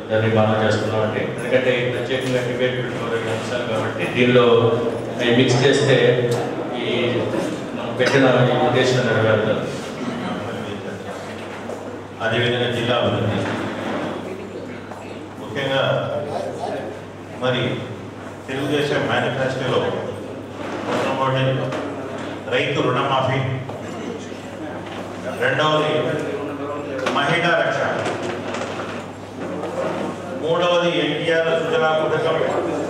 దాన్ని బాగా చేస్తున్నామండి ఎందుకంటే ఈ ప్రత్యేకంగా డిబేట్ పెట్టుకోవడానికి అంశాలు కాబట్టి దీనిలో అవి మిక్స్ చేస్తే ఈ మనం పెట్టిన ఈ ఉద్దేశం నెరవేరుతుంది అదేవిధంగా జిల్లా అభివృద్ధి ముఖ్యంగా మరి తెలుగుదేశం మేనిఫెస్టోలో మొట్టమొదటి రైతు రుణమాఫీ రెండవది మహిళా రక్ష మూడవది ఎన్టీఆర్ సుజలా పథకం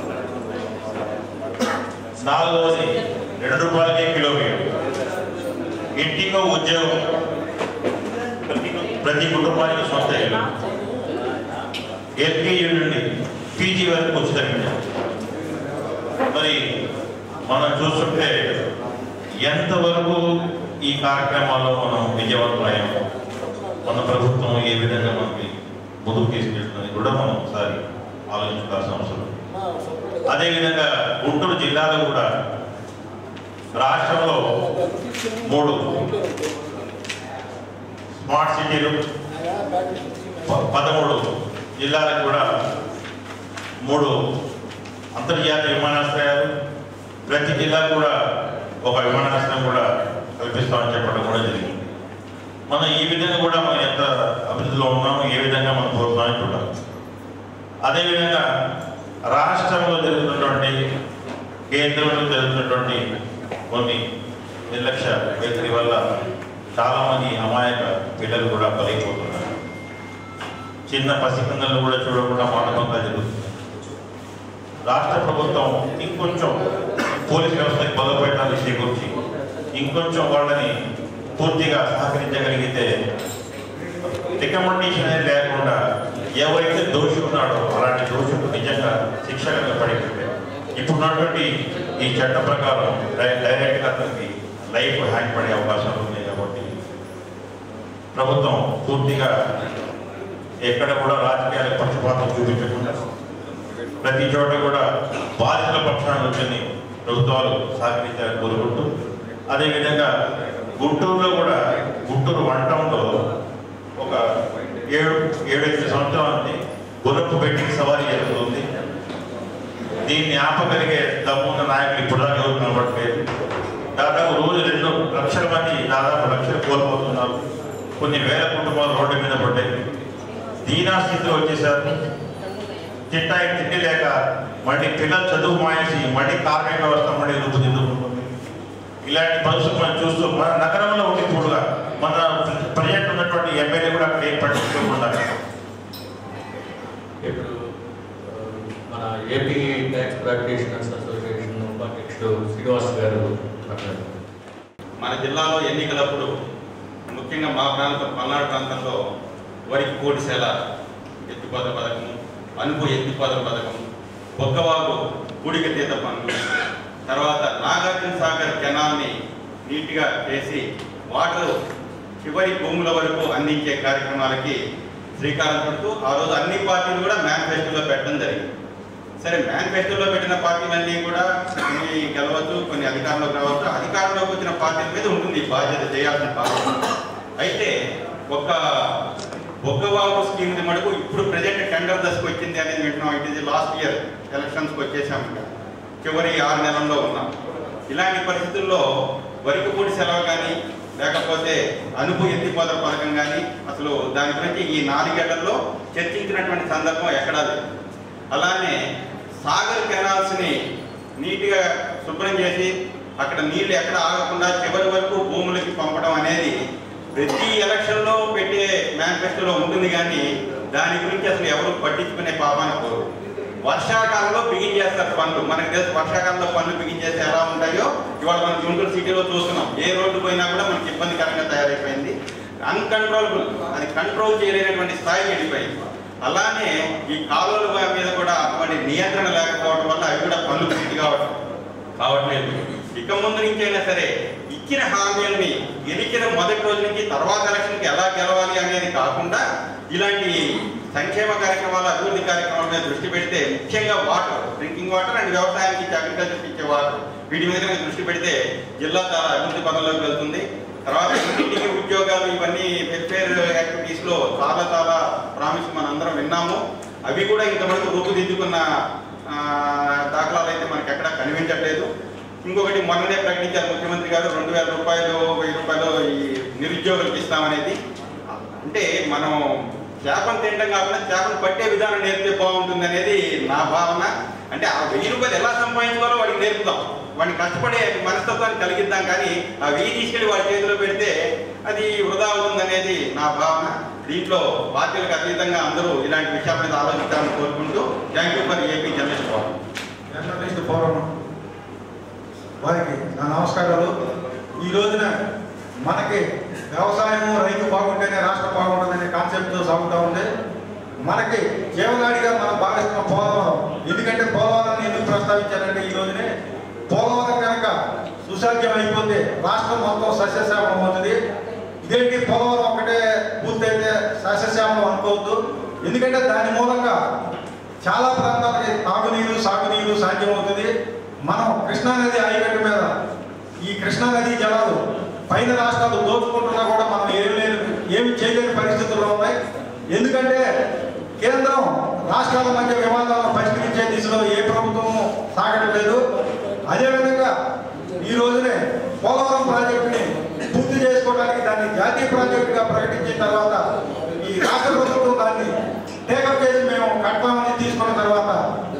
నాలుగవది రెండు రూపాయలకే కిలో బియ్యం ఇంటికో ఉద్యోగం ప్రతి ప్రతి కుటుంబానికి సొంత ఇల్లు ఎల్కేజీ నుండి పీజీ వరకు ఉచితంగా మరి మనం చూస్తుంటే ఎంతవరకు ఈ కార్యక్రమాల్లో మనం విజయవంతమయ్యాము మన ప్రభుత్వం ఏ విధంగా మనకి ముందుకు తీసుకెళ్తుంది కూడా మనం ఒకసారి ఆలోచించాల్సిన అవసరం ఉంది. అదేవిధంగా గుంటూరు జిల్లాలో కూడా రాష్ట్రంలో మూడు స్మార్ట్ సిటీలు ప- పదమూడు జిల్లాలకు కూడా మూడు అంతర్జాతీయ విమానాశ్రయాలు ప్రతి జిల్లాకు కూడా ఒక విమానాశ్రయం కూడా కల్పిస్తామని చెప్పడం కూడా జరిగింది మనం ఈ విధంగా కూడా మనం ఎంత అభివృద్ధిలో ఉన్నామో ఏ విధంగా మనం పోతున్నామని చూడాలి అదేవిధంగా రాష్ట్రంలో జరుగుతున్నటువంటి కేంద్రంలో జరుగుతున్నటువంటి కొన్ని నిర్లక్ష్య వైఖరి వల్ల చాలా మంది అమాయక పిల్లలు కూడా బలైపోతున్నారు చిన్న పసికందలు కూడా చూడకుండా మానవంగా జరుగుతుంది రాష్ట్ర ప్రభుత్వం ఇంకొంచెం పోలీస్ వ్యవస్థకి బలపెట్టాలి విషయం గురించి ఇంకొంచెం వాళ్ళని పూర్తిగా సహకరించగలిగితే రికమెండేషన్ అనేది లేకుండా ఎవరైతే దోషి ఉన్నాడో అలాంటి దోషులకు నిజంగా శిక్షగా పడిపోతే ఇప్పుడున్నటువంటి ఈ చట్ట ప్రకారం డై- డైరెక్ట్గా అతనికి లైఫ్ హ్యాంగ్ పడే అవకాశాలు ఉన్నాయి కాబట్టి ప్రభుత్వం పూర్తిగా ఎక్కడ కూడా రాజకీయాల పక్షపాతం చూపించకుండా ప్రతి చోట కూడా బాధితుల పక్షాన వచ్చని ప్రభుత్వాలు సహకరించాలని కోరుకుంటూ అదేవిధంగా గుంటూరులో కూడా గుంటూరు వన్ టౌన్లో ఒక ఏడు ఏడెనిమిది సంవత్సరాల గుర్రపు పెట్టి సవారీ జరుగుతుంది దీన్ని ఆపగలిగే దమ్మున్న నాయకులు ఇప్పుడు దాకా ఎవరు కనబడట్లేదు దాదాపు రోజు రెండు లక్షల మంది దాదాపు లక్షలు కోల్పోతున్నారు కొన్ని వేల కుటుంబాలు రోడ్డు మీద పడ్డాయి దీనా స్థితిలో వచ్చేసారు తిట్టాయి తిండి లేక మళ్ళీ పిల్లలు చదువు మానేసి మళ్ళీ కార్మిక వ్యవస్థ మళ్ళీ రూపుదిద్దుకుంటుంది ఇలాంటి పరిస్థితులు మనం చూస్తూ మన నగరంలో ఉండి కూడా మన ప్రజెంట్ ఉన్నటువంటి ఎమ్మెల్యే కూడా అక్కడ ఏం పట్టించుకోకుండా ఇప్పుడు ఆ, మన ఏపీ ట్యాక్స్ ప్రాక్టీషనర్స్ అసోసియేషన్ ఉపాధ్యక్షుడు శ్రీనివాస్ గారు మాట్లాడారు మన జిల్లాలో ఎన్నికలప్పుడు ముఖ్యంగా మా ప్రాంతం పల్నాడు ప్రాంతంలో వరికి కోడిసేల ఎత్తిపోత పథకం అనుపు ఎత్తిపోత పథకం బొక్కవాగు కూడిక తీత పనులు తర్వాత నాగార్జున సాగర్ కెనాల్ని నీట్గా చేసి వాటర్ చివరి భూముల వరకు అందించే కార్యక్రమాలకి శ్రీకారం చుడుతూ ఆ రోజు అన్ని పార్టీలు కూడా మేనిఫెస్టోలో పెట్టడం జరిగింది సరే మేనిఫెస్టోలో పెట్టిన పార్టీలన్నీ కూడా కొన్ని గెలవచ్చు కొన్ని అధికారంలోకి రావచ్చు అధికారంలోకి వచ్చిన పార్టీల మీద ఉంటుంది ఈ బాధ్యత చేయాల్సిన బాధ్యత అయితే ఒక బొగ్గవాగు స్కీమ్ మటుకు ఇప్పుడు ప్రజెంట్ టెండర్ దశకు వచ్చింది అనేది వింటున్నాం ఇట్ ఇది లాస్ట్ ఇయర్ ఎలక్షన్స్కి వచ్చేసాం ఇంకా చివరి ఆరు నెలల్లో ఉన్నాం ఇలాంటి పరిస్థితుల్లో వరికి పూడి సెలవు కానీ లేకపోతే అనుపు ఎత్తిపోతల పథకం కానీ అసలు దాని గురించి ఈ నాలుగేళ్లలో చర్చించినటువంటి సందర్భం ఎక్కడా లేదు అలానే సాగర్ కెనాల్స్ని నీట్గా శుభ్రం చేసి అక్కడ నీళ్లు ఎక్కడ ఆగకుండా చివరి వరకు భూములకి పంపడం అనేది ప్రతి ఎలక్షన్లో పెట్టే మేనిఫెస్టోలో ఉంటుంది కానీ దాని గురించి అసలు ఎవరు పట్టించుకునే పాపాన కోరు వర్షాకాలంలో బిగించేస్తారు పనులు మనకి తెలుసు వర్షాకాలంలో పనులు బిగించేస్తే ఎలా ఉంటాయో ఇవాళ మనం గుంటూరు సిటీలో చూస్తున్నాం ఏ రోడ్డు పోయినా కూడా మనకి ఇబ్బందికరంగా తయారైపోయింది అన్కంట్రోలబుల్ అది కంట్రోల్ చేయలేనటువంటి స్థాయికి వెళ్ళిపోయింది అలానే ఈ కాలువల మీద కూడా అటువంటి నియంత్రణ లేకపోవడం వల్ల అవి కూడా పనులు పూర్తి కావడం కావట్లేదు ఇక ముందు నుంచైనా సరే ఇచ్చిన హామీలని గెలిచిన మొదటి రోజు నుంచి తర్వాత ఎలక్షన్కి ఎలా గెలవాలి అనేది కాకుండా ఇలాంటి సంక్షేమ కార్యక్రమాలు అభివృద్ధి కార్యక్రమాల మీద దృష్టి పెడితే ముఖ్యంగా వాటర్ డ్రింకింగ్ వాటర్ అండ్ వ్యవసాయానికి అగ్రికల్చర్ ఇచ్చే వాటర్ వీటి మీద కనుక దృష్టి పెడితే జిల్లా చాలా అభివృద్ధి పదంలోకి వెళ్తుంది తర్వాత ఇంటింటికి ఉద్యోగాలు ఇవన్నీ వెల్ఫేర్ యాక్టివిటీస్ లో చాలా చాలా ప్రామిస్ మనందరం విన్నాము అవి కూడా ఇంతవరకు రూపుదిద్దుకున్న ఆ, దాఖలాలు అయితే మనకి ఎక్కడ కనిపించట్లేదు ఇంకొకటి మొన్ననే ప్రకటించారు ముఖ్యమంత్రి గారు రెండు వేల రూపాయలు వెయ్యి రూపాయలు ఈ నిరుద్యోగులకు ఇస్తామనేది అంటే మనం చేపను తినడం కాకుండా చేపను పట్టే విధానం నేర్పితే బాగుంటుంది అనేది నా భావన అంటే ఆ వెయ్యి రూపాయలు ఎలా సంపాదించుకోవాలో వాడికి నేర్పుదాం వాడిని కష్టపడే మనస్తత్వాన్ని కలిగిద్దాం కానీ ఆ వెయ్యి తీసుకెళ్లి వాడి చేతిలో పెడితే అది వృధా అవుతుంది అనేది నా భావన దీంట్లో పార్టీలకు అతీతంగా అందరూ ఇలాంటి విషయాల మీద ఆలోచించాలని కోరుకుంటూ thank you for AP journalist forum journalist forum వారికి నా నమస్కారాలు ఈ రోజున మనకి వ్యవసాయం రైతు బాగుంటేనే రాష్ట్రం బాగుంటుందనే కాన్సెప్ట్తో సాగుతూ ఉంది మనకి జీవనాడిగా మనం భావిస్తున్న పోలవరం ఎందుకంటే పోలవరాన్ని ఎందుకు ప్రస్తావించారంటే ఈ రోజునే పోలవరం కనుక సుసాధ్యం అయిపోతే రాష్ట్రం మొత్తం సస్యశ్యామలం అవుతుంది ఇదేంటి పోలవరం ఒకటే పూర్తయితే సస్యశ్యామలం అనుకోవద్దు ఎందుకంటే దాని మూలంగా చాలా ప్రాంతాలకి తాగునీరు సాగునీరు సాధ్యమవుతుంది మనం కృష్ణా నది ఆయకట్టు మీద ఈ కృష్ణా నది జలాలు పైన రాష్ట్రాలు దోచుకుంటున్నా కూడా మనం ఏమి లేని ఏమి చేయలేని పరిస్థితుల్లో ఉన్నాయి ఎందుకంటే కేంద్రం రాష్ట్రాల మధ్య వివాదాలను పరిష్కరించే దిశలో ఏ ప్రభుత్వం సాగడం లేదు అదేవిధంగా ఈ రోజునే పోలవరం ప్రాజెక్టుని పూర్తి చేసుకోవడానికి దాన్ని జాతీయ ప్రాజెక్టుగా ప్రకటించిన తర్వాత ఈ రాష్ట్ర ప్రభుత్వం దాన్ని టేకప్ చేసి మేము కడతామని తీసుకున్న తర్వాత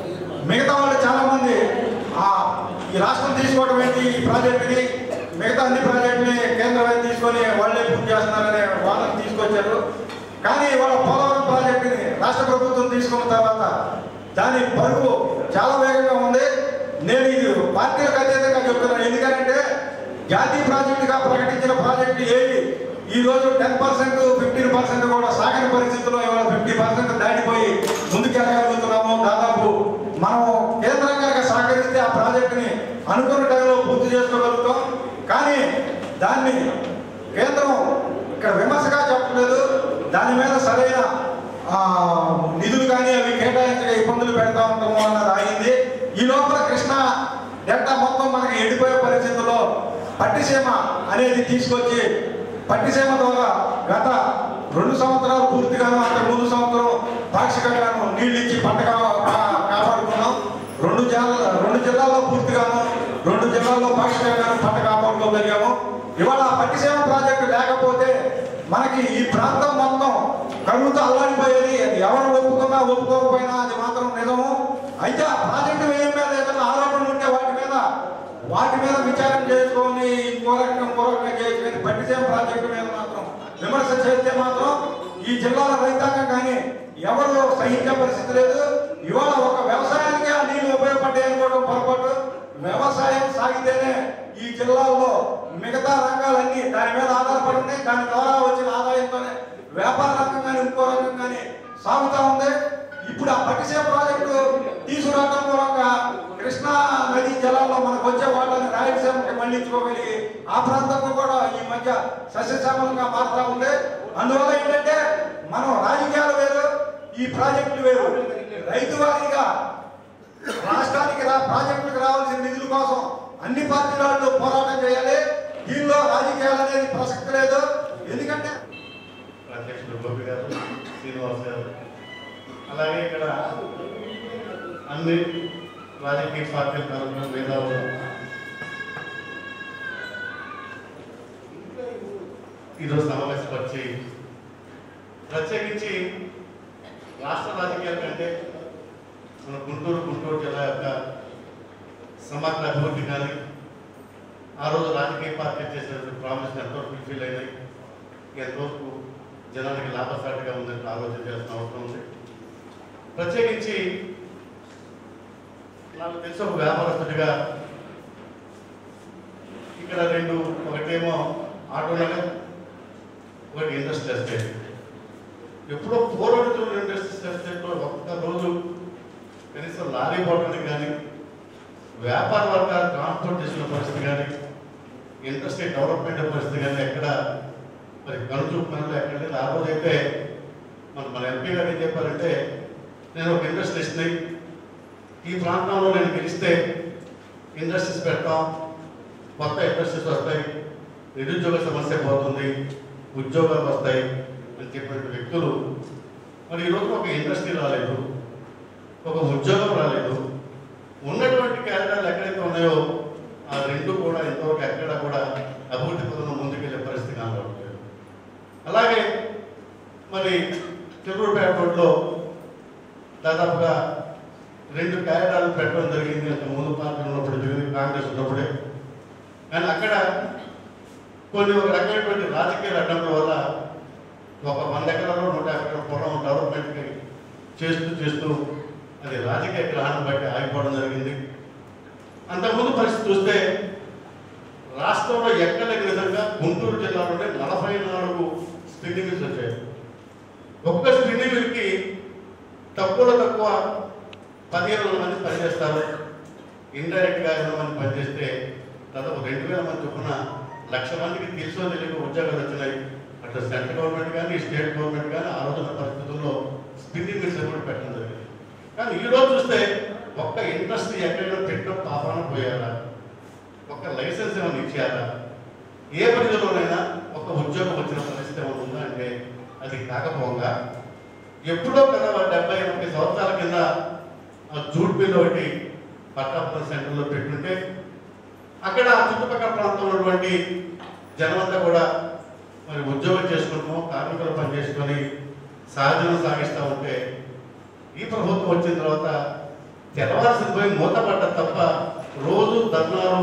మిగతా వాళ్ళు చాలా మంది ఆ ఈ రాష్ట్రం తీసుకోవడం ఏంటి ఈ ప్రాజెక్టుని మిగతా అన్ని ప్రాజెక్టుని కేంద్రమే తీసుకొని వాళ్ళే పూర్తి చేస్తున్నారనే వాదన తీసుకొచ్చారు కానీ వాళ్ళ పోలవరం ప్రాజెక్టుని రాష్ట్ర ప్రభుత్వం తీసుకున్న తర్వాత దాని పరుగు చాలా వేగంగా ఉంది నేను ఇది పార్టీలకు అతీతంగా చెప్తున్నాను ఎందుకంటే జాతీయ ప్రాజెక్టుగా ప్రకటించిన ప్రాజెక్టు ఏవి ఈ రోజు టెన్ పర్సెంట్ ఫిఫ్టీన్ పర్సెంట్ కూడా సాగని పరిస్థితుల్లో ఇవాళ ఫిఫ్టీ పర్సెంట్ దాటిపోయి ముందుకెళ్ళగలుగుతున్నాము దాదాపు మనం కేంద్రం కనుక సహకరిస్తే ఆ ప్రాజెక్టుని అనుకున్న టైంలో పూర్తి చేసుకోగలుగుతాం కానీ దాన్ని కేంద్రం ఇక్కడ విమర్శగా చెప్పలేదు దాని మీద సరైన ఆ, నిధులు కానీ అవి కేటాయించగా ఇబ్బందులు పెడతా ఉంటాము అన్నది అయింది ఈ లోపల కృష్ణ డెల్టా మొత్తం మనకి ఎండిపోయే పరిస్థితుల్లో పట్టిసీమ అనేది తీసుకొచ్చి పట్టిసీమ ద్వారా గత రెండు సంవత్సరాలు పూర్తిగాను అంత ముందు సంవత్సరం పాక్షికంగాను నీళ్ళు ఇచ్చి పంట కా- కా- కాపాడుకున్నాం రెండు జిల్లా రెండు జిల్లాల్లో పూర్తిగాను రెండు జిల్లాల్లో పాక్షికంగాను పంట కాపాడుకోగలిగాము ఇవాళ పట్టిసీమ ప్రాజెక్టు లేకపోతే మనకి ఈ ప్రాంతం మొత్తం కరువుతో అల్లాడిపోయేది అది ఎవరు ఒప్పుకున్నా ఒప్పుకోకపోయినా అది మాత్రం నిజము అయితే ఆ ప్రాజెక్టు వ్యయం మీద ఏదైనా ఆరోపణలు ఉంటే వాటి మీద వాటి మీద విచారణ చేసుకొని ఇంకో రకంగా ఇంకో రకంగా చేసుకొని పట్టిసీమ ప్రాజెక్టు మీద మాత్రం విమర్శ చేస్తే మాత్రం ఈ జిల్లాల రైతాంగం కానీ ఎవరు సహించే పరిస్థితి లేదు ఇవాళ ఒక వ్యవసాయానికి ఆ నీళ్లు ఉపయోగపడ్డాయి అనుకోవడం పొరపాటు వ్యవసాయం సాగితేనే ఈ జిల్లాల్లో మిగతా రంగాలన్నీ దాని మీద ఆధారపడి ఉన్నాయి దాని ద్వారా వచ్చిన ఆదాయంతోనే వ్యాపార రంగం కానీ ఇంకో రంగం కానీ సాగుతా ఉంది ఇప్పుడు ఆ పట్టిసీమ ప్రాజెక్టు తీసుకురావడం మూలంగా కృష్ణా నదీ జలాల్లో మనకు వచ్చే వాళ్ళని రాయలసీమకి మళ్లించుకోగలిగి ఆ ప్రాంతంలో కూడా ఈ మధ్య సస్యశ్యామలంగా మారుతా ఉంది అందువల్ల ఏంటంటే మనం రాజకీయాలు వేరు ఈ ప్రాజెక్టులు వేరు రైతు వారీగా రాష్ట్రానికి రా ప్రాజెక్టులకు రావాల్సిన నిధుల కోసం అన్ని పార్టీల వాళ్ళు పోరాటం చేయాలి దీనిలో రాజకీయాలు అనేది ప్రసక్తి లేదు ఎందుకంటే అధ్యక్షుడు గోపి గారు శ్రీనివాస్ గారు అలాగే ఇక్కడ అన్ని రాజకీయ పార్టీల తరఫున మేధావులు ఈరోజు సమావేశపరిచి ప్రత్యేకించి రాష్ట్ర రాజకీయాల కంటే మన గుంటూరు గుంటూరు జిల్లా యొక్క సమగ్ర అభివృద్ధి కానీ ఆ రోజు రాజకీయ పార్టీ చేసిన ప్రామిస్ ఎంతవరకు ఫుల్ఫిల్ అయినాయి ఎంతవరకు జనానికి లాభసాటిగా ఉందని ఆలోచన చేయాల్సిన అవసరం ఉంది ప్రత్యేకించి నాకు తెలిసి ఒక వ్యాపారస్తుడిగా ఇక్కడ రెండు ఒకటేమో ఆటో నగర్ ఒకటి ఇండస్ట్రియల్ ఎస్టేట్ ఎప్పుడో పూర్వడుతున్న ఇండస్ట్రియల్ ఎస్టేట్లో ఒక్క రోజు కనీసం లారీ పోవడానికి కానీ వ్యాపార వర్గాలు ట్రాన్స్పోర్ట్ చేసిన పరిస్థితి కానీ ఇండస్ట్రీ డెవలప్మెంట్ పరిస్థితి కానీ ఎక్కడ మరి కనుచూపు పనులు ఎక్కడ లేదు ఆ రోజు అయితే మన మన ఎంపీ గారు ఏం చెప్పారంటే నేను ఒక ఇండస్ట్రీస్ని ఈ ప్రాంతంలో నేను గెలిస్తే ఇండస్ట్రీస్ పెడతాం కొత్త ఇండస్ట్రీస్ వస్తాయి నిరుద్యోగ సమస్య పోతుంది ఉద్యోగాలు వస్తాయి అని చెప్పిన వ్యక్తులు మరి ఈరోజు ఒక ఇండస్ట్రీ రాలేదు ఒక ఉద్యోగం రాలేదు ఉన్నటువంటి కేంద్రాలు ఎక్కడైతే ఉన్నాయో ఆ రెండు కూడా ఇంతవరకు ఎక్కడ కూడా అభివృద్ధి పదంలో ముందుకెళ్ళే పరిస్థితి కనబడలేదు అలాగే మరి చిరుపేట రోడ్లో దాదాపుగా రెండు కేంద్రాలు పెట్టడం జరిగింది అంత ముందు పార్టీ ఉన్నప్పుడు జరిగింది కాంగ్రెస్ ఉన్నప్పుడే కానీ అక్కడ కొన్ని ఒక రకమైనటువంటి రాజకీయ అడ్డంకుల వల్ల ఒక వంద ఎకరాలు నూట యాభై ఎకరాల పొలం డెవలప్మెంట్కి చేస్తూ చేస్తూ అది రాజకీయ గ్రహణం బట్టి ఆగిపోవడం జరిగింది అంతకుముందు పరిస్థితి చూస్తే రాష్ట్రంలో ఎక్కడ లేని విధంగా గుంటూరు జిల్లాలోనే నలభై నాలుగు స్పిన్నింగ్ మిల్స్ వచ్చాయి ఒక్క స్పిన్నింగ్ మిల్కి తక్కువలో తక్కువ పదిహేను వందల మంది పనిచేస్తారు ఇండైరెక్ట్గా ఐదు వందల మంది పనిచేస్తే దాదాపు రెండు వేల మంది చొప్పున లక్ష మందికి తెలుసో తెలియక ఉద్యోగాలు వచ్చినాయి అటు సెంట్రల్ గవర్నమెంట్ కానీ స్టేట్ గవర్నమెంట్ కానీ ఆ రోజున పరిస్థితుల్లో స్పిన్నింగ్ మిల్స్ కూడా పెట్టడం జరిగింది కానీ ఈ రోజు చూస్తే ఒక్క ఇండస్ట్రీ ఎక్కడైనా పెట్టడం పాపాన పోయారా ఒక లైసెన్స్ ఏమైనా ఇచ్చారా ఏ పరిధిలోనైనా ఒక ఉద్యోగం వచ్చిన పరిస్థితి ఏమైనా ఉందా అంటే అది కాకపోగా ఎప్పుడో కదా డెబ్బై ఎనభై సంవత్సరాల కింద ఆ జూట్ మిల్ ఒకటి పట్టాపురం సెంటర్లో పెట్టుంటే అక్కడ ఆ చుట్టుపక్కల ప్రాంతంలో ఉన్నటువంటి జనమంతా కూడా మరి ఉద్యోగం చేసుకుంటాము కార్మికులు పనిచేసుకొని సహజనం సాగిస్తూ ఉంటే ఈ ప్రభుత్వం వచ్చిన తర్వాత తెల్లవాల్సిన పోయి మూతపడ్డ తప్ప రోజు ధర్నాలు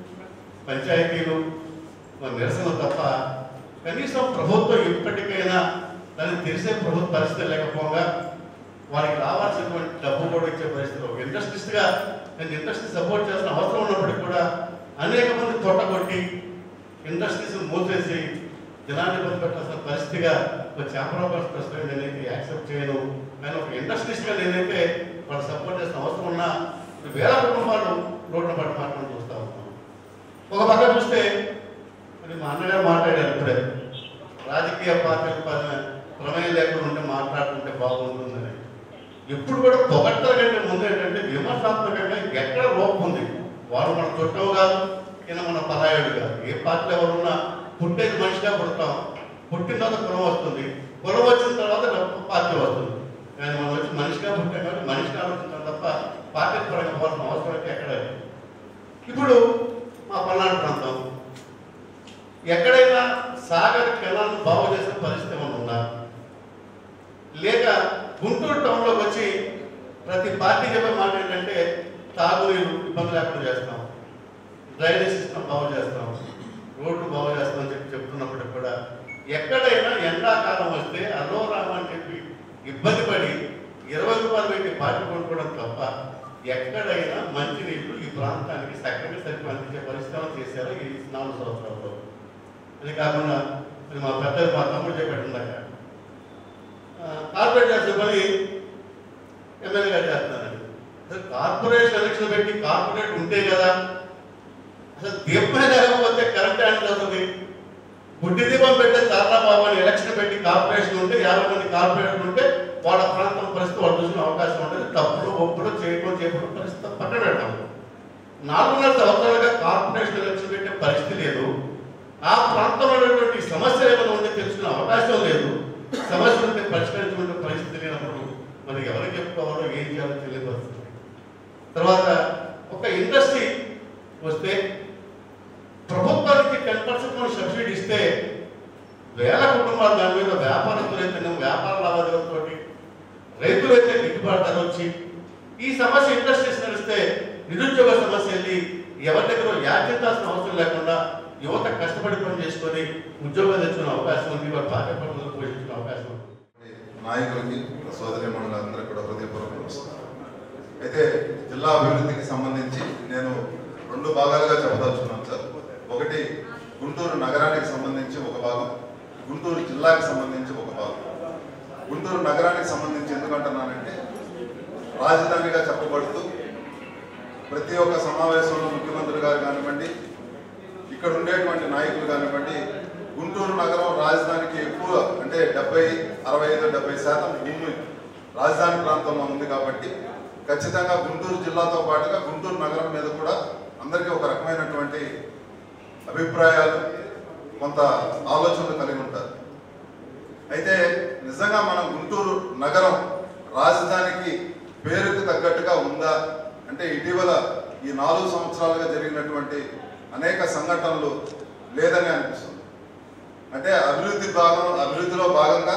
పంచాయతీలు మరి నిరసన తప్ప కనీసం ప్రభుత్వం ఇప్పటికైనా దాన్ని తెలిసే ప్రభుత్వ పరిస్థితి లేకపోగా వారికి రావాల్సినటువంటి డబ్బు కూడా ఇచ్చే పరిస్థితి ఒక ఇండస్ట్రీస్గా నేను ఇండస్ట్రీ సపోర్ట్ చేసిన అవసరం ఉన్నప్పటికీ కూడా అనేక మంది తొట్టగొట్టి ఇండస్ట్రీస్ మూసేసి జనాన్ని ఇబ్బంది పెట్టాల్సిన పరిస్థితిగా ఒక చేపల పరిస్థితి నేనైతే యాక్సెప్ట్ చేయను కానీ ఒక ఇండస్ట్రీస్గా నేనైతే వాళ్ళు సపోర్ట్ చేసిన అవసరం ఉన్నా వేల కుటుంబాలు రోడ్ల పట్ల మాత్రం చూస్తూ ఉన్నాం ఒక పక్క చూస్తే మరి మా అన్నగారు మాట్లాడారు ఇప్పుడే రాజకీయ పార్టీల పైన ప్రమేయం లేకుండా ఉంటే మాట్లాడుతుంటే బాగుంటుందని ఎప్పుడు కూడా పొగట్టల కంటే ముందు ఏంటంటే విమర్శాత్మకంగా ఎక్కడ లోపం ఉంది వాడు మన చుట్టం కాదు ఈయన మన పరాయుడు కాదు ఏ పార్టీలో ఎవరున్నా పుట్టేది మనిషిగా పుడతాం పుట్టిన తర్వాత కులం వస్తుంది కులం వచ్చిన తర్వాత డబ్బు పార్టీ వస్తుంది కానీ మనం వచ్చి మనిషిగా పుట్టాం కాబట్టి మనిషిగా ఆలోచించాం తప్ప పార్టీ పరంగా పోవాల్సిన అవసరం అయితే ఎక్కడ లేదు. ఇప్పుడు మా పల్నాడు ప్రాంతం ఎక్కడైనా సాగర్ కెనాల్ బాగు చేసిన పరిస్థితి ఏమైనా ఉందా లేక గుంటూరు టౌన్లోకి వచ్చి ప్రతి పార్టీ చెప్పే మాట ఏంటంటే తాగునీరు ఇబ్బంది లేకుండా చేస్తాం డ్రైనేజ్ సిస్టమ్ బాగు చేస్తాం రోడ్లు బాగు చేస్తాం అని చెప్పి చెప్తున్నప్పటికి కూడా ఎక్కడైనా ఎండాకాలం వస్తే అలో రామని చెప్పి ఇబ్బంది పడి ఇరవై రూపాయలు పెట్టి పార్టీ కొనుక్కోవడం తప్ప ఎక్కడైనా మంచినీళ్ళు ఈ ప్రాంతానికి సక్రమంగా సరిపో అందించే పరిస్థితులు చేశారు ఈ నాలుగు సంవత్సరాల్లో అది కాకుండా మరి మా పెద్ద మా తమ్ముడు చెప్పాడు ఇందాక ఆ, కార్పొరేట్ చేసే పని ఎమ్మెల్యేగా చేస్తున్నారండి అసలు కార్పొరేషన్ ఎలక్షన్ పెట్టి కార్పొరేట్ ఉంటే కదా అసలు దీపమే లేకపోతే కరెంట్ హ్యాండ్ అవుతుంది గుడ్డి దీపం పెట్టే చారా బాబు అని ఎలక్షన్ పెట్టి కార్పొరేషన్ ఉంటే యాభై మంది కార్పొరేషన్ ఉంటే వాళ్ళ ప్రాంతం పరిస్థితి వాళ్ళు చూసిన అవకాశం ఉంటుంది తప్పులు ఒప్పులు చేయడం చేయడం పరిస్థితి పక్కన పెడతాం నాలుగున్నర సంవత్సరాలుగా కార్పొరేషన్ ఎలక్షన్ పెట్టే పరిస్థితి లేదు ఆ ప్రాంతంలో ఉన్నటువంటి సమస్యలు ఏమైనా ఉంటే తెలుసుకునే అవకాశం లేదు సమస్యలు ఉంటే పరిష్కరించుకునే పరిస్థితి లేనప్పుడు మరి ఎవరికి చెప్పుకోవాలో ఏం చేయాలో తెలియని పరిస్థితి తర్వాత ఒక ఇండస్ట్రీ వస్తే ప్రభుత్వానికి టెన్ పర్సెంట్ సబ్సిడీ ఇస్తే వేల కుటుంబాలు దాని మీద వ్యాపారస్తులైతే వ్యాపార లావాదేవీలతో రైతులైతే గిట్టుబాటు ధర వచ్చి ఈ సమస్య ఇండస్ట్రీస్ నడిస్తే నిరుద్యోగ సమస్య వెళ్ళి ఎవరి దగ్గర యాచించాల్సిన అవసరం లేకుండా యువత కష్టపడి పని చేసుకొని ఉద్యోగాలు తెచ్చుకునే అవకాశం ఉంది వారి పాఠ్య పనులు పోషించుకునే అవకాశం ఉంది నాయకులకి సోదరి మండలందరికీ కూడా హృదయపూర్వక నమస్కారం అయితే జిల్లా అభివృద్ధికి సంబంధించి నేను రెండు భాగాలుగా చెప్పదలుచున్నాను సార్ ఒకటి గుంటూరు నగరానికి సంబంధించి ఒక భాగం గుంటూరు జిల్లాకి సంబంధించి ఒక భాగం గుంటూరు నగరానికి సంబంధించి ఎందుకంటున్నానంటే రాజధానిగా చెప్పబడుతూ ప్రతి ఒక్క సమావేశంలో ముఖ్యమంత్రి గారు కానివ్వండి ఇక్కడ ఉండేటువంటి నాయకులు కానివ్వండి గుంటూరు నగరం రాజధానికి ఎక్కువ అంటే డెబ్బై అరవై ఐదు డెబ్బై శాతం భూమి రాజధాని ప్రాంతంలో ఉంది కాబట్టి ఖచ్చితంగా గుంటూరు జిల్లాతో పాటుగా గుంటూరు నగరం మీద కూడా అందరికీ ఒక రకమైనటువంటి అభిప్రాయాలు కొంత ఆలోచనలు కలిగి ఉంటారు అయితే నిజంగా మనం గుంటూరు నగరం రాజధానికి పేరుకు తగ్గట్టుగా ఉందా అంటే ఇటీవల ఈ నాలుగు సంవత్సరాలుగా జరిగినటువంటి అనేక సంఘటనలు లేదని అనిపిస్తుంది అంటే అభివృద్ధి భాగం అభివృద్ధిలో భాగంగా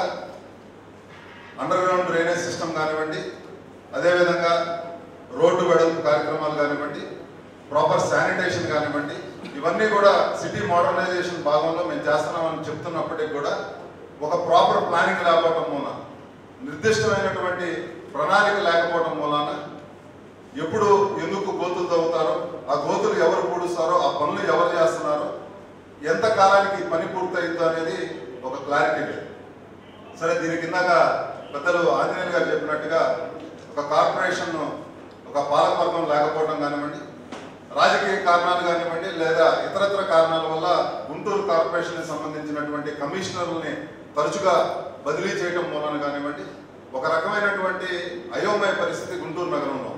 అండర్ గ్రౌండ్ డ్రైనేజ్ సిస్టమ్ కానివ్వండి అదేవిధంగా రోడ్డు వెడల్పు కార్యక్రమాలు కానివ్వండి ప్రాపర్ శానిటేషన్ కానివ్వండి ఇవన్నీ కూడా సిటీ మోడర్నైజేషన్ భాగంలో మేము చేస్తున్నామని చెప్తున్నప్పటికీ కూడా ఒక ప్రాపర్ ప్లానింగ్ లేకపోవటం మూలన నిర్దిష్టమైనటువంటి ప్రణాళిక లేకపోవటం మూలాన ఎప్పుడు ఎందుకు గోతులు తవ్వుతారో ఆ గోతులు ఎవరు పూడుస్తారో ఆ పనులు ఎవరు చేస్తున్నారో ఎంత కాలానికి పని పూర్తయిందో అనేది ఒక క్లారిటీ లేదు సరే దీని కిందక పెద్దలు ఆంజనేయులు గారు చెప్పినట్టుగా ఒక కార్పొరేషన్ ఒక పాలకవర్గం లేకపోవడం కానివ్వండి రాజకీయ కారణాలు కానివ్వండి లేదా ఇతరత్ర కారణాల వల్ల గుంటూరు కార్పొరేషన్ సంబంధించినటువంటి కమిషనర్లని తరచుగా బదిలీ చేయడం మూలన కానివ్వండి ఒక రకమైనటువంటి అయోమయ పరిస్థితి గుంటూరు నగరంలో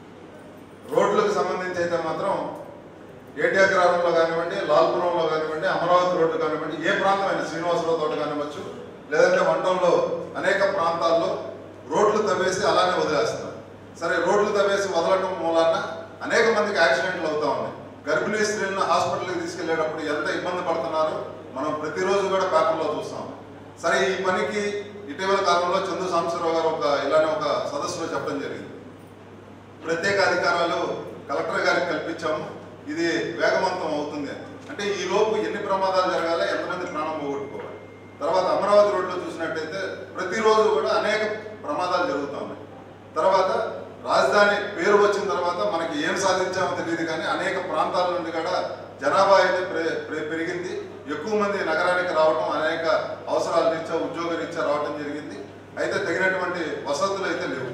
రోడ్లకు సంబంధించి అయితే మాత్రం ఏటియాగ్రహంలో కానివ్వండి లాల్పురంలో కానివ్వండి అమరావతి రోడ్డు కానివ్వండి ఏ ప్రాంతమైన శ్రీనివాసరావు తోట కానివ్వచ్చు లేదంటే వంటంలో అనేక ప్రాంతాల్లో రోడ్లు తవ్వేసి అలానే వదిలేస్తున్నారు సరే రోడ్లు తవ్వేసి వదలటం మూలాన అనేక మందికి యాక్సిడెంట్లు అవుతా ఉన్నాయి గర్భిణీ స్త్రీలను హాస్పిటల్కి తీసుకెళ్లేటప్పుడు ఎంత ఇబ్బంది పడుతున్నారో మనం ప్రతిరోజు కూడా పేపర్లో చూస్తాం సరే ఈ పనికి ఇటీవల కాలంలో చందు సాంబశివరావు గారు ఒక ఇలానే ఒక సదస్సులో చెప్పడం జరిగింది ప్రత్యేక అధికారాలు కలెక్టర్ గారికి కల్పించాము ఇది వేగవంతం అవుతుంది అని. అంటే ఈ లోపు ఎన్ని ప్రమాదాలు జరగాలి ఎంతమంది ప్రాణం పోగొట్టుకోవాలి తర్వాత అమరావతి రోడ్లో చూసినట్టయితే ప్రతిరోజు కూడా అనేక ప్రమాదాలు జరుగుతూ ఉన్నాయి తర్వాత రాజధాని పేరు వచ్చిన తర్వాత మనకి ఏం సాధించామో తెలియదు కానీ అనేక ప్రాంతాల నుండి కూడా జనాభా అయితే పె- పె- పెరిగింది ఎక్కువ మంది నగరానికి రావడం అనేక అవసరాల రీత్యా ఉద్యోగ రీత్యా రావడం జరిగింది అయితే తగినటువంటి వసతులు అయితే లేవు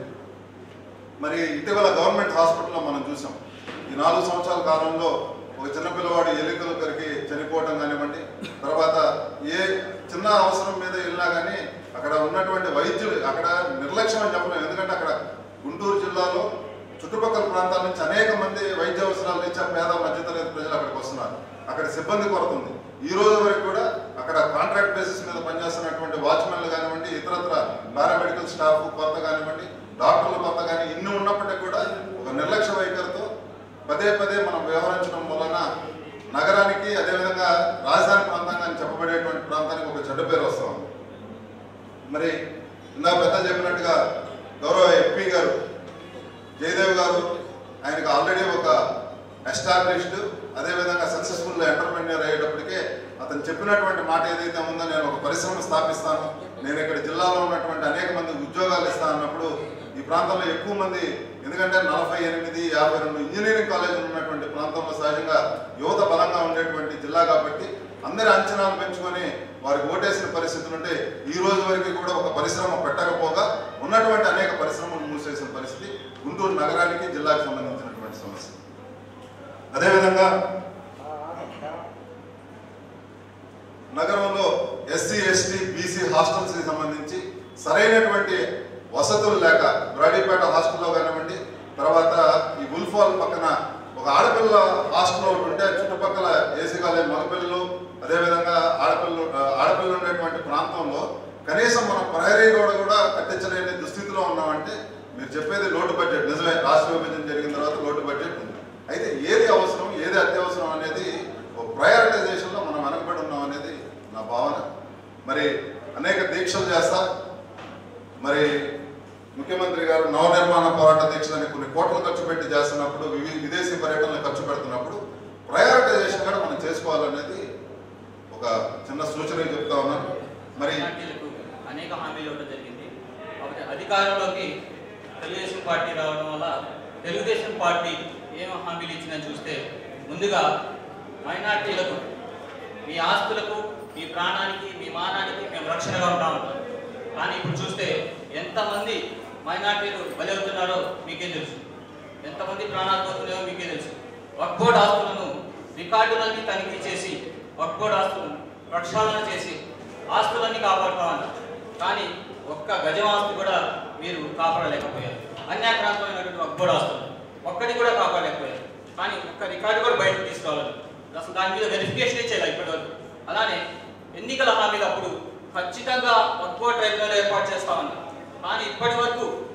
మరి ఇటీవల గవర్నమెంట్ హాస్పిటల్లో మనం చూసాం ఈ నాలుగు సంవత్సరాల కాలంలో ఒక చిన్న పిల్లవాడు ఎలుకలు కరికి చనిపోవటం కానివ్వండి తర్వాత ఏ చిన్న అవసరం మీద వెళ్ళినా కానీ అక్కడ ఉన్నటువంటి వైద్యులు అక్కడ నిర్లక్ష్యం అని చెప్పలేము ఎందుకంటే అక్కడ గుంటూరు జిల్లాలో చుట్టుపక్కల ప్రాంతాల నుంచి అనేక మంది వైద్య అవసరాలు ఇచ్చే పేద మధ్యతరగతి ప్రజలు అక్కడికి వస్తున్నారు అక్కడ సిబ్బంది కొరత ఉంది ఈ రోజు వరకు కూడా అక్కడ కాంట్రాక్ట్ బేసిస్ మీద పనిచేస్తున్నటువంటి వాచ్మెన్లు కానివ్వండి ఇతరత్ర పారామెడికల్ స్టాఫ్ కొరత కానివ్వండి డాక్టర్ల కొరత కానీ ఇన్ని ఉన్నప్పటికీ కూడా ఒక నిర్లక్ష్య వైఖరితో పదే పదే మనం వ్యవహరించడం వలన నగరానికి అదేవిధంగా రాజధాని ప్రాంతంగా అని చెప్పబడేటువంటి ప్రాంతానికి ఒక చెడ్డ పేరు వస్తా ఉంది మరి ఇందా పెద్ద చెప్పినట్టుగా గౌరవ ఎంపీ గారు జయదేవ్ గారు ఆయనకు ఆల్రెడీ ఒక ఎస్టాబ్లిష్డ్ అదేవిధంగా సక్సెస్ఫుల్ ఎంటర్ప్రెన్యూర్ అయ్యేటప్పటికే అతను చెప్పినటువంటి మాట ఏదైతే ఉందో నేను ఒక పరిశ్రమ స్థాపిస్తాను నేను ఇక్కడ జిల్లాలో ఉన్నటువంటి అనేక మంది ఉద్యోగాలు ఇస్తాను అన్నప్పుడు ఈ ప్రాంతంలో ఎక్కువ మంది ఎందుకంటే నలభై ఎనిమిది యాభై రెండు ఇంజనీరింగ్ కాలేజీలు ఉన్నటువంటి ప్రాంతంలో సహజంగా యువత బలంగా ఉండేటువంటి జిల్లా కాబట్టి అందరి అంచనాలు పెంచుకొని వారికి ఓటేసిన పరిస్థితులు ఉంటే ఈ రోజు వరకు కూడా ఒక పరిశ్రమ పెట్టకపోగా ఉన్నటువంటి అనేక పరిశ్రమలు మూసేసిన పరిస్థితి గుంటూరు నగరానికి జిల్లాకు సంబంధించినటువంటి సమస్య అదేవిధంగా నగరంలో ఎస్సీ ఎస్టీ బీసీ హాస్టల్స్ కి సంబంధించి సరైనటువంటి వసతులు లేక బ్రాడీపేట హాస్టల్లో కానివ్వండి తర్వాత ఈ ఉల్ఫాల్ పక్కన ఒక ఆడపిల్ల హాస్టల్ ఒకటి ఉంటే చుట్టుపక్కల ఏసీ కాలేజ్ మగపిల్లలు అదేవిధంగా ఆడపిల్లలు ఆ, ఆడపిల్లలు ఉండేటువంటి ప్రాంతంలో కనీసం మన ప్రహరీ గోడ కూడా కట్టించలేని దుస్థితిలో ఉన్నామంటే మీరు చెప్పేది లోటు బడ్జెట్ నిజమే రాష్ట్ర విభజన జరిగిన తర్వాత లోటు బడ్జెట్ ఉంది అయితే ఏది అవసరం ఏది అత్యవసరం అనేది ఒక ప్రయారిటైజేషన్లో మనం వెనకబడి ఉన్నాం అనేది నా భావన మరి అనేక దీక్షలు చేస్తా మరి ముఖ్యమంత్రి గారు నవనిర్మాణ పోరాట దీక్షలని కొన్ని కోట్లు ఖర్చు పెట్టి చేస్తున్నప్పుడు వివి- విదేశీ పర్యటనలు ఖర్చు పెడుతున్నప్పుడు ప్రయారిటైజేషన్ కూడా మనం చేసుకోవాలనేది ఒక చిన్న సూచన చెప్తా ఉన్నాను మరి పార్టీలకు అనేక హామీలు ఇవ్వడం జరిగింది కాబట్టి అధికారంలోకి తెలుగుదేశం పార్టీ రావడం వల్ల తెలుగుదేశం పార్టీ ఏం హామీలు ఇచ్చిందని చూస్తే ముందుగా మైనార్టీలకు మీ ఆస్తులకు మీ ప్రాణానికి మీ మానానికి మేము రక్షణగా ఉంటాం అంటారు. కానీ ఇప్పుడు చూస్తే ఎంతమంది మైనార్టీలు బలవుతున్నారో మీకే తెలుసు ఎంతమంది ప్రాణాలు పోతున్నాయో మీకే తెలుసు వక్బోర్డ్ ఆస్తులను రికార్డులన్నీ తనిఖీ చేసి వక్బోర్డ్ ఆస్తులను ప్రక్షాళన చేసి ఆస్తులన్నీ కాపాడుతామన్నారు కానీ ఒక్క గజం ఆస్తి కూడా మీరు కాపాడలేకపోయారు అన్యాక్రాంతమైనటువంటి వక్బోర్డ్ ఆస్తులు ఒక్కటి కూడా కాపాడలేకపోయారు కానీ ఒక్క రికార్డు కూడా బయటకు తీసుకురావాలి అసలు దాని మీద వెరిఫికేషన్ చేయాలి ఇప్పటివరకు అలానే ఎన్నికల హామీలు అప్పుడు ఖచ్చితంగా వక్బోర్డ్ ట్రైబ్యునల్ ఏర్పాటు చేస్తామన్నారు కానీ ఇప్పటి వరకు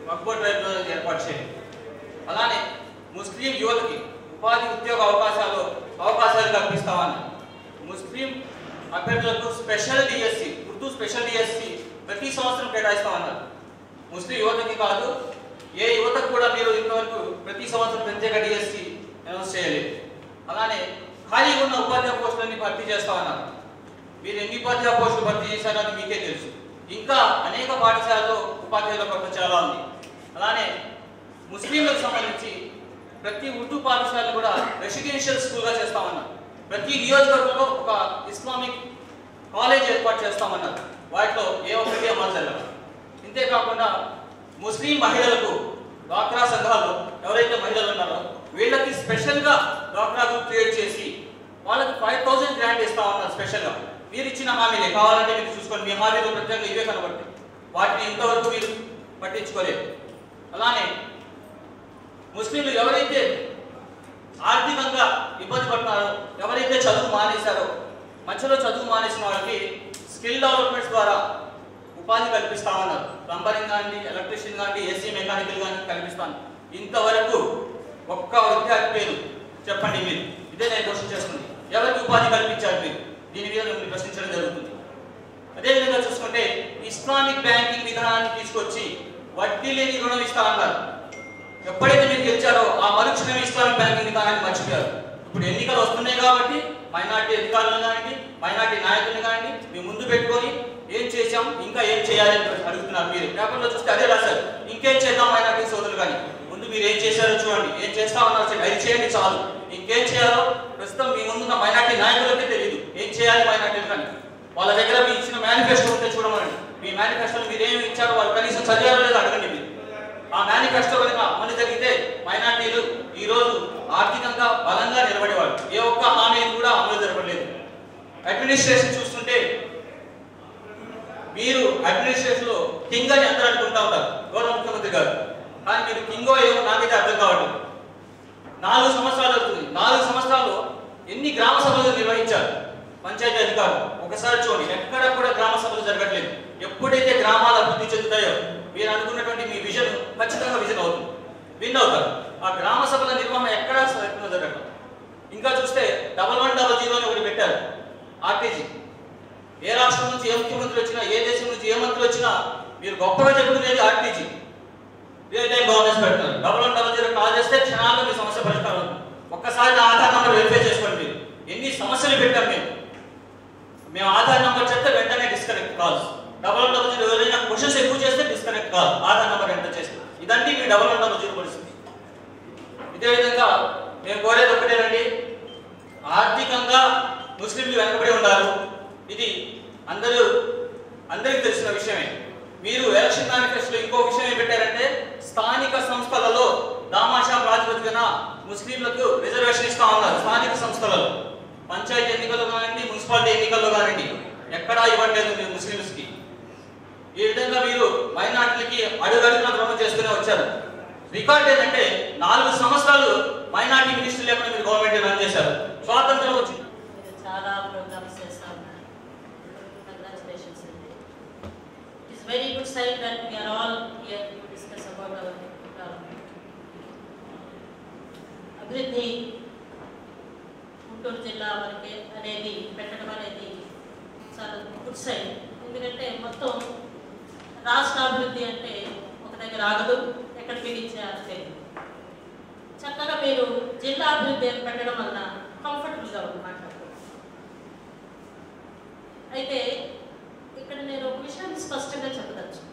వక్బో ట్రైబ్లో ఏర్పాటు చేయండి అలానే ముస్లిం యువతకి ఉపాధి ఉద్యోగ అవకాశాలు అవకాశాలు కల్పిస్తామని ముస్లిం అభ్యర్థులకు special DSC Urdu special DSC ప్రతి సంవత్సరం కేటాయిస్తామన్నారు ముస్లిం యువతకి కాదు ఏ యువతకు కూడా మీరు ఇంతవరకు ప్రతి సంవత్సరం ప్రత్యేక డిఎస్సి అనౌన్స్ చేయలేదు అలానే ఖాళీగా ఉన్న ఉపాధ్యాయ పోస్టులన్నీ భర్తీ చేస్తామన్నారు మీరు ఎన్ని ఉపాధ్యాయ పోస్టులు భర్తీ చేశారో అది మీకే తెలుసు ఇంకా అనేక పాఠశాలలో ఉపాధ్యాయుల కొరత చాలా ఉంది అలానే ముస్లింలకు సంబంధించి ప్రతి ఉర్దూ పాఠశాలను కూడా రెసిడెన్షియల్ స్కూల్గా చేస్తామన్నారు ప్రతి నియోజకవర్గంలో ఒక ఇస్లామిక్ కాలేజ్ ఏర్పాటు చేస్తామన్నారు వాటిలో ఏ ఒక్కటి అమలు జరగదు ఇంతేకాకుండా ముస్లిం మహిళలకు డ్వాక్రా సంఘాలు ఎవరైతే మహిళలు ఉన్నారో వీళ్ళకి స్పెషల్గా డ్వాక్రా గ్రూప్ క్రియేట్ చేసి వాళ్ళకి ఫైవ్ థౌసండ్ గ్రాంట్ ఇస్తామన్నారు స్పెషల్గా మీరు ఇచ్చిన హామీలే కావాలంటే మీరు చూసుకోండి మీ హామీలు ప్రత్యేకంగా ఇవే కనబడతాయి వాటిని ఇంతవరకు మీరు పట్టించుకోలేదు అలానే ముస్లింలు ఎవరైతే ఆర్థికంగా ఇబ్బంది పడుతున్నారో ఎవరైతే చదువు మానేశారో మధ్యలో చదువు మానేసిన వాళ్ళకి స్కిల్ డెవలప్మెంట్స్ ద్వారా ఉపాధి కల్పిస్తామన్నారు ప్లంబరింగ్ కానీ ఎలక్ట్రీషియన్ కానీ ఏసీ మెకానికల్ కానీ కల్పిస్తాను ఇంతవరకు ఒక్క విద్యార్థి పేరు చెప్పండి మీరు ఇదే నేను క్వశ్చన్ చేస్తుంది ఎవరికి ఉపాధి కల్పించారు మీరు దీని మీద మిమ్మల్ని ప్రశ్నించడం జరుగుతుంది అదేవిధంగా చూసుకుంటే ఇస్లామిక్ బ్యాంకింగ్ విధానాన్ని తీసుకొచ్చి వడ్డీ లేని రుణం ఇస్తా అన్నారు ఎప్పుడైతే మీరు గెలిచారో ఆ మరుక్షణం ఇస్లామిక్ బ్యాంకింగ్ విధానాన్ని మర్చిపోయారు ఇప్పుడు ఎన్నికలు వస్తున్నాయి కాబట్టి మైనార్టీ అధికారులను కానివ్వండి మైనార్టీ నాయకులను కానివ్వండి మీ ముందు పెట్టుకొని ఏం చేశాం ఇంకా ఏం చేయాలి అని అడుగుతున్నారు మీరు పేపర్లో చూస్తే అదే రాశారు ఇంకేం చేద్దాం మైనార్టీ సోదరులు కానీ ముందు మీరు ఏం చేశారో చూడండి ఏం చేస్తా ఉన్నారు చెప్పండి. అది చేయండి చాలు ఇంకేం చేయాలో ప్రస్తుతం మీ ముందున్న మైనార్టీ నాయకులకే తెలియదు ఏం చేయాలి మైనార్టీలు కానీ వాళ్ళ దగ్గర మీ ఇచ్చిన మేనిఫెస్టో ఉంటే చూడమనండి మీ మేనిఫెస్టోలో మీరు ఏమి ఇచ్చారో వాళ్ళు కనీసం చదివారో లేదో అడగండి మీరు ఆ మేనిఫెస్టో కనుక అమలు జరిగితే మైనార్టీలు ఈ రోజు ఆర్థికంగా బలంగా నిలబడేవాళ్ళు ఏ ఒక్క హామీని కూడా అమలు జరపలేదు అడ్మినిస్ట్రేషన్ చూస్తుంటే మీరు అడ్మినిస్ట్రేషన్ లో కింగ్ అని అందరూ అనుకుంటా ఉంటారు గౌరవ ముఖ్యమంత్రి గారు కానీ మీరు కింగో ఏమో నాకైతే అర్థం కావట్లేదు నాలుగు సంవత్సరాలు అవుతుంది నాలుగు సంవత్సరాలు ఎన్ని గ్రామ సభలు నిర్వహించారు పంచాయతీ అధికారులు ఒకసారి చూడండి ఎక్కడ కూడా గ్రామ సభలు జరగట్లేదు ఎప్పుడైతే గ్రామాలు అభివృద్ధి చెందుతాయో మీరు అనుకున్నటువంటి మీ విజన్ ఖచ్చితంగా విజన్ అవుతుంది విన్ అవుతారు ఆ గ్రామ సభల నిర్వహణ ఎక్కడా ఎక్కడ జరగదు ఇంకా చూస్తే డబల్ వన్ డబల్ జీరో అని ఒకటి పెట్టారు ఆర్టీజీ ఏ రాష్ట్రం నుంచి ఏ ముఖ్యమంత్రి వచ్చినా ఏ దేశం నుంచి ఏ మంత్రి వచ్చినా మీరు గొప్పగా చెప్పుకునేది ఆర్టీజీ రియల్ టైం గవర్నెన్స్ పెడతారు double one double zero call చేస్తే క్షణాల్లో మీ సమస్య పరిష్కారం అవుతుంది ఒక్కసారి నా ఆధార్ నంబర్ వెరిఫై చేసుకోండి మీరు ఎన్ని సమస్యలు పెట్టాం మేము మేము ఆధార్ నంబర్ చెప్తే వెంటనే disconnect calls double one double zero ఎవరైనా క్వశ్చన్స్ ఎక్కువ చేస్తే disconnect call Aadhaar number enter చేస్తే ఇదండి మీ డబల్ వన్ డబల్ జీరో పరిస్థితి ఇదే విధంగా మేము కోరేది ఒకటేనండి ఆర్థికంగా ముస్లింలు వెనకబడి ఉన్నారు ఇది అందరూ అందరికీ తెలిసిన విషయమే మీరు ఎలక్షన్ మేనిఫెస్టోలో ఇంకో విషయం ఏం పెట్టారంటే స్థానిక సంస్థలలో దామాషా ప్రాతిపదికన ముస్లింలకు రిజర్వేషన్ ఇస్తా ఉన్నారు స్థానిక సంస్థలలో పంచాయతీ ఎన్నికల్లో కానివ్వండి మున్సిపాలిటీ ఎన్నికల్లో కానివ్వండి ఎక్కడా ఇవ్వట్లేదు మీరు ముస్లింస్కి ఈ విధంగా మీరు మైనార్టీలకి అడుగడుగున ద్రోహం చేస్తూనే వచ్చారు రికార్డ్ ఏంటంటే నాలుగు సంవత్సరాలు మైనార్టీ మినిస్టర్ లేకుండా మీరు గవర్నమెంట్ రన్ చేశారు స్వాతంత్రం వచ్చింది మీరు చాలా ప్రోగ్రామ్స్ చేస్తా ఉన్నారు కంగ్రాచులేషన్స్ అండి it is very good sign that we are all here to discuss about our అభివృద్ధి గుంటూరు జిల్లా వరకే అనేది పెట్టడం అనేది చాలా గుడ్ సైన్ ఎందుకంటే మొత్తం రాష్ట్ర అభివృద్ధి అంటే ఒక దగ్గర ఆగదు ఎక్కడ బిగించే అంతే చక్కగా మీరు జిల్లా అభివృద్ధి అని పెట్టడం వలన కంఫర్టబుల్గా ఉంది మాట్లాడుతూ అయితే ఇక్కడ నేను ఒక విషయాన్ని స్పష్టంగా చెప్పదలుచుకున్నాను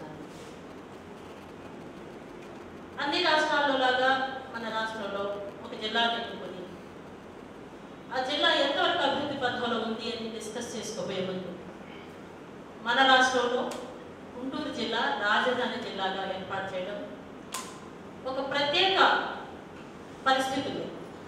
అన్ని రాష్ట్రాల్లో లాగా మన రాష్ట్రంలో ఒక జిల్లా పెట్టుకొని ఆ జిల్లా ఎంతవరకు అభివృద్ధి పథంలో ఉంది అని డిస్కస్ చేసుకోబోయే ముందు మన రాష్ట్రంలో గుంటూరు జిల్లా రాజధాని జిల్లాగా ఏర్పాటు చేయడం ఒక ప్రత్యేక పరిస్థితులు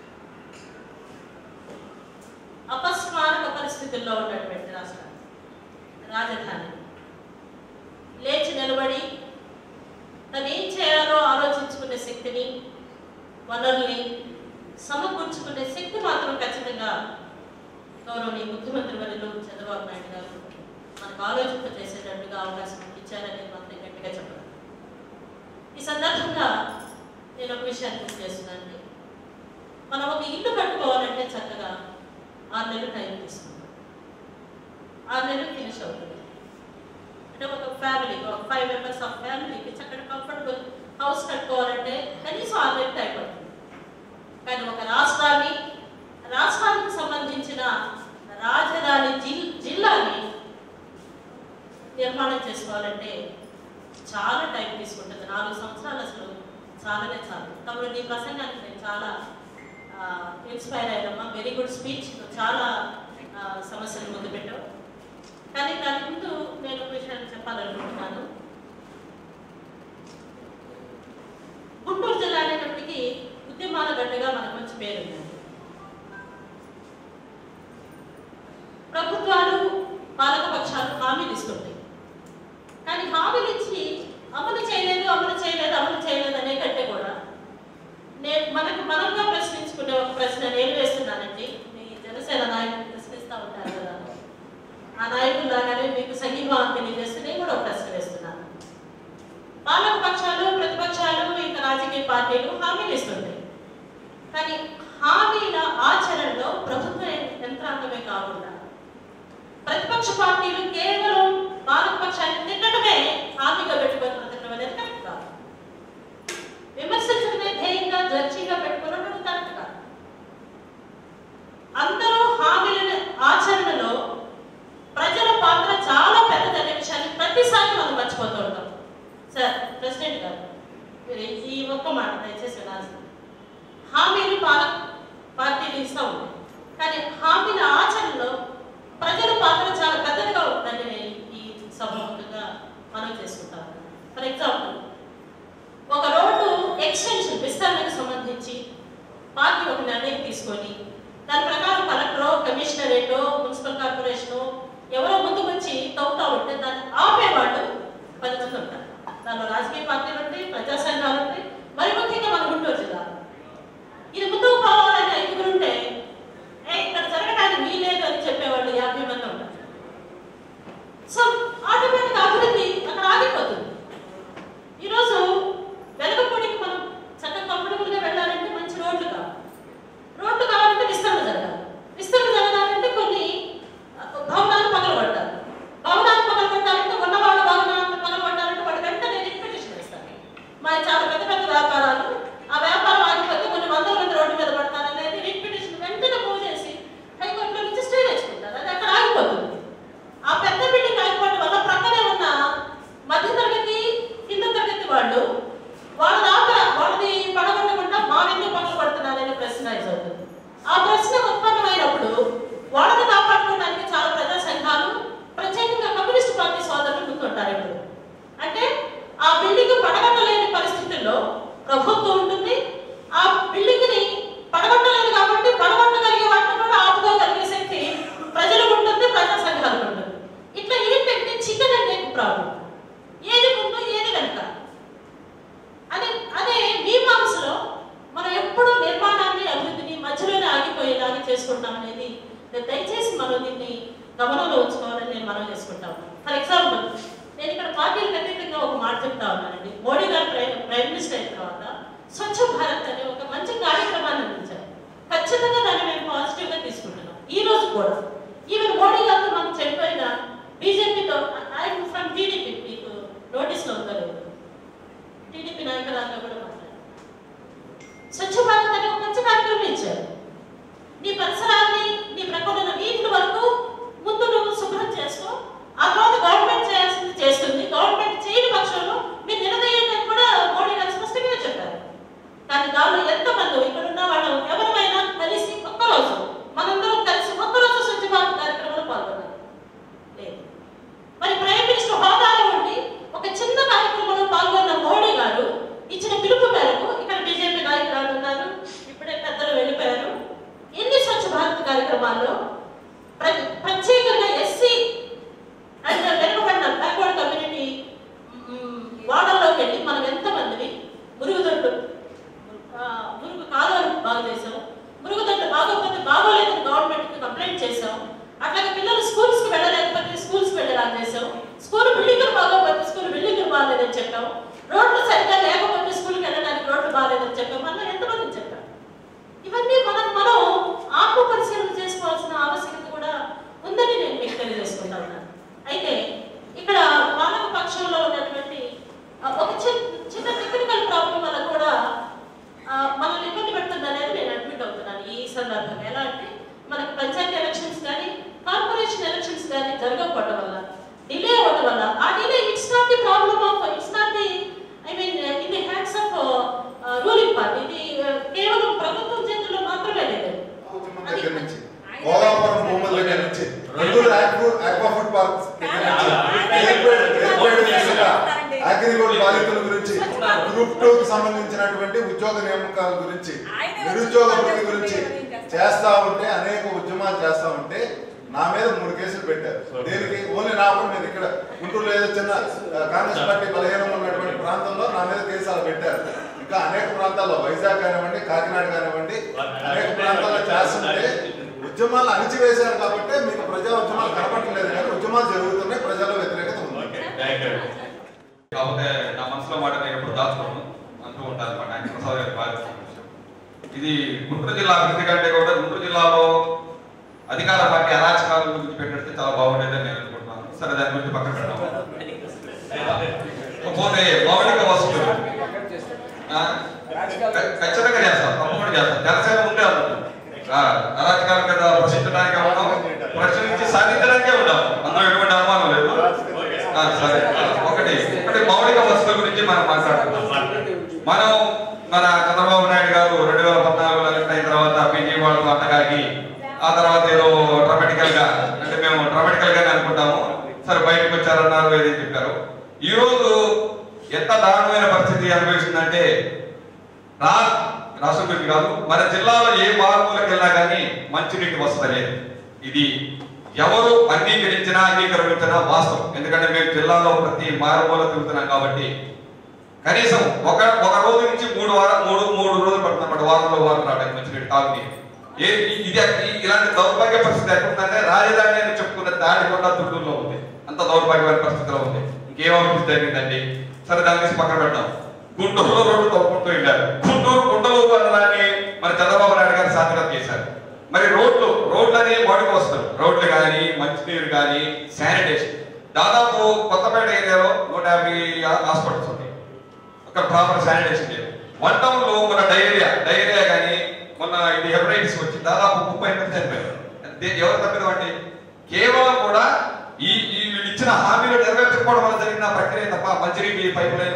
అపస్మారక పరిస్థితుల్లో ఉన్నటువంటి రాష్ట్రం రాజధాని లేచి నిలబడి తను ఏం చేయాలో ఆలోచించుకునే శక్తిని వనరుల్ని సమకూర్చుకునే శక్తి మాత్రం ఖచ్చితంగా గౌరవనీయ ముఖ్యమంత్రి వర్యులు చంద్రబాబు నాయుడు గారు మనకు ఆలోచింప చేసేటట్టుగా అవకాశం ఇచ్చారని మాత్రం గట్టిగా చెప్పడం ఈ సందర్భంగా నేను ఒక విషయాన్ని గుర్తు చేస్తున్నానండి మనం ఒక ఇల్లు కట్టుకోవాలంటే చక్కగా ఆరు నెలలు టైం తీసుకుంటాం ఆరు నెలలు ఫినిష్ అవుతుంది అంటే ఒక ఫ్యామిలీ ఒక ఫైవ్ మెంబర్స్ ఆఫ్ ఫ్యామిలీకి చక్కటి కంఫర్టబుల్ హౌస్ కట్టుకోవాలంటే కనీసం ఆరు నెలలు టైం పడుతుంది కానీ ఒక రాష్ట్రాన్ని రాష్ట్రానికి సంబంధించిన రాజధాని జిల్ జిల్లాని నిర్మాణం చేసుకోవాలంటే చాలా టైం తీసుకుంటుంది నాలుగు సంవత్సరాలు అసలు చాలానే చాలు తమ్ముడు నీ ప్రసంగానికి నేను చాలా ఇన్స్పైర్ అయ్యానమ్మా వెరీ గుడ్ స్పీచ్ చాలా ఆ, సమస్యలు ముందు పెట్టావు కానీ దాని ముందు నేను ఒక విషయాన్ని చెప్పాలనుకుంటున్నాను గుంటూరు జిల్లా అనేటప్పటికీ ఉద్యమాల గడ్డగా మనకు మంచి పేరుంది ప్రభుత్వాలు పాలకపక్షాలు హామీలు ఇస్తుంటాయి కానీ హామీలు ఇచ్చి అమలు చేయలేదు అమలు చేయలేదు అమలు చేయలేదు అనే కంటే కూడా నేను మనకు మనంగా ప్రశ్నించుకునే ఒక ప్రశ్న నేను వేస్తున్నానండి మీ జనసేన నాయకులు ప్రశ్నిస్తూ ఉంటారు కదా ఆ నాయకులు లాగానే మీకు సంఘీభావం తెలియజేస్తే నేను కూడా ఒక ప్రశ్న వేస్తున్నాను పాలక పక్షాలు ప్రతిపక్షాలు ఇంకా రాజకీయ పార్టీలు హామీలు ఇస్తుంటాయి కానీ హామీల ఆచరణలో ప్రభుత్వ యంత్రాంగమే కాకుండా ప్రతిపక్ష పార్టీలు కేవలం పాలక పక్షాన్ని తిట్టడమే హామీగా పెట్టుకొని బ్రతకడం అనేది కరెక్ట్ కాదు విమర్శించడమే ధ్యేయంగా జడ్జిగా పెట్టుకోవడం అది కరెక్ట్ కాదు అందరూ హామీల ఆచరణలో ప్రజల పాత్ర చాలా పెద్దదనే విషయాన్ని ప్రతిసారి మనం మర్చిపోతూ ఉంటాం సార్ ప్రెసిడెంట్ గారు మీరు ఈ ఒక్క మాట దయచేసి వినాల్సింది హామీలు పాలక పార్టీలు ఇస్తూ ఉంటాయి కానీ హామీల ఆచరణలో ప్రజల పాత్ర చాలా పెద్దదిగా ఉంటుందని నేను ఈ సభముఖంగా మనం చేసుకుంటాం ఫర్ ఎగ్జాంపుల్ ఒక రోడ్డు ఎక్స్టెన్షన్ విస్తరణకు సంబంధించి పార్టీ ఒక నిర్ణయం తీసుకొని దాని ప్రకారం కలెక్టరో కమిషనరేటో మున్సిపల్ కార్పొరేషనో ఎవరో ముందుకు వచ్చి తవ్వుతా ఉంటే దాన్ని ఆపేవాళ్ళు పది మంది ఉంటారు దానిలో రాజకీయ పార్టీలు ఉంటాయి ప్రజా సంఘాలు ఉంటాయి మరి ముఖ్యంగా మన గుంటూరు జిల్లా ఇది ముందుకు పోవాలని ఐదుగురు ఉంటే "ఏ, ఇక్కడ జరగడానికి వీలేదు అని చెప్పేవాళ్ళు యాభై మంది ఉంటారు సో ఆటోమేటిక్ అభివృద్ధి అక్కడ ఆగిపోతుంది ఈరోజు వెలగపూడికి మనం చక్కగా కంఫర్టబుల్గా వెళ్ళాలంటే మంచి రోడ్లు కావాలి రోడ్లు కావాలంటే విస్తరణ జరగాలి విస్తరణ జరగాలంటే కొన్ని ఆ, భవనాలు పగలగొట్టాలి భవనాలు పగలగొట్టాలంటే ఉన్నవాళ్ళ భవనాలను పగలగొట్టాలంటే వాళ్ళు వెంటనే రిపిటేషన్ ఇస్తారు మరి చాలా పెద్ద పెద్ద వ్యాపారాలు ఆ వ్యాపారం ఆగిపోతే కొన్ని వందల మంది రోడ్డు మీద పడతారు అనేది రిపిటేషన్ వెంటనే మూవ్ చేసి హైకోర్టులో నుంచి స్టే తెచ్చుకుంటారు అది అక్కడ ఆగిపోతుంది ఆ పెద్ద బిల్డింగ్ ఆగిపోవడం వల్ల ప్రక్కనే ఉన్న మధ్య తరగతి కింద తరగతి వాళ్ళు వాళ్ళ దాకా వాళ్ళది పడగొట్టకుండా మా ఎందుకు పక్కన పడుతున్నారనే ప్రశ్న రైజ్ అవుతుంది ఆ ప్రశ్న ఉత్పన్నమైనప్పుడు వాళ్ళని కాపాడుకోవడానికి చాలా ప్రజా సంఘాలు ప్రత్యేకంగా కమ్యూనిస్ట్ పార్టీ సోదరులు ముందుంటారు ఇప్పుడు అంటే ఆ బిల్డింగ్ పడగొట్టలేని పరిస్థితుల్లో ప్రభుత్వం ఉంటుంది ఆ బిల్డింగ్ ని పడగొట్టలేదు కాబట్టి పడగొట్టగలిగే వాటిని కూడా ఆపుకోగలిగే శక్తి ప్రజలకు ఉంటుంది ప్రజా సంఘాలకు ఉంటుంది ఇట్లా ఏంటంటే చికెన్ అంటే ప్రాబ్లం ఏది ముందు ఏది వెనక అదే అదే మీమాంసలో మనం ఎప్పుడూ నిర్మాణాన్ని అభివృద్ధిని మధ్యలోనే ఆగిపోయేలాగా చేసుకుంటాం అనేది దయచేసి మనం దీన్ని గమనంలో ఉంచుకోవాలని నేను మనం చేసుకుంటాం ఫర్ ఎగ్జాంపుల్ నేను ఇక్కడ పార్టీలకు అతీతంగా ఒక మాట చెప్తా ఉన్నానండి మోడీ గారు ప్రైమ్ ప్రైమ్ మినిస్టర్ అయిన తర్వాత స్వచ్ఛ భారత్ అనే ఒక మంచి కార్యక్రమాన్ని అందించారు ఖచ్చితంగా దాన్ని మేము పాజిటివ్ గా తీసుకుంటున్నాం ఈ రోజు కూడా ఈవెన్ మోడీ గారితో మనం చనిపోయిన బీజేపీతో ఐఎమ్ ఫ్రమ్ టీడీపీ మీకు నోటీస్ లో ఉందో లేదు టీడీపీ నాయకురాలతో కూడా మాట్లాడారు స్వచ్ఛ భారత్ అనే ఒక మంచి కార్యక్రమం ఇచ్చారు నీ పరిసరాల్ని నీ ప్రక్కన ఉన్న వీటి వరకు ముందు నువ్వు శుభ్రం చేసుకో ఆ తర్వాత గవర్నమెంట్ చేయాల్సింది చేస్తుంది గవర్నమెంట్ చేయని పక్షంలో మీరు నిలదీయండి అని కూడా మోడీ గారు స్పష్టంగా చెప్పారు కానీ దానిలో ఎంతమంది ఇక్కడ ఉన్న వాళ్ళు ఎవరైనా కలిసి ఒక్కరోజు మనందరం కలిసి ఒక్కరోజు స్వచ్ఛ భారత్ కార్యక్రమంలో పాల్గొన్నారు లేదు మరి ప్రైమ్ మినిస్టర్ హోదాలో ఉండి ఒక చిన్న కార్యక్రమంలో పాల్గొన్న మోడీ గారు ఇచ్చిన పిలుపు మేరకు ఇక్కడ బీజేపీ నాయకురాలు ఉన్నారు ఇప్పుడే పెద్దలు వెళ్ళిపోయారు ఎన్ని స్వచ్ఛ భారత్ కార్యక్రమాల్లో ప్ర- ప్రత్యేకంగా ఎస్సీ అండ్ వెనుకబడిన బ్యాక్వర్డ్ కమ్యూనిటీ వాడల్లోకి వెళ్ళి మనం ఎంతమందిని మురుగుదొడ్డు ఆ, మురుగు కాలువలు బాగు చేసాం మురుగుదొడ్డు బాగోకపోతే బాగోలేదని గవర్నమెంట్కి కంప్లైంట్ చేసాం అట్లాగే పిల్లలు స్కూల్స్కి వెళ్ళలేకపోతే స్కూల్స్కి వెళ్ళేలా చేసాం స్కూల్ బిల్డింగ్లు బాగోకపోతే స్కూల్ బిల్డింగ్లు బాగాలేదని చెప్పాం రోడ్లు సరిగ్గా లేకపోతే కోలాపురం భూముల దగ్గర నుంచి Guntur aqua- aqua food park దగ్గర నుంచి ఎయిర్పోర్ట్ ఎయిర్పోర్ట్ మీదుగా అగ్రిగోల్డ్ బాధితుల గురించి గ్రూప్ టూ కి సంబంధించినటువంటి ఉద్యోగ నియామకాల గురించి నిరుద్యోగ వృత్తి గురించి చేస్తా ఉంటే అనేక ఉద్యమాలు చేస్తా ఉంటే నా మీద మూడు కేసులు పెట్టారు దీనికి ఓన్లీ నా కూడా మీద ఇక్కడ గుంటూరులో ఏదో చిన్న ఆ, కాంగ్రెస్ పార్టీ బలహీనం ఉన్నటువంటి ప్రాంతంలో నా మీద కేసు అలా పెట్టారు ఇంకా అనేక ప్రాంతాల్లో వైజాగ్ కానివ్వండి కాకినాడ కానివ్వండి అనేక ప్రాంతాల్లో చేస్తుంటే ఉద్యమాలు అణిచివేశారు కాబట్టి మీకు ప్రజా ఉద్యమాలు కనపడలేదు కానీ ఉద్యమాలు జరుగుతున్నాయి ప్రజల వ్యతిరేకత ఉంది కాకపోతే నా మనసులో మాట నేను ఎప్పుడు దాచుకోను అంటూ ఉంటాను అనమాట ఆయన ప్రసాద్ గారి బాధ్యత ఇది గుంటూరు జిల్లా అభివృద్ధి కంటే కూడా గుంటూరు జిల్లాలో అధికార పార్టీ అరాచకాల గురించి పెట్టితే చాలా బాగుండేదని నేను అనుకుంటున్నాను సరే దాని గురించి పక్కన పెడదాం పోతే మౌలిక వసతులు ఆ, ఖ- ఖచ్చితంగా చేస్తాం తప్పకుండా చేస్తాం జనసేన ఉండే అందుకు ఆ, అరాచకాల మీద ప్రశ్నించడానికే ఉన్నాం ప్రశ్నించి సాధించడానికే ఉన్నాం అందులో ఎటువంటి అనుమానం లేదు ఆ, సరే ఒకటి ఒకటి మౌలిక వసతుల గురించి మనం మాట్లాడుతున్నాం మనం మన చంద్రబాబు నాయుడు గారు రెండు వేల పద్నాలుగులో ఎలక్ట్ అయిన తర్వాత బీజేపీ వాళ్ళతో అట్టగాకి ఆ తర్వాత ఏదో డ్రామాటికల్ గా అంటే మేము డ్రామాటికల్ గానే అనుకుంటాము సరే బయటకు వచ్చారన్నారు ఏది చెప్పారు ఈ రోజు ఎంత దారుణమైన పరిస్థితి అనుభవిస్తుందంటే రా రాష్ట్రం గురించి కాదు మన జిల్లాలో ఏ మార్పులకు వెళ్ళినా కానీ మంచినీటి వసతి లేదు ఇది ఎవరు అంగీకరించినా అంగీకరించినా వాస్తవం ఎందుకంటే మేము జిల్లాలో ప్రతి మారుమూల తిరుగుతున్నాం కాబట్టి కనీసం ఒక ఒక రోజు నుంచి మూడు వారం మూడు మూడు రోజులు పడుతుంది అన్నమాట వారంలో వారం రావడానికి మంచినీటి తాగునీరు ఏ ఈ- ఇది ఈ- ఇలాంటి దౌర్భాగ్య పరిస్థితి ఎక్కడుందంటే రాజధాని అని చెప్పుకున్న దాడికొండ తుట్టూరులో ఉంది అంత దౌర్భాగ్యమైన పరిస్థితిలో ఉంది ఇంకేం అభివృద్ధి జరిగిందండి సరే దాని తీసి పక్కన పెడతాం గుంటూరులో రోడ్డు తవ్వుకుంటూ వెళ్ళారు గుంటూరు గుంటలూరు అనడాన్ని మన చంద్రబాబు నాయుడు గారు సాధకం చేశారు మరి రోడ్లు రోడ్లని వాడుకు వస్తారు రోడ్లు కానీ మంచినీరు కానీ శానిటేషన్ దాదాపు కొత్తపేట ఏరియాలో నూట యాభై హాస్పిటల్స్ ఉన్నాయి ఒక ప్రాపర్ శానిటేషన్ లేదు వన్ టౌన్ లో మన డైరియా డైరియా కానీ మొన్న ఇది హెపటైటిస్ వచ్చి దాదాపు ముప్పై మంది చనిపోయారు దే- ఎవరు తప్పిదం అండి కేవలం కూడా ఈ ఈ వీళ్ళు ఇచ్చిన హామీలు నెరవేర్చకపోవడం వల్ల జరిగిన ప్రక్రియ తప్ప మంచినీటి పైపు లైన్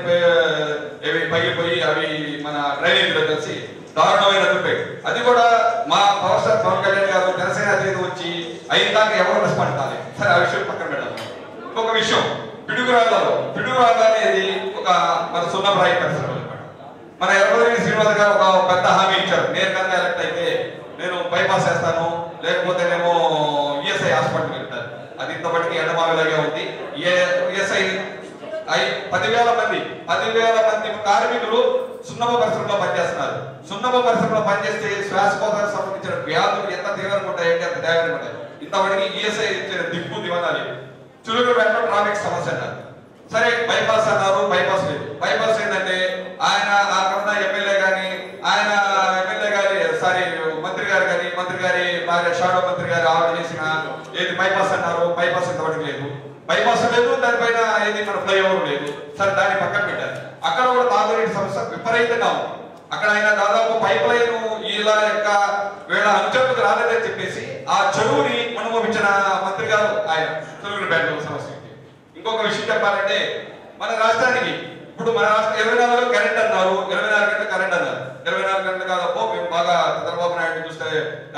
ఏవి పగిలిపోయి అవి మన డ్రైనేజీలో కలిసి దారుణమైన దుర్పేరు అది కూడా మా పవర్ స్టార్ పవన్ కళ్యాణ్ గారు జనసేన అధినేత వచ్చి అయిన దాకా ఎవరు రెస్పాండ్ కాలేదు సరే ఆ విషయం పక్కన పెడదాం ఇంకొక విషయం పిడుగురాళ్ళలో పిడుగురాళ్ళ అనేది ఒక మన సున్నప్రాయ పరిశ్రమ అన్నమాట మన ఎర్రవల్లి శ్రీనివాస్ గారు ఒక పెద్ద హామీ ఇచ్చారు నేను కనుక ఎలక్ట్ అయితే నేను బైపాస్ చేస్తాను లేకపోతేనేమో ఈఎస్ఐ హాస్పిటల్ వెళ్తాను అది ఇంతప్పటికి ఎండమావిలాగే ఉంది ఈఎస్ఐ ఐ పదివేల మంది పదివేల మంది కార్మికులు సున్నమ పరిశ్రమలో పనిచేస్తున్నారు సున్నమ పరిశ్రమలో పనిచేస్తే శ్వాసకోశానికి సంబంధించిన వ్యాధులు ఎంత తీవ్రంగా ఉంటాయంటే అంత తీవ్రంగా ఉంటాయి ఇంతవరకు ఈఎస్ఐ ఇచ్చిన దిక్కు దివనాలి చురుకు వెంట ట్రాఫిక్ సమస్య అన్నారు సరే బైపాస్ అన్నారు బైపాస్ లేదు బైపాస్ ఏంటంటే ఆయన ఆ కన్నా ఎమ్మెల్యే గాని ఆయన ఎమ్మెల్యే గారి సారీ మంత్రి గారు కానీ మంత్రి గారి భార్య షాడో మంత్రి గారు ఆర్డర్ చేసిన ఏది బైపాస్ అన్నారు బైపాస్ ఇంతవరకు లేదు బైపాస్ లేదు దానిపైన ఏది మన ఫ్లైఓవర్ లేదు సరే దాన్ని పక్కన పెట్టారు అక్కడ కూడా తాగునీటి సమస్య విపరీతంగా ఉంది అక్కడ ఆయన దాదాపు పైప్ లైన్ ఇలా యొక్క వీళ్ళ అంచెలకు రాలేదని చెప్పేసి ఆ చెరువుని అనుభవించిన మంత్రి గారు ఆయన చెరువుని బ్యాంకు సమస్య ఇంకొక విషయం చెప్పాలంటే మన రాష్ట్రానికి ఇప్పుడు మన రాష్ట్రం ఇరవై నాలుగు కరెంట్ అన్నారు ఇరవై నాలుగు గంటల కరెంట్ అన్నారు ఇరవై నాలుగు గంటలు కాదప్పో మేము బాగా చంద్రబాబు నాయుడు చూస్తే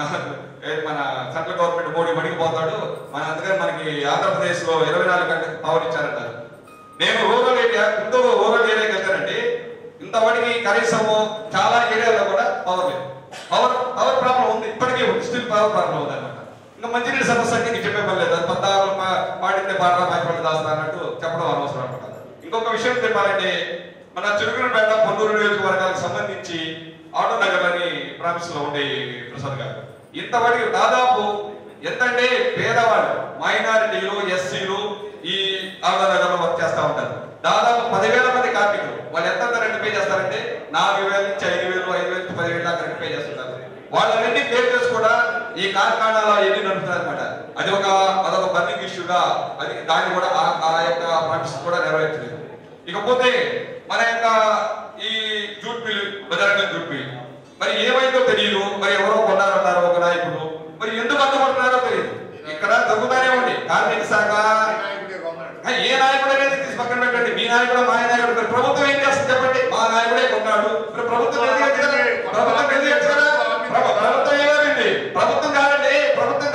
ఏది మన సెంట్రల్ గవర్నమెంట్ మోడీ మడిగిపోతాడు మన అందుకని మనకి ఆంధ్రప్రదేశ్ లో ఇరవై నాలుగు గంటలకు పవర్ ఇచ్చారంటారు నేను రూరల్ ఏరియా గుంటూరు రూరల్ ఏరియాకి వెళ్తానండి ఇంతవరకు కనీసము చాలా ఏరియాలో కూడా పవర్ లేదు పవర్ పవర్ ప్రాబ్లం ఉంది ఇప్పటికీ ఉంది స్టిల్ పవర్ ప్రాబ్లం ఉంది అనమాట ఇంకా మంచినీటి సమస్య అంటే నీకు చెప్పే పని లేదు అది పద్నాలుగు పాడిందే పాడరా మాయపడి దాస్తా అన్నట్టు చెప్పడం అనవసరం అనమాట ఇంకొక విషయం చెప్పాలంటే మన చిరుకులపేట పొన్నూరు నియోజకవర్గాలకు సంబంధించి ఆటో నగర్ అని ప్రామిస్ లో ఉండే ప్రసాద్ గారు ఇంతవరకు దాదాపు ఎంతంటే పేదవాళ్ళు మైనారిటీలు ఎస్సీలు ఈ ఆటో నగర్ లో వర్క్ చేస్తా ఉంటారు దాదాపు పదివేల మంది కార్మికులు వాళ్ళు ఎంత రెంట్ పే చేస్తారంటే నాలుగు వేల నుంచి ఐదు వేలు ఐదు వేల నుంచి పదివేల దాకా రెంట్ పే చేస్తుంటారు వాళ్ళన్నింటినీ పే చేసి కూడా ఈ కార్ఖానాలో ఎన్ని నడుపుతారు అనమాట అది ఒక అదొక బర్నింగ్ ఇష్యూగా అది దాన్ని కూడా ఆ- ఆ యొక్క ప్రామిస్ కూడా నెరవేర్చలేదు ఇకపోతే మన యొక్క ఈ జూట్ మిల్ బజారంగ జూట్ మిల్ మరి ఏమైందో తెలియదు మరి ఎవరో కొన్నారన్నారు ఒక నాయకుడు మరి ఎందుకు అడ్డుపడుతున్నారో తెలియదు ఇక్కడ దొరుకుతానే ఉంది కార్మిక శాఖ ఆ, ఏ నాయకుడు అనేది తీసి పక్కన పెట్టండి మీ నాయకుడు మా నాయకుడు మరి ప్రభుత్వం ఏం చేస్తుంది చెప్పండి మా నాయకుడే కొన్నాడు మరి ప్రభుత్వం ఎందుకు ఎత్తు కదా? ప్రభుత్వం ఎందుకు ఎత్తు కదా? ప్రభు- ప్రభుత్వం ఏమైంది ప్రభుత్వం కాదండి ప్రభుత్వం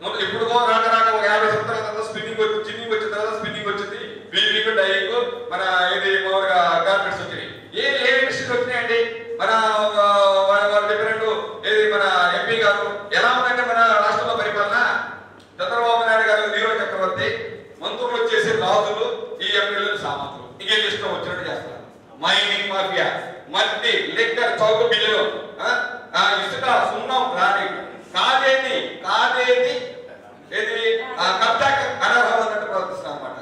మొదలు ఇప్పుడు రాక రాక ఒక యాభై సంవత్సరాల తర్వాత స్పిన్నింగ్ వచ్చి జిన్నింగ్ వచ్చిన తర్వాత స్పిన్నింగ్ వచ్చింది వీవింగ్ డైయింగ్ మన ఇది మామూలుగా గార్మెంట్స్ వచ్చినాయి ఏ ఏ ఇండస్ట్రీస్ వచ్చినాయండి మన ఆ, వారు వారు చెప్పినట్టు ఏది మన ఎంపీ గారు ఎలా ఉందంటే మన రాష్ట్రంలో పరిపాలన చంద్రబాబు నాయుడు గారు నీరో చక్రవర్తి మంత్రులు వచ్చేసి రాజులు ఈ ఎమ్మెల్యేలు సామంతులు ఇంకేం ఇష్టం వచ్చినట్టు చేస్తారు మైనింగ్ మాఫియా మట్టి లిక్కర్ చౌక బిల్లులు ఆ, ఆ, ఇసుక సున్నం రాణి కాదేది కాదేది ఏది ఆ, కబ్జా అనర్హం అన్నట్టు ప్రవర్తిస్తారు అనమాట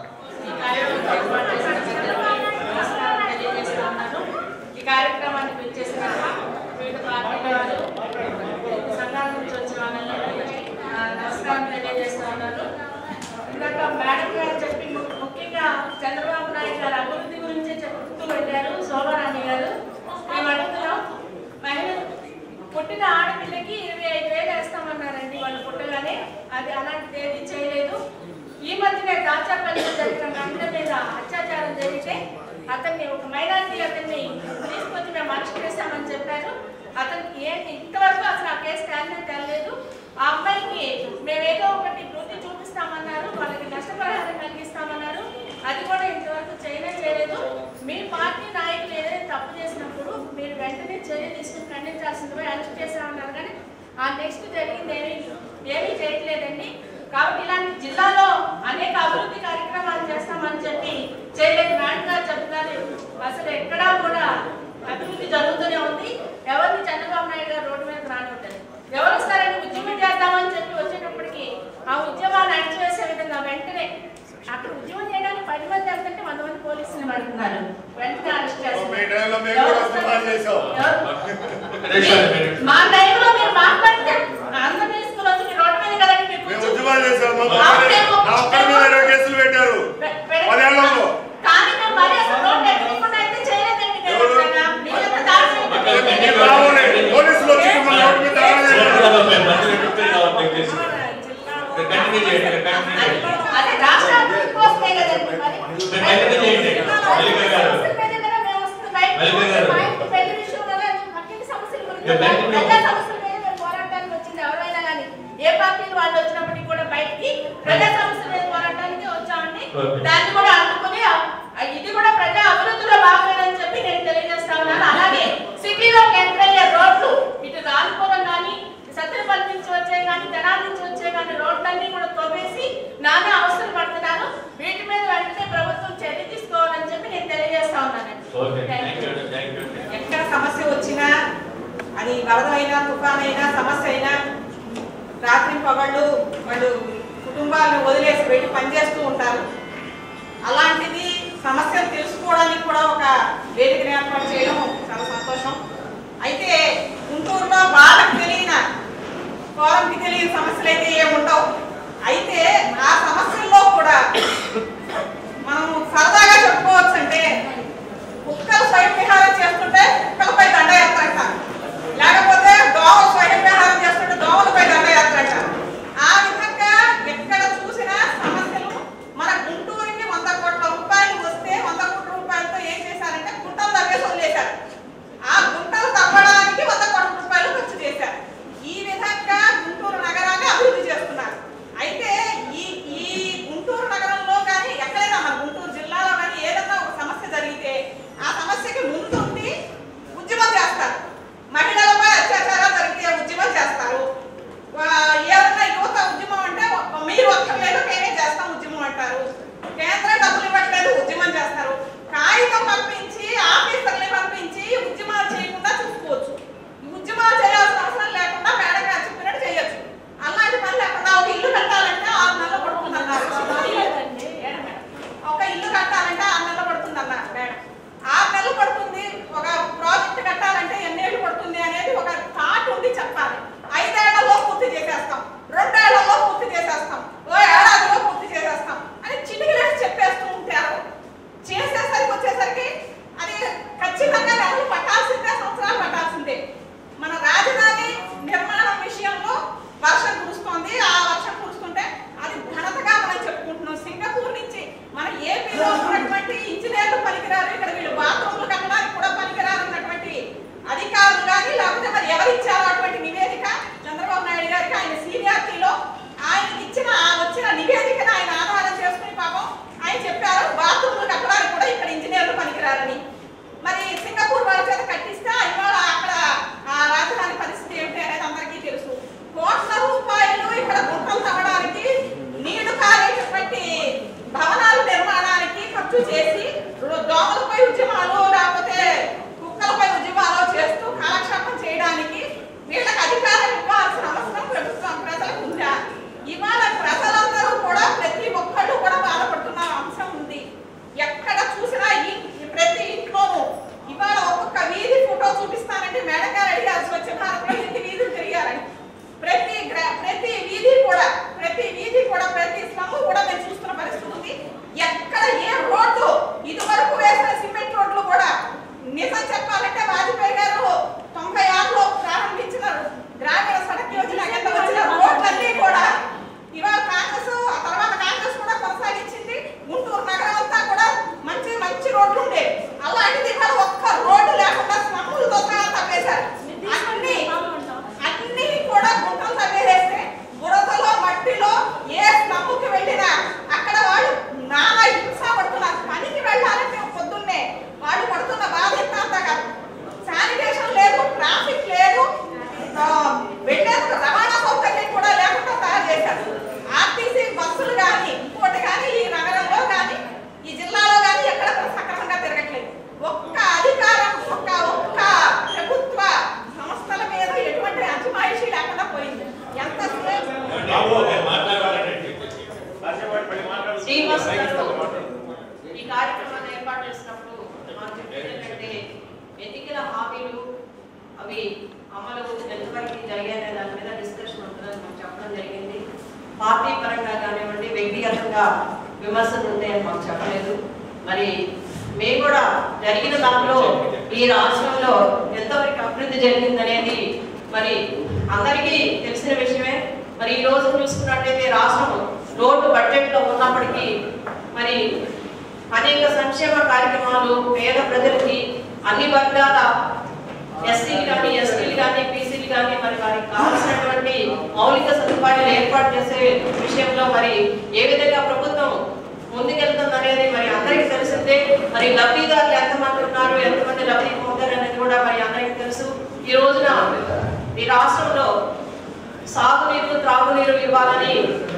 ఈ కార్యక్రమానికి వచ్చేసిన వివిధ పార్టీల వాళ్ళు వివిధ సంఘాల నుంచి వచ్చిన వాళ్ళని ఆ, నమస్కారం తెలియజేస్తా ఉన్నారు ఇందాక మేడం గారు చెప్పి ము- ముఖ్యంగా చంద్రబాబు నాయుడు గారు అభివృద్ధి గురించి చెప్తూ వెళ్ళారు శోభారాణి గారు మేము అడుగుతున్నాం మహిళ పుట్టిన ఆడపిల్లకి ఇరవై ఐదు వేలు వేస్తామన్నారండి వాళ్ళు పుట్టగానే అది అలాంటిది ఏది చేయలేదు ఈ మధ్యనే దాచాపల్లిలో జరిగిన మహిళ మీద అత్యాచారం జరిగితే అతన్ని ఒక మైనారిటీ అతన్ని తీసుకొచ్చి మేము అరెస్ట్ చేశామని చెప్పారు అతనికి ఏంటి ఇంతవరకు అసలు ఆ కేసు తేలనే తేలలేదు ఆ అమ్మాయికి మేము ఏదో ఒకటి వృత్తి చూపిస్తామన్నారు వాళ్ళకి నష్టపరిహారం కలిగిస్తామన్నారు అది కూడా ఇంతవరకు చేయనే చేయలేదు మీ పార్టీ నాయకులు ఏదైనా తప్పు చేసినప్పుడు మీరు వెంటనే చర్య తీసుకుని ఖండించాల్సిందిగా అరెస్ట్ చేశామన్నారు కానీ ఆ నెక్స్ట్ జరిగింది ఏమీ ఏమీ చేయట్లేదండి కాబట్టి ఇలాంటి జిల్లాలో అనేక అభివృద్ధి కార్యక్రమాలు చేస్తామని చెప్పి చేయలేదు మేడం గారు చెప్తున్నారు అసలు ఎక్కడా కూడా అభివృద్ధి జరుగుతూనే ఉంది ఎవరిని చంద్రబాబు నాయుడు గారు రోడ్డు మీద రానివ్వట్లేదు ఎవరు వస్తారని ఉద్యమం చేద్దామని చెప్పి వచ్చేటప్పటికి ఆ ఉద్యమాన్ని అణచివేసే విధంగా వెంటనే అక్కడ ఉద్యమం చేయడానికి పది మంది వెళ్తుంటే వంద మంది పోలీసులు పడుతున్నారు వెంటనే అరెస్ట్ మీ టైంలో మేము కూడా ఉద్యమాలు చేసాం. మా టైంలో మీరు మాట్లాడితే అందరూ తీసుకుని వచ్చి మీ రోడ్డు మీద కదండి మీరు మేము కూర్చో- ఉద్యమాలు చేసాం మా అవును, పక్కనే మేము- నా ఒక్కరి మీద ఇరవై కేసులు పెట్టారు పె- పెడ- పదేళ్లలో కానీ మేము మరి అసలు రోడ్డు ఎక్కకుండా అయితే చేయలేదండి మేము ఎవరు? ఎప్పుడైనా. మీరంతా దాడి చేయలేదు. మీరు రావాలి పోలీసులు వచ్చి మన రోడ్డు మీద దాడి చేశారు. కంటిన్యూ చేయండి కంటిన్యూ చేయండి అదే రాష్ట్ర అభివృద్ధి కోసమే కదండి మరి. కంటిన్యూ చేయండి మల్లిక గారు సమస్యల మీద కదా మేము వస్తుంది బయటకు మల్లిక గారు. మా ఇంటి పెళ్లి విషయంలో కానీ మట్టిని సమస్యల గురించి ఏ బయటకు ప్రజా సమస్యల మీద మేము పోరాటానికి వచ్చింది ఎవరైనా కానీ ఏ పార్టీలు వాళ్ళు వచ్చినప్పటికీ కూడా బయటికి ప్రజా సమస్యల మీద పోరాటానికి వచ్చామండి ఓకే. దాన్ని కూడా అందుకుని ఆ- ఇది కూడా ప్రజా అభివృద్ధిలో భాగమేనని చెప్పి నేను తెలియజేస్తా ఉన్నాను అలాగే సిటీలో ఎంటర్ అయ్యే రోడ్లు ఇటు రాజపురం కానీ సత్యపల్లి నుంచి వచ్చే కానీ తెనాలి నుంచి వచ్చే కానీ రోడ్లన్నీ కూడా తవ్వేసి నానా అవసరం పడుతున్నారు వీటి మీద వెంటనే ప్రభుత్వం చర్య తీసుకోవాలని చెప్పి నేను తెలియజేస్తా ఉన్నానండి okay Thank thank you. You thank you ఎక్కడ సమస్య వచ్చినా అది వరదైనా తుఫాన్ అయినా సమస్య అయినా రాత్రి పగళ్ళు వాళ్ళు కుటుంబాలను వదిలేసి వెళ్ళి పనిచేస్తూ ఉంటారు అలాంటిది సమస్యలు తెలుసుకోవడానికి కూడా ఒక వేదికను ఏర్పాటు చేయడం చాలా సంతోషం అయితే గుంటూరులో వాళ్ళకి తెలియని ఫోరంకి తెలియని సమస్యలు అయితే ఏమి ఉండవు అయితే ఆ సమస్యల్లో కూడా మనం సరదాగా చెప్పుకోవచ్చు అంటే కుక్కలు స్వయం విహారం చేస్తుంటే కుక్కలపై దండయాత్ర అంట లేకపోతే దోమలు స్వయం విహారం చేస్తుంటే దోమలపై దండయాత్ర అంట ఆ విధంగా ఎక్కడ చూసినా సమస్యలు మన గుంటూరుకి వంద కోట్ల రూపాయలు వస్తే వంద కోట్ల రూపాయలతో ఏం చేశారంటే గుంటలు తవ్వేసి వదిలేశారు ఆ గుంటలు తవ్వడానికి వంద కోట్ల రూపాయలు ఖర్చు చేశారు ఈ విధంగా గుంటూరు నగరాన్ని అభివృద్ధి కాదు ఆర్టీసీ బస్సులు కానీ ఇంకోటి కానీ ఈ నగరంలో కానీ ఈ జిల్లాలో కానీ ఎక్కడ సక్రమంగా తిరగట్లేదు ఒక్క అధికారం ఒక్క ఒక్క ప్రభుత్వ సంస్థల మీద ఎటువంటి అజమాయిషీ లేకుండా పోయింది ఎంత శ్రీనివాస్ గారు ఈ కార్యక్రమాన్ని ఏర్పాటు చేసినప్పుడు మాకు చెప్పేది ఏంటంటే ఎన్నికల హామీలు అవి అమలు ఎంతవరకు జరిగాయనే దాని మీద డిస్కషన్ ఉంటుందని మాకు చెప్పడం జరిగింది పార్టీ పరంగా కానివ్వండి వ్యక్తిగతంగా విమర్శలు ఉంటాయని మాకు చెప్పలేదు మరి మేము కూడా జరిగిన దాంట్లో ఈ రాష్ట్రంలో ఎంతవరకు అభివృద్ధి జరిగిందనేది మరి అందరికీ తెలిసిన విషయమే మరి ఈ రోజు చూసుకున్నట్లయితే రాష్ట్రం రోడ్డు బడ్జెట్ లో ఉన్నప్పటికీ మరి అనేక సంక్షేమ కార్యక్రమాలు పేద ప్రజలకి అన్ని వర్గాల ఎస్సీలు కానీ ఎస్టీలు కానీ బీసీలు కానీ మరి వారికి కావాల్సినటువంటి మౌలిక సదుపాయాలు ఏర్పాటు చేసే విషయంలో మరి ఏ విధంగా ప్రభుత్వం ముందుకెళ్తుంది అనేది మరి అందరికీ తెలిసిందే మరి లబ్ధిదారులు ఎంతమంది ఉన్నారు ఎంతమంది లబ్ధి పొందారు అనేది కూడా మరి అందరికీ తెలుసు ఈ రోజున ఈ రాష్ట్రంలో సాగునీరు త్రాగునీరు ఇవ్వాలని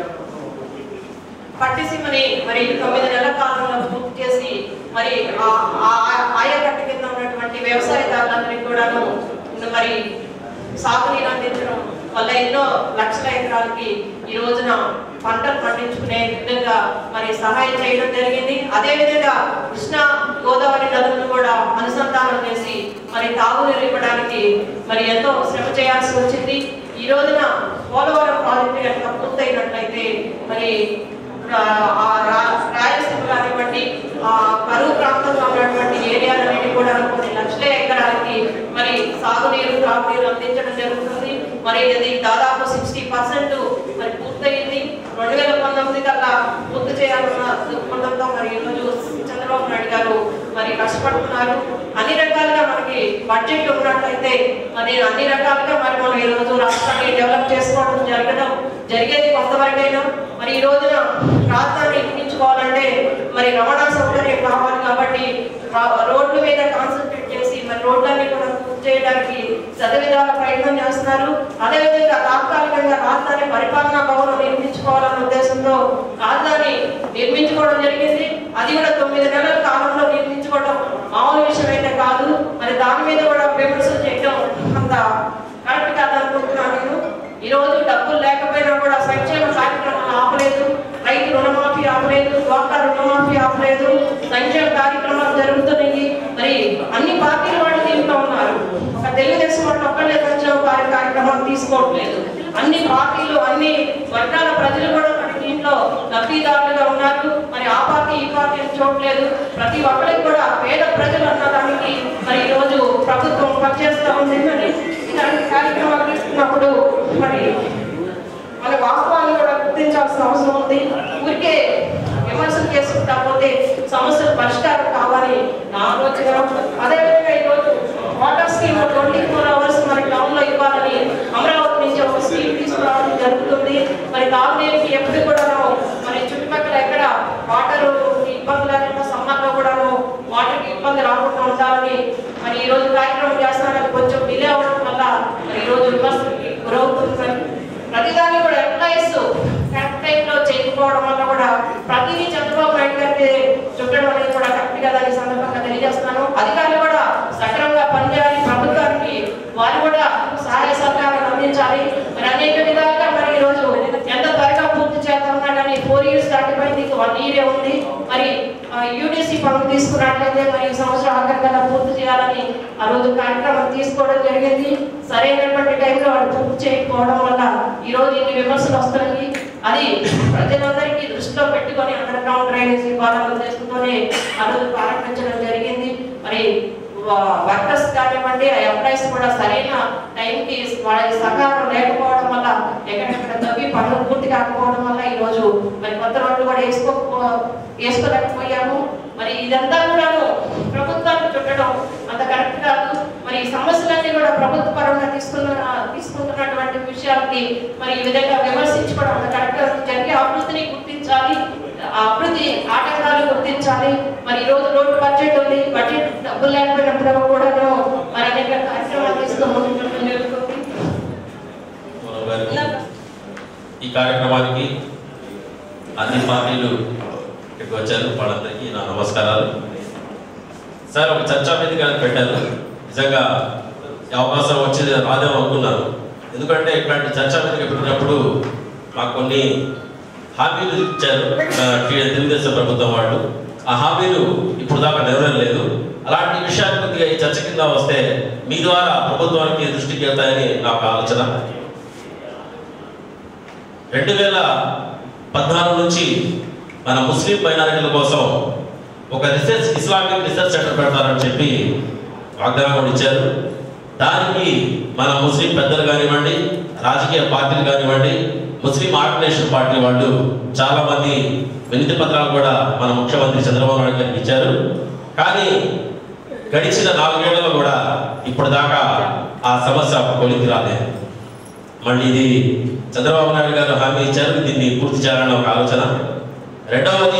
పట్టిసీమని మరి తొమ్మిది నెలల కాలంలో పూర్తి చేసి మరి ఆ- ఆ- ఆయకట్టు కింద ఉన్నటువంటి వ్యవసాయదారులందరికీ కూడాను మరి సాగునీరు అందించడం వల్ల ఎన్నో లక్షల ఎకరాలకి ఈ రోజున పంటలు పండించుకునే విధంగా మరి సహాయం చేయడం జరిగింది అదే విధంగా కృష్ణా గోదావరి నదులను కూడా అనుసంధానం చేసి మరి తాగునీరు ఇవ్వడానికి మరి ఎంతో శ్రమ చేయాల్సి వచ్చింది ఈ రోజున పోలవరం ప్రాజెక్టు కనుక పూర్తయినట్లయితే మరి ఆ, ఆ రా- రాయలసీమ కానివ్వండి ఆ కరువు ప్రాంతంలో ఉన్నటువంటి ఏరియాలన్నిటి కూడా కొన్ని లక్షల ఎకరాలకి మరి సాగునీరు త్రాగునీరు అందించడం జరుగుతుంది మరి ఇది దాదాపు సిక్స్టీ పర్సెంట్ మరి పూర్తయింది రెండు వేల పంతొమ్మిది కల్లా పూర్తి చేయాలన్న దృక్పథంతో మరి ఈరోజు చంద్రబాబు నాయుడు గారు మరి కష్టపడుతున్నారు అన్ని రకాలుగా మనకి బడ్జెట్ ఉన్నట్లయితే మరి అన్ని రకాలుగా మరి మనం ఈ రోజు రాష్ట్రాన్ని డెవలప్ చేసుకోవడం జరగడం జరిగేది కొంతవరకైనా మరి ఈ రోజున రాజధాని నిర్మించుకోవాలంటే మరి రవాణా సౌకర్యం కావాలి కాబట్టి రా- రోడ్ల మీద కాన్సన్ట్రేట్ చేసి మరి రోడ్లన్నీ కూడా పూర్తి చేయడానికి శతవిధాల ప్రయత్నం చేస్తున్నారు అదేవిధంగా తాత్కాలికంగా రాజధాని పరిపాలనా భవనం నిర్మించుకోవాలన్న ఉద్దేశంతో రాజధాని నిర్మించుకోవడం జరిగింది అది కూడా తొమ్మిది నెలల కాలంలో నిర్మించుకోవడం మామూలు విషయం అయితే కాదు మరి దాని మీద కూడా విమర్శలు చేయడం అంత కరెక్ట్ కాదనుకుంటున్నాను నేను ఈ రోజు డబ్బులు లేకపోయినా కూడా సంక్షేమ కార్యక్రమాలు ఆపలేదు రైతు రుణమాఫీ ఆపలేదు డ్వాక్రా రుణమాఫీ ఆపలేదు సంక్షేమ కార్యక్రమాలు జరుగుతున్నాయి మరి అన్ని పార్టీల వాళ్ళు దీంట్లో ఉన్నారు ఒక తెలుగుదేశం వాళ్ళు ఒక్కళ్ళే సంక్షేమ కార్య- కార్యక్రమాలు తీసుకోవట్లేదు అన్ని పార్టీలు అన్ని వర్గాల ప్రజలు కూడా మరి దీంట్లో లబ్ధిదారులుగా ఉన్నారు మరి ఆ పార్టీ ఈ పార్టీ అని చూడలేదు ప్రతి ఒక్కరికి కూడా పేద ప్రజలు అన్నదానికి మరి ఈ రోజు ప్రభుత్వం పనిచేస్తూ ఉంది మరి ఇలాంటి కార్యక్రమాలు తీసుకున్నప్పుడు మరి మన వాస్తవాన్ని కూడా గుర్తించాల్సిన అవసరం ఉంది ఊరికే విమర్శలు చేసుకుంటా పోతే సమస్యలు పరిష్కారం కావాలి నా ఆలోచన అదేవిధంగా ఈరోజు water scheme twenty four hours మన టౌన్ లో ఇవ్వాలని అమరావతి నుంచి ఒక స్కీమ్ తీసుకురావడం జరుగుతుంది మరి తాగునీరుకి ఎప్పుడు కూడాను మరి చుట్టుపక్కల ఎక్కడ వాటర్ ఇబ్బంది లేకుండా సమ్మర్ లో కూడాను వాటర్ కి ఇబ్బంది రాకుండా ఉండాలని మరి ఈ రోజు కార్యక్రమం చేస్తానని కొంచెం డిలే అవ్వడం వల్ల మరి ఈ రోజు విమర్శలకి గురవుతుంది ప్రతిదాన్ని కూడా ఎంప్లాయీస్ కరెక్ట్ టైంలో చేయకపోవడం వల్ల కూడా ప్రతిదీ చంద్రబాబు నాయుడు గారికి చుట్టడం అనేది కూడా కరెక్ట్ గా ఈ సందర్భంగా తెలియజేస్తున్నాను అధికారులు కూడా సక్రమంగా పనిచేయాలి ప్రభుత్వానికి వారు కూడా సహాయ సహకారాలు అందించాలి మరి అనేక విధాలుగా మరి ఈ రోజు ఎంత త్వరగా పూర్తి చేద్దామన్నా కానీ ఫోర్ ఇయర్స్ దాటిపోయింది ఇంకా వన్ ఇయరే ఉంది మరి యూడీసీ పనులు తీసుకున్నట్లయితే మరి ఈ సంవత్సరం ఆఖరికల్లా పూర్తి చేయాలని ఆ రోజు కార్యక్రమం తీసుకోవడం జరిగింది సరైనటువంటి టైంలో వాళ్ళు పూర్తి చేయకపోవడం వల్ల ఈ రోజు ఇన్ని విమర్శలు వస్తున్నాయి అది ప్రజలందరికీ దృష్టిలో పెట్టుకొని అండర్ గ్రౌండ్ డ్రైనేజ్ ఇవ్వాలన్న ఉద్దేశంతోనే ఆ రోజు ప్రారంభించడం జరిగింది మరి వర్కర్స్ కానివ్వండి ఎంప్లాయీస్ కూడా సరైన టైంకి వాళ్ళ సహకారం లేకపోవడం వల్ల ఎక్కడెక్కడ తవ్వి పనులు పూర్తి కాకపోవడం వల్ల ఈ రోజు మరి కొత్త రోడ్లు కూడా వేసుకో వేసుకోలేకపోయాము మరి ఇదంతా కూడాను ప్రభుత్వానికి చుట్టడం అంత కరెక్ట్ కాదు మరి ఈ సమస్యలన్నీ కూడా ప్రభుత్వ పరంగా తీసుకున్న తీసుకుంటున్నటువంటి విషయాలకి మరి ఈ విధంగా విమర్శించుకోవడం అంత కరెక్ట్ కాదు. జరిగే అభివృద్ధిని గుర్తించాలి ఆ అభివృద్ధి ఆటంకాలు గుర్తించాలి మరి ఈ రోజు రోడ్డు బడ్జెట్ ఉంది బడ్జెట్ డబ్బులు లేకపోయినప్పుడు కూడాను మరి అనేక కార్యక్రమాలు తీసుకోవడం జరుగుతుంది మరో గారికి ఈ కార్యక్రమానికి అన్ని పార్టీలు ఇక్కడికి వచ్చారు వాళ్ళందరికీ నా నమస్కారాలు సార్ ఒక చర్చా వేదిక పెట్టారు నిజంగా ఈ అవకాశం వచ్చేది రాదేమో అనుకున్నాను ఎందుకంటే ఇట్లాంటి చర్చా వేదిక పెట్టినప్పుడు మాకు కొన్ని హామీలు ఇచ్చారు ఆ, టీ- తెలుగుదేశం ప్రభుత్వం వాళ్ళు ఆ హామీలు ఇప్పుడు దాకా నెరవేరలేదు అలాంటి విషయాలు కొద్దిగా ఈ చర్చ కింద వస్తే మీ ద్వారా ప్రభుత్వానికి దృష్టికి వెళ్తాయని నా ఒక ఆలోచన రెండు వేల పద్నాలుగు నుంచి మన ముస్లిం మైనారిటీల కోసం ఒక రీసెర్చ్ ఇస్లామిక్ రీసెర్చ్ సెంటర్ పెడతారని చెప్పి వాగ్దానం కూడా ఇచ్చారు దానికి మన ముస్లిం పెద్దలు కానివ్వండి రాజకీయ పార్టీలు కానివ్వండి ముస్లిం ఆర్గనైజేషన్ పార్టీ వాళ్ళు చాలా మంది వినతి పత్రాలు కూడా మన ముఖ్యమంత్రి చంద్రబాబు నాయుడు గారికి ఇచ్చారు కానీ గడిచిన నాలుగేళ్లలో కూడా ఇప్పటిదాకా ఆ సమస్య కొలికి రాలేదు మళ్ళీ ఇది చంద్రబాబు నాయుడు గారు హామీ ఇచ్చారు దీన్ని పూర్తి చేయాలని ఒక ఆలోచన రెండవది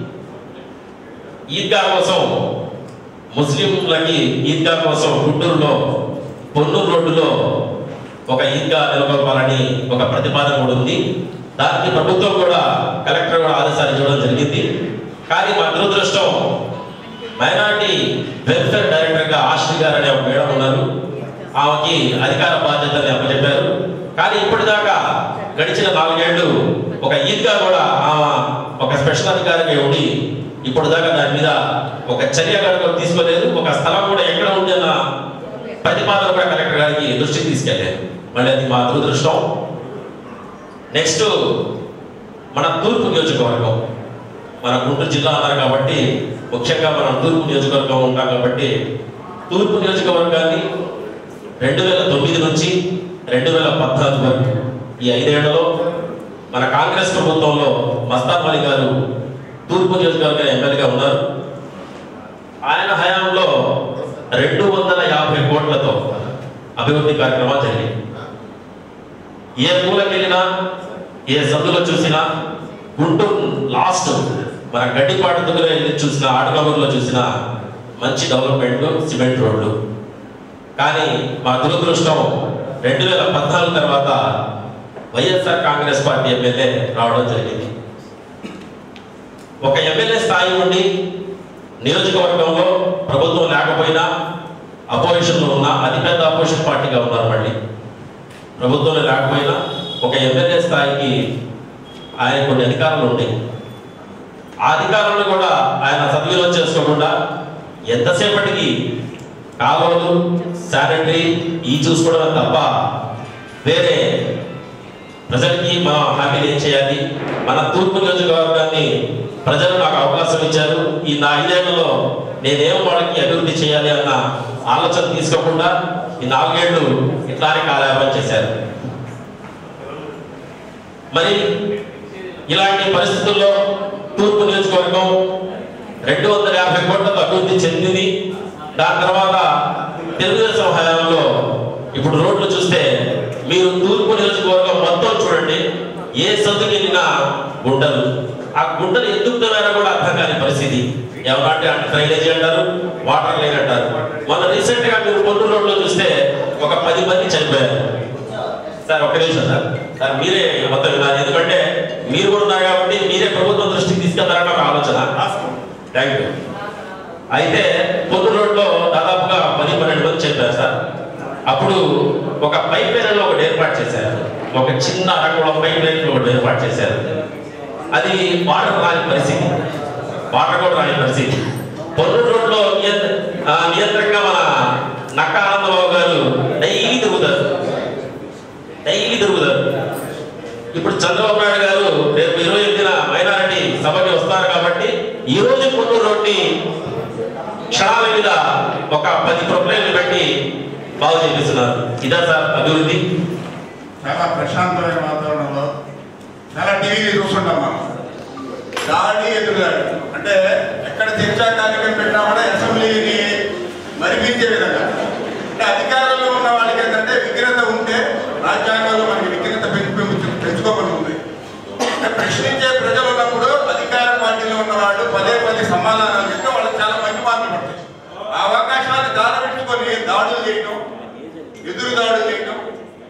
ఈద్గా కోసం ముస్లింలకి ఈద్గా కోసం గుంటూరులో పొన్నూరు రోడ్డులో ఒక ఈద్గా నెలకొల్పాలని ఒక ప్రతిపాదన కూడా ఉంది దానికి ప్రభుత్వం కూడా కలెక్టర్ కూడా ఆదేశాలు ఇవ్వడం జరిగింది కానీ మా దురదృష్టం మైనార్టీ వెల్ఫేర్ డైరెక్టర్ గా ఆశ్రీ గారు అనే ఒక మేడం ఉన్నారు ఆమెకి అధికార బాధ్యతని అప్పచెప్పారు కానీ ఇప్పటిదాకా గడిచిన నాలుగేళ్లు ఒక ఈద్గా కూడా ఆమె ఒక స్పెషల్ అధికారిగా ఉండి ఇప్పుడు దాకా దాని మీద ఒక చర్య కనుక తీసుకోలేదు ఒక స్థలం కూడా ఎక్కడ ఉంది అన్న ప్రతిపాదన కూడా కలెక్టర్ గారికి దృష్టికి తీసుకెళ్ళారు మళ్ళీ అది మా దురదృష్టం నెక్స్ట్ మన తూర్పు నియోజకవర్గం మన గుంటూరు జిల్లా అన్నారు కాబట్టి ముఖ్యంగా మనం తూర్పు నియోజకవర్గం ఉంటాం కాబట్టి తూర్పు నియోజకవర్గాన్ని రెండు వేల తొమ్మిది నుంచి రెండు వేల పద్నాలుగు వరకు ఈ ఐదేళ్లలో మన కాంగ్రెస్ ప్రభుత్వంలో మస్తాన్ అలీ గారు తూర్పు నియోజకవర్గ ఎమ్మెల్యేగా ఉన్నారు ఆయన హయాంలో రెండు వందల యాభై కోట్లతో అభివృద్ధి కార్యక్రమాలు జరిగాయి ఏ మూలకి వెళ్ళినా ఏ సందులో చూసినా గుంటూరు లాస్ట్ మన గడ్డిపాటు దగ్గర వెళ్ళి చూసిన ఆటకబూరులో చూసిన మంచి డెవలప్మెంట్ సిమెంట్ రోడ్లు కానీ మా దురదృష్టం రెండు వేల పద్నాలుగు తర్వాత వైఎస్ఆర్ కాంగ్రెస్ పార్టీ ఎమ్మెల్యే రావడం జరిగింది ఒక ఎమ్మెల్యే స్థాయి నుండి నియోజకవర్గంలో ప్రభుత్వం లేకపోయినా అపోజిషన్లో ఉన్న అతిపెద్ద అపోజిషన్ పార్టీగా ఉన్నారు మళ్ళీ ప్రభుత్వంలో లేకపోయినా ఒక ఎమ్మెల్యే స్థాయికి ఆయన కొన్ని అధికారాలు ఉంటాయి ఆ అధికారాలను కూడా ఆయన సద్వినియోగం చేసుకోకుండా ఎంతసేపటికి కాలువలు శానిటరీ ఈ చూసుకోవడం తప్ప వేరే ప్రజలకి మనం హామీలు ఏం చేయాలి మన తూర్పు నియోజకవర్గాన్ని ప్రజలు నాకు అవకాశం ఇచ్చారు ఈ నా ఐదేళ్లలో నేనేం వాళ్ళకి అభివృద్ధి చేయాలి అన్న ఆలోచన తీసుకోకుండా ఈ నాలుగేళ్లు ఇట్లానే కాలయాపన చేశారు మరి ఇలాంటి పరిస్థితుల్లో తూర్పు నియోజకవర్గం రెండు వందల యాభై కోట్లతో అభివృద్ధి చెందింది దాని తర్వాత తెలుగుదేశం హయాంలో ఇప్పుడు రోడ్లు చూస్తే మీరు తూర్పు నియోజకవర్గం మొత్తం చూడండి ఏ సందుకి వెళ్ళినా గుంటలు ఆ గుంటలు ఎందుకు తవ్వారో కూడా అర్థం కాని పరిస్థితి ఏమంటే అంటే డ్రైనేజీ అంటారు వాటర్ లైన్ అంటారు మొన్న రీసెంట్ గా మీరు పొన్ను రోడ్లో చూస్తే ఒక పది మంది చనిపోయారు సార్ ఒక్క నిమిషం సార్ సార్ మీరే మొత్తం వినాలి ఎందుకంటే మీరు కూడా ఉన్నారు కాబట్టి మీరే ప్రభుత్వం దృష్టికి తీసుకెళ్తారని ఒక ఆలోచన థ్యాంక్ యూ అయితే పొద్దు రోడ్లో దాదాపుగా పది పన్నెండు మంది చెప్పారు సార్ అప్పుడు ఒక పైప్ లైన్ ఒకటి ఏర్పాటు చేశారు ఒక చిన్న అరకుളം పైప్ లైన్ ఒకటి ఏర్పాటు చేశారు అది వాటర్ రాని పరిస్థితి వాటర్ కూడా రాని పరిస్థితి పొద్దు రోడ్లో నియంత్ర- ఆ, నియంత్రణగా మన నక్క ఆనందబాబు గారు డైలీ తిరుగుతారు డైలీ తిరుగుతారు ఇప్పుడు చంద్రబాబు నాయుడు గారు రేపు ఇరవై ఎనిమిదిన మైనారిటీ సభకి వస్తారు కాబట్టి ఈ రోజు పొన్నూరు రోడ్ని క్షణాల మీద ఒక పది ప్రొక్లైన్లు పెట్టి బాగు చేపిస్తున్నారు ఇదా సార్ అభివృద్ధి చాలా ప్రశాంతమైన వాతావరణంలో చాలా టీవీలు చూస్తుంటాం మనం దాడి ఎదురుదాడి అంటే ఎక్కడ చర్చా కార్యక్రమం పెట్టినా కూడా అసెంబ్లీని మరిపించే విధంగా అంటే అధికారంలో ఉన్న వాళ్ళకి ఏంటంటే విఘ్నత ఉంటే రాజ్యాంగంలో మనకి విఘ్నత పెంచు పెంచు- పెంచుకోమని ఉంది అంటే ప్రశ్నించే ప్రజలు ఉన్నప్పుడు అధికార పార్టీలో ఉన్న వాళ్ళు పదే పదే సమాధానాలు చెప్తే వాళ్ళకి చాలా మంచి మార్కులు పడతాయి ఆ అవకాశాన్ని దారి పెట్టుకొని దాడులు చేయటం ఎదురు దాడులు చేయటం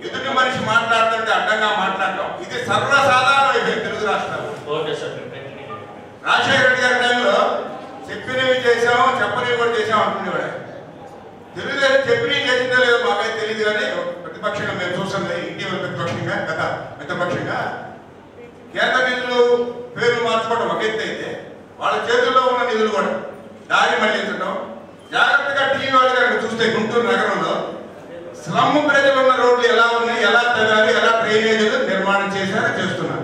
ఎదుటి మనిషి మాట్లాడుతుంటే అడ్డంగా మాట్లాడటం ఇది సర్వసాధారణ అయిపోయింది తెలుగు రాష్ట్రాలు ఓకే సార్ రాజశేఖర రెడ్డి గారి టైంలో చెప్పినవి చేసాము చెప్పనివి కూడా చేసాం అంటుండేవాడు ఆయన. తెలుగుదేశం చెప్పినవి చేసిందో లేదో మాకైతే తెలియదు కానీ ప్రతిపక్షంగా మేము చూస్తుంది ఇటీవల ప్రతిపక్షంగా గత ప్రతిపక్షంగా కేంద్ర నిధులు పేర్లు మార్చుకోవడం ఒక ఎత్తు అయితే వాళ్ళ చేతుల్లో ఉన్న నిధులు కూడా దారి మళ్లించడం జాగ్రత్తగా టీవీ వాళ్ళు కనుక చూస్తే గుంటూరు నగరంలో స్లమ్ ప్రజలు ఉన్న రోడ్లు ఎలా ఉన్నాయి ఎలా తవ్వారు ఎలా డ్రైనేజీలు నిర్మాణం చేశారో చేస్తున్నారు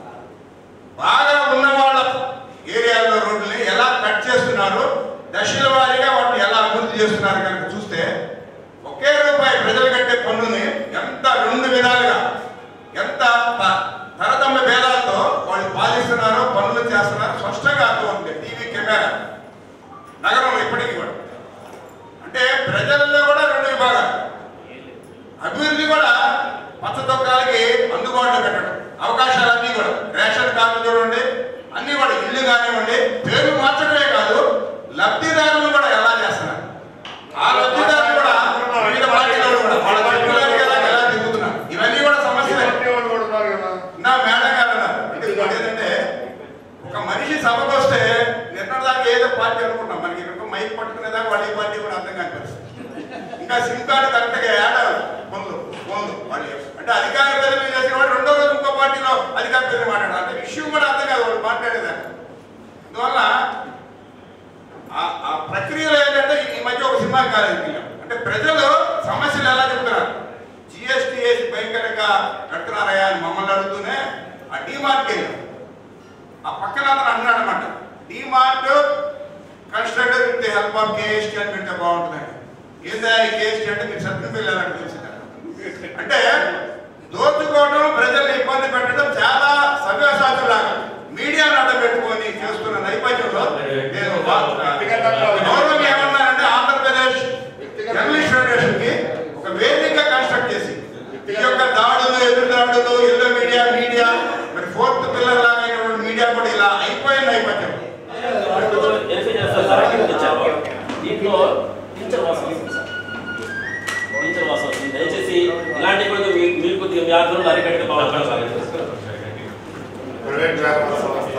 బాగా ఉన్న వాళ్ళ ఏరియాల్లో రోడ్లని ఎలా కట్ చేస్తున్నారు దశల వారీగా వాటిని ఎలా అభివృద్ధి చేస్తున్నారు కనుక చూస్తే ఒకే రూపాయి ప్రజలు కట్టే పన్నుని ఎంత రెండు విధాలుగా ఎంత త- తరతమ్మ భేదాలతో వాళ్ళు పాలిస్తున్నారో పనులు చేస్తున్నారో స్పష్టంగా అర్థమవుతుంది టీవీ కెమెరా నగరంలో ఇప్పటికీ కూడా అంటే ప్రజలలో కూడా రెండు విభాగాలు అభివృద్ధి కూడా పచ్చదొక్కాలకి అందుబాటులో పెట్టడం అవకాశాలన్నీ కూడా రేషన్ కార్డు చూడండి అన్ని కూడా ఇల్లు కానివ్వండి పేరు మార్చడమే కాదు లబ్ధిదారులు కూడా ఎలా చేస్తున్నారు ఆ లబ్ధిదారులు కూడా వివిధ పార్టీలు కూడా వాళ్ళ చెప్పులకి ఎలా ఎలా తిరుగుతున్నారు ఇవన్నీ కూడా సమస్యలే నా మేడం గారు అన్నారు అంటే ఇంకోటి ఏంటంటే ఒక మనిషి సభకు వస్తే నిన్నటిదాకా ఏదో పార్టీ అనుకుంటాం మనకి ఇక్కడ మైక్ పట్టుకునేదాకా వాళ్ళ ఈ పార్టీ కూడా అర్థం కాని పరిస్థితి ఇంకా సిమ్ కార్డు కరెక్ట్గా ఏడాలి ఫోన్లు ఫోన్లు వాళ్ళు అంటే అధికార ప్రజలు చేసిన వాడు రెండో రోజు ఇంకో పార్టీలో అధికార ప్రజలు మాట్లాడారు అంటే విషయం కూడా అర్థం కాదు వాళ్ళు మాట్లాడేదాన్ని అందువల్ల ఆ- ఆ ప్రక్రియలో ఏంటంటే ఈ మధ్య ఒక సినిమా కాలేదు అంటే ప్రజలు సమస్యలు ఎలా చెప్తున్నారు జిఎస్టీ వేసి భయంకరంగా కడుతున్నారయ్యా అని మమ్మల్ని అడుగుతూనే ఆ డిమార్ట్కి వెళ్ళాం ఆ పక్కన అతను అన్నాడు అనమాట DMart constructor with the help of KST అని పెడితే బాగుంటుందండి ఏందా ఈ కేఎస్టీ అంటే మీరు సత్యం వెళ్ళాలని తెలిసింది అంటే దోచుకోవడం ప్రజల్ని ఇబ్బంది పెట్టడం చాలా సవ్యసాచులాగా మీడియాను అడ్డం పెట్టుకొని చేస్తున్న నేపథ్యంలో నేను గౌరవం ఏమన్నానంటే ఆంధ్రప్రదేశ్ జర్నలిస్ట్ ఫెడరేషన్ కి ఒక వేదిక కన్స్ట్రక్ట్ చేసి ఈ యొక్క దాడులు ఎదురు దాడులు ఎల్లో మీడియా మీడియా మరి ఫోర్త్ పిల్లర్ లాగా అయినటువంటి మీడియా కూడా ఇలా అయిపోయిన నేపథ్యం వెరిఫై చేస్తారు సార్ అక్కడ ఇచ్చారు దీంట్లో టీచర్ వాసం వస్తుంది సార్ టీచర్ వాసం వస్తుంది దయచేసి ఇలాంటి కొద్దిగా మీ- మీరు కొద్దిగా మీ ఆధ్వర్యంలో అరికట్టే బాగుంటుంది సార్ ప్రైవేట్ వ్యాపార సంస్థ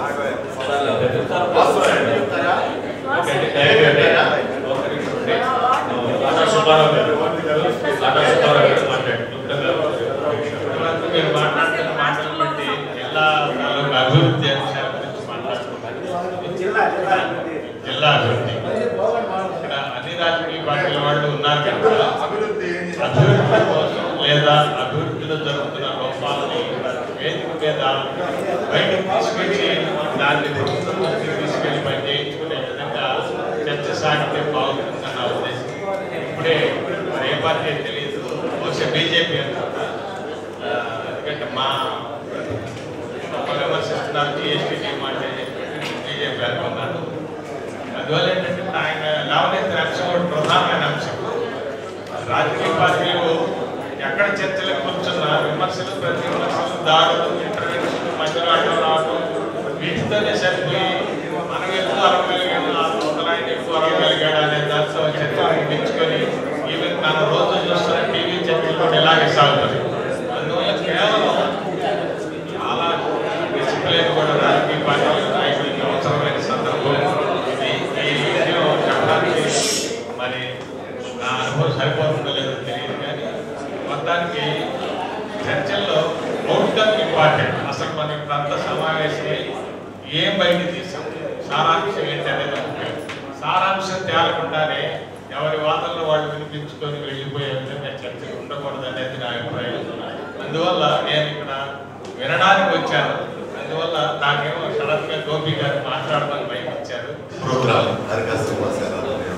ఆటో సుబ్బారావు గారు ఆటో సుబ్బారావు గారు మాట్లాడారు మీరు మాట్లాడుతున్న మాటలు బట్టి జిల్లా తాలూకు అభివృద్ధి అంశాల గురించి మాట్లాడుతున్నారు జిల్లా అభివృద్ధి ఇక్కడ అన్ని రాజకీయ పార్టీల వాళ్ళు ఉన్నారు కనుక అభివృద్ధి కోసం లేదా అభివృద్ధిలో జరుగుతున్న లోపాలని వేదిక మీద బయటకు తీసుకెళ్ళి దాన్ని ప్రభుత్వంలోకి తీసుకెళ్ళి పని చేయించుకునే విధంగా చర్చ సాగితే బాగుంటుందని నా ఉద్దేశం ఇప్పుడే మరి ఏ పార్టీ తెలియదు బహుశా బీజేపీ అనుకుంటా ఆ, ఎందుకంటే మా విమర్శిస్తున్నారు జిఎస్టీ డిమాండ్ అని చెప్పి బీజేపీ అనుకున్నాను అందువల్ల ఏంటంటే ఆయన లేవనెత్తిన అంశం కూడా ప్రధానమైన అంశం రాజకీయ పార్టీలు ఎక్కడ చర్చలకు కూర్చున్నా విమర్శలు ప్రతి విమర్శలు దాడులు ఇంటర్వ్యూస్ మధ్యలో అడ్డం రావడం వీటితోనే సరిపోయి మనం ఎక్కువ అరవగలిగాడు ఆ నూతన ఆయన ఎక్కువ అరవగలిగాడు అనే దాంతో చర్చ ముగించుకొని ఈవెన్ మనం రోజు చూస్తున్న టీవీ చర్చలు కూడా ఇలాగే సాగుతుంది అందువల్ల కేవలం చాలా డిసిప్లిన్ కూడా రాజకీయ పార్టీలు నాయకులకి అవసరమైన సందర్భం ఇది ఈ విషయం చెప్పడానికి మరి నా అనుభవం సరిపోతుందో లేదో తెలియదు కానీ మొత్తానికి చర్చల్లో అవుట్కమ్ ఇంపార్టెంట్ అసలు మన ఇప్పుడు అంత సమావేశమై ఏం బయట తీసాం సారాంశం ఏంటనేది ముఖ్యం సారాంశం తేలకుండానే ఎవరి వాదనలు వాళ్ళు వినిపించుకొని వెళ్ళిపోయే విధంగా చర్చలు ఉండకూడదు అనేది నా అభిప్రాయం అందువల్ల నేను ఇక్కడ వినడానికి వచ్చాను అందువల్ల నాకేమో సడన్ గా గోపి గారు మాట్లాడమని బయట ఇచ్చారు ప్రోగ్రాం హరిక శ్రీనివాస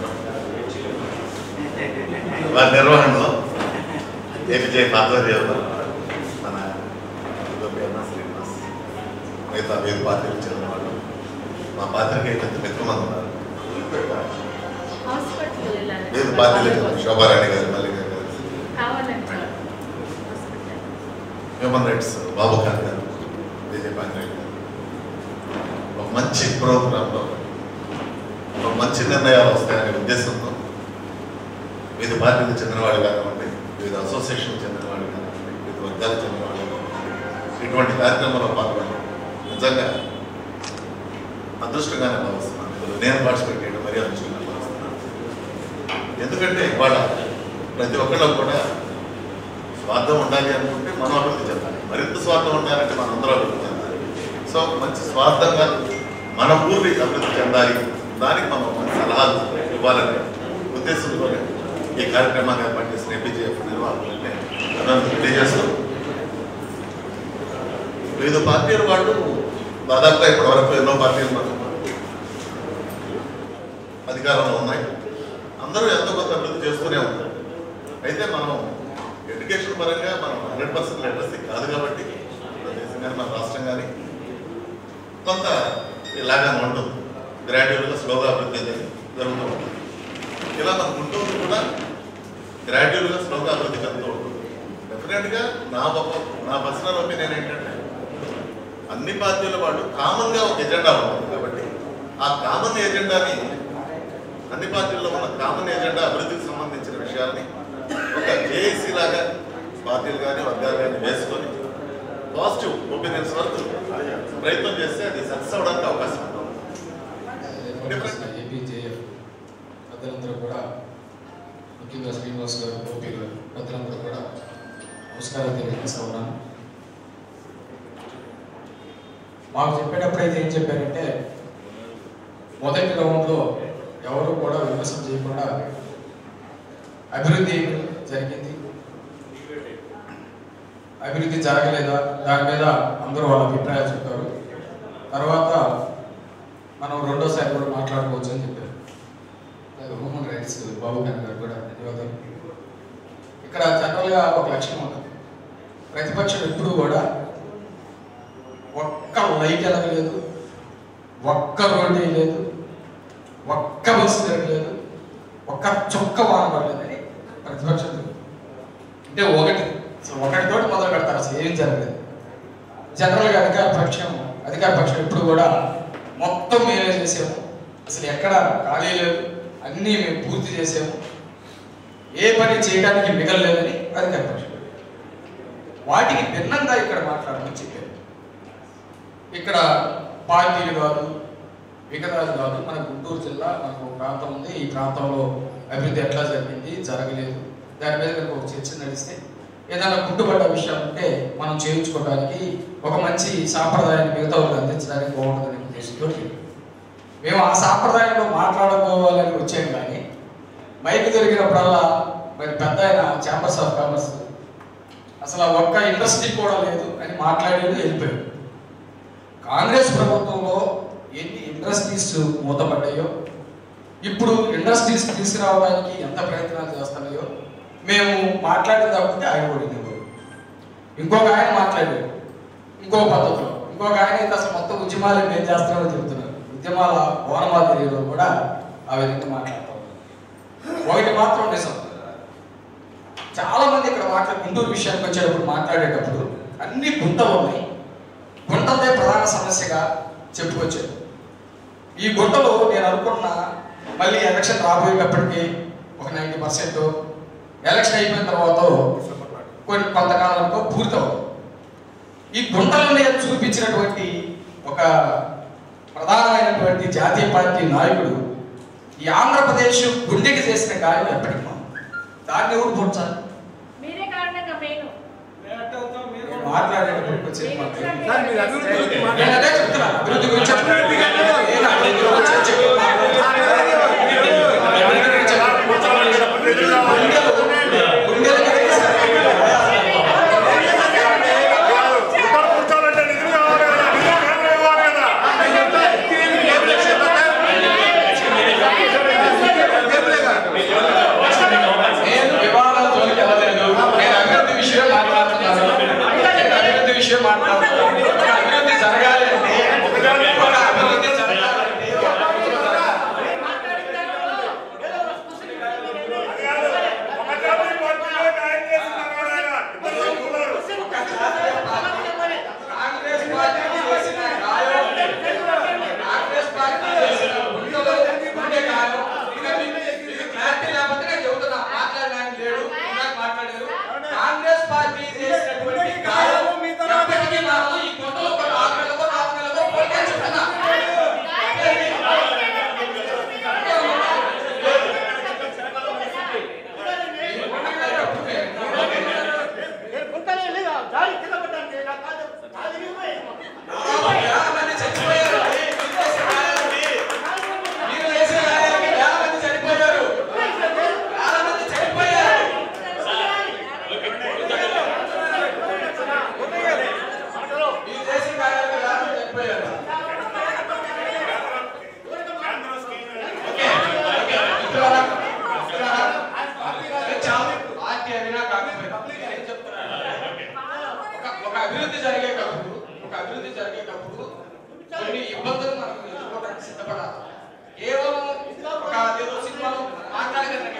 వారి నిర్వహణలో ఏపీజే ఆధ్వర్యంలో మన గోపి అన్న శ్రీనివాస్ మిగతా వేరు పార్టీలు చెందిన వాళ్ళు మా పాత్రికేయ పెద్ద మిత్రమంది ఉన్నారు హాస్పిటల్ వేరు పార్టీలు చెందిన శోభారాణి గారు మల్లిక గారు కావాలంటే హ్యూమన్ రైట్స్ బాబు ఖాన్ గారు బీజేపీ ఆంధ్రయ్య గారు ఒక మంచి ప్రోగ్రాంలో ఒక మంచి నిర్ణయాలు వస్తాయనే ఉద్దేశంతో వివిధ పార్టీలకు చెందిన వాళ్ళు కానివ్వండి వివిధ అసోసియేషన్ చెందిన వాళ్ళు కానివ్వండి వర్గాలకు చెందిన వాళ్ళు ఇటువంటి కార్యక్రమంలో పాల్గొని నిజంగా అదృష్టంగానే భావిస్తున్నాను ఇందులో నేను పార్టిసిపేట్ చేయడం మరీ అదృష్టంగా భావిస్తున్నాను ఎందుకంటే ఇవాళ ప్రతి ఒక్కళ్ళు కూడా స్వార్థం ఉండాలి అనుకుంటే మనం అభివృద్ధి చెందాలి మరింత స్వార్థం ఉండాలంటే మనం అందరూ అభివృద్ధి చెందాలి సో మంచి స్వార్థంగా మన ఊరిని అభివృద్ధి చెందాలి దానికి మనం మంచి సలహాలు ఇవ్వాలనే ఉద్దేశంతో ఈ కార్యక్రమాన్ని ఏర్పాటు చేసిన ఏపీజేఎఫ్ నిర్వాహకులకి అభినందనలు తెలియజేస్తూ వివిధ పార్టీల వాళ్ళు దాదాపుగా ఇప్పటి వరకు ఎన్నో పార్టీలు మనకు అధికారంలో ఉన్నాయి అందరూ ఎంతో కొంత అభివృద్ధి చేస్తూనే ఉన్నారు అయితే మనం ఎడ్యుకేషన్ పరంగా మనం హండ్రెడ్ పర్సెంట్ లిటరసీ కాదు కాబట్టి మన దేశం కానీ మన రాష్ట్రం కానీ కొంత ఇలాగానే ఉంటుంది గ్రాడ్యువల్గా స్లోగా అభివృద్ధి అనేది జరుగుతూ ఉంటుంది ఇలా మన గుంటూరు కూడా గ్రాడ్యువల్గా స్లోగా అభివృద్ధి చెందుతూ ఉంటుంది డెఫినెట్గా నా ఒక నా పర్సనల్ ఒపీనియన్ ఏంటంటే అన్ని పార్టీల వాళ్ళు కామన్గా ఒక ఎజెండా ఉంటుంది కాబట్టి ఆ కామన్ ఎజెండాని అన్ని పార్టీల్లో ఉన్న కామన్ ఎజెండా అభివృద్ధికి సంబంధించిన విషయాల్ని ఒక జేఏసీ లాగా పార్టీలు కానీ వర్గాలు కానీ వేసుకొని పాజిటివ్ ఒపీనియన్స్ వరకు ప్రయత్నం చేస్తే అది సక్సెస్ అవడానికి అవకాశం ఉంది ఏపీజేఎఫ్ పెద్దలందరూ కూడా ముఖ్యంగా శ్రీనివాస్ గారు గోపి గారు పెద్దలందరూ కూడా నమస్కారం తెలియజేస్తా ఉన్నాను మాకు చెప్పేటప్పుడు అయితే ఏం చెప్పారంటే మొదటి రౌండ్లో ఎవరు కూడా విమర్శన చేయకుండా అభివృద్ధి జరిగింది అభివృద్ధి జరగలేదా దాని మీద అందరూ వాళ్ళ అభిప్రాయాలు చెప్పారు తర్వాత మనం రెండోసారి కూడా మాట్లాడుకోవచ్చు అని చెప్పారు అలాగే హ్యూమన్ రైట్స్ బాబు కన్ గారు కూడా ధన్యవాదాలు ఇక్కడ జనరల్గా ఒక లక్ష్యం ఉంటుంది ప్రతిపక్షం ఎప్పుడు కూడా ఒక్క లైట్ ఎలగలేదు ఒక్క రోడ్డు లేదు ఒక్క బస్సు తిరగలేదు ఒక్క చొక్క వాన పడలేదని ప్రతిపక్షం అంటే ఒకటి అసలు ఒకటితో మొదలు పెడతారు అసలు ఏం జరగలేదు జనరల్గా అధికార పక్షం అధికార పక్షం ఎప్పుడు కూడా మొత్తం మేమే చేసాము అసలు ఎక్కడ ఖాళీ లేదు అన్నీ మేము పూర్తి చేసాము ఏ పని చేయడానికి మిగలలేదని అధికార పక్షం వాటికి భిన్నంగా ఇక్కడ మాట్లాడమని చెప్పారు ఇక్కడ పార్టీలు కాదు విగతాలు కాదు మన గుంటూరు జిల్లా మనకు ఒక ప్రాంతం ఉంది ఈ ప్రాంతంలో అభివృద్ధి ఎట్లా జరిగింది జరగలేదు దాని మీద కనుక ఒక చర్చ నడిస్తే ఏదైనా గుట్టుబడ్డ విషయం ఉంటే మనం చేయించుకోవడానికి ఒక మంచి సాంప్రదాయాన్ని మిగతా వాళ్ళకి అందించడానికి బాగుంటుందనే ఉద్దేశంతో మేము ఆ సాంప్రదాయంలో మాట్లాడుకోవాలని వచ్చాం కానీ మైక్ దొరికినప్పుడల్లా మరి పెద్ద ఆయన ఛాంబర్స్ ఆఫ్ కామర్స్ అసలు ఆ ఒక్క ఇండస్ట్రీ కూడా లేదు అని మాట్లాడేది వెళ్ళిపోయాడు కాంగ్రెస్ ప్రభుత్వంలో ఎన్ని ఇండస్ట్రీస్ మూతపడ్డాయో ఇప్పుడు ఇండస్ట్రీస్ తీసుకురావడానికి ఎంత ప్రయత్నాలు చేస్తున్నాయో మేము మాట్లాడిన తప్పితే ఆయన ఓడినప్పుడు ఇంకొక ఆయన మాట్లాడాడు ఇంకో పద్ధతిలో ఇంకొక ఆయన అయితే అసలు మొత్తం ఉద్యమాలు మేము చేస్తామని చెప్తున్నారు ఉద్యమాల ఓనమాదిరిలో కూడా ఆ విధంగా మాట్లాడతాం ఒకటి మాత్రం నిజం చాలా మంది ఇక్కడ మాట్లాడు గుంటూరు విషయానికి వచ్చేటప్పుడు మాట్లాడేటప్పుడు అన్ని గుంటలు ఉన్నాయి గుంటలే ప్రధాన సమస్యగా చెప్పుకొచ్చారు ఈ గుంటలో నేను అనుకున్న మళ్ళీ ఎలక్షన్ రాబోయేటప్పటికి ఒక నైంటీ పర్సెంట్ ఎలక్షన్ అయిపోయిన తర్వాత కొన్ని కొంతకాలంలో పూర్తి అవుతుంది ఈ గుంటలని చూపించినటువంటి ఒక ప్రధానమైనటువంటి జాతీయ పార్టీ నాయకుడు ఈ ఆంధ్రప్రదేశ్ గుండెకి చేసిన గాయం ఎప్పటికీ మనం దాన్ని ఎవరు పూడ్చాలి మీరే కారణంగా మెయిన్ నేను మాట్లాడేటప్పుడు కొంచెం మాట్లాడండి. నేను అదే చెప్తున్నాను అభివృద్ధి గురించి చెప్తున్నాను. నేను అభివృద్ధి గురించి చెప్తున్నాను. అభివృద్ధి గురించి చెప్తున్నాను. గుండెలు- గుండెలు నేను వివాదాల జోలికి వెళ్ళలేదు నేను అభివృద్ధి విషయం మాట్లాడుతున్నాను నేను అభివృద్ధి విషయం మాట్లాడుతున్నాను ఒక అభివృద్ధి జరగాలి అంటే ఒక అభివృద్ధి మర్చిపోయారు ఓకే, ఓకే, మిత్రులారా, మిత్రులారా, చాలా పార్టీ అయినా కాకపోయినా ఏం చెప్తున్నాను? ఒక- ఒక అభివృద్ధి జరిగేటప్పుడు ఒక అభివృద్ధి జరిగేటప్పుడు కొన్ని ఇబ్బందులు మనం ఎదుర్కోవడానికి సిద్ధపడాలి కేవలం ఒక ఏదో సినిమాలో మాట్లాడగలిగిన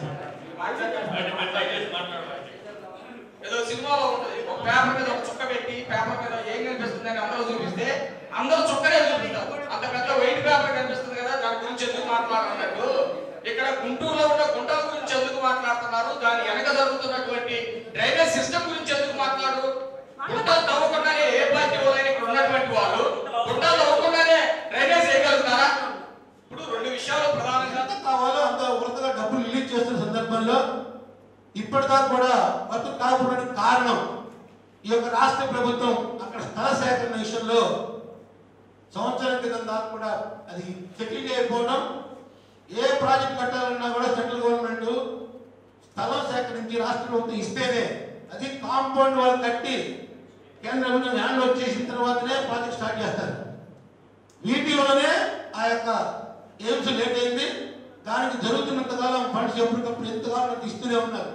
ఏదో సినిమాలో ఉంటుంది ఒక పేపర్ మీద ఒక చుక్క పెట్టి పేపర్ మీద ఏం కనిపిస్తుంది అని అందరూ చూపిస్తే అందరూ చుక్కనే చూపిస్తారు అంత పెద్ద వైట్ పేపర్ కనిపిస్తుంది కదా దాని గురించి ఎందుకు మాట్లాడుతున్నట్టు ఇక్కడ గుంటూరులో ఉన్న గుంటల గురించి ఎందుకు మాట్లాడుతున్నారు దాని వెనక జరుగుతున్నటువంటి డ్రైనేజ్ సిస్టమ్ గురించి ఎందుకు మాట్లాడు గుంటలు తవ్వకుండానే ఏ పార్టీ వాళ్ళైనా ఇక్కడ ఉన్నటువంటి వాళ్ళు గుంటలు తవ్వకుండానే డ్రైనేజ్ చేయగలుగుతారా ఇప్పుడు రెండు విషయాలు ప్రధానంగా ఎంత కావాలో అంత వృత్తగా డబ్బులు రిలీజ్ చేస్తున్న సందర్భంలో ఇప్పటిదాకా కూడా బతుకు కాకపోవడానికి కారణం ఈ యొక్క రాష్ట్ర ప్రభుత్వం అక్కడ స్థల సేకరణ విషయంలో సంవత్సరం క్రితం దాకా కూడా అది సెటిల్ అయిపోవడం ఏ ప్రాజెక్ట్ కట్టాలన్నా కూడా సెంట్రల్ గవర్నమెంట్ స్థలం సేకరించి రాష్ట్ర ప్రభుత్వం ఇస్తేనే అది కాంపౌండ్ వాళ్ళు కట్టి కేంద్ర ప్రభుత్వం హ్యాండ్ ఓవర్ చేసిన తర్వాతనే ప్రాజెక్ట్ స్టార్ట్ చేస్తారు వీటి వల్లనే ఆ యొక్క ఎయిమ్స్ లేట్ అయింది దానికి జరుగుతున్నంత కాలం ఫండ్స్ ఎప్పటికప్పుడు ఎంతగానో ఇస్తూనే ఉన్నారు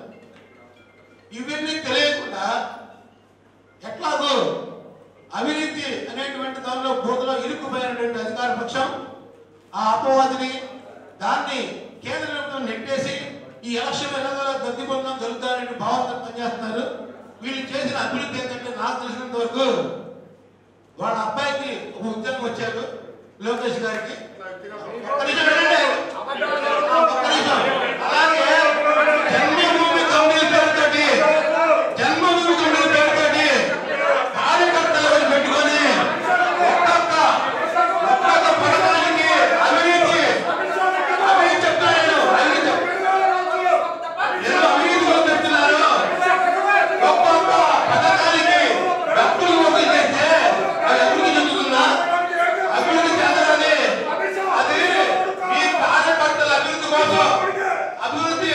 ఇవన్నీ తెలియకుండా ఎట్లాగో అవినీతి అనేటువంటి దానిలో బోధలో ఇరుక్కుపోయినటువంటి అధికార పక్షం ఆ అపవాదిని దాన్ని కేంద్ర ప్రభుత్వం నెట్టేసి ఈ ఎలక్షన్ ఎలాగోలా గద్దె పొందడం జరుగుతారనే భావంతో పనిచేస్తున్నారు వీళ్ళు చేసిన అభివృద్ధి ఏంటంటే నాకు తెలిసినంత వరకు వాళ్ళ అబ్బాయికి ఒక ఉద్యోగం వచ్చారు లోకేష్ గారికి ఒక్క నిమిషం వినండి. ఒక్క నిమిషం. అలాగే జన్మభూమి కమిటీ పేరుతోటి జన్మభూమి కమిటీ పేరుతోటి కార్యకర్తలను పెట్టుకొని ఒక్కొక్క ఒక్కొక్క పథకానికి అవినీతి అవినీతి చెప్తాను నేను అవినీతి ఏదో అవినీతి గురించి చెప్తున్నారు ఒక్కొక్క పథకానికి డబ్బులు వసూలు చేస్తే అది అభివృద్ధి చెందుతుందా అభివృద్ధి చెందదని అది మీ కార్యకర్తల అభివృద్ధి కోసం అభివృద్ధి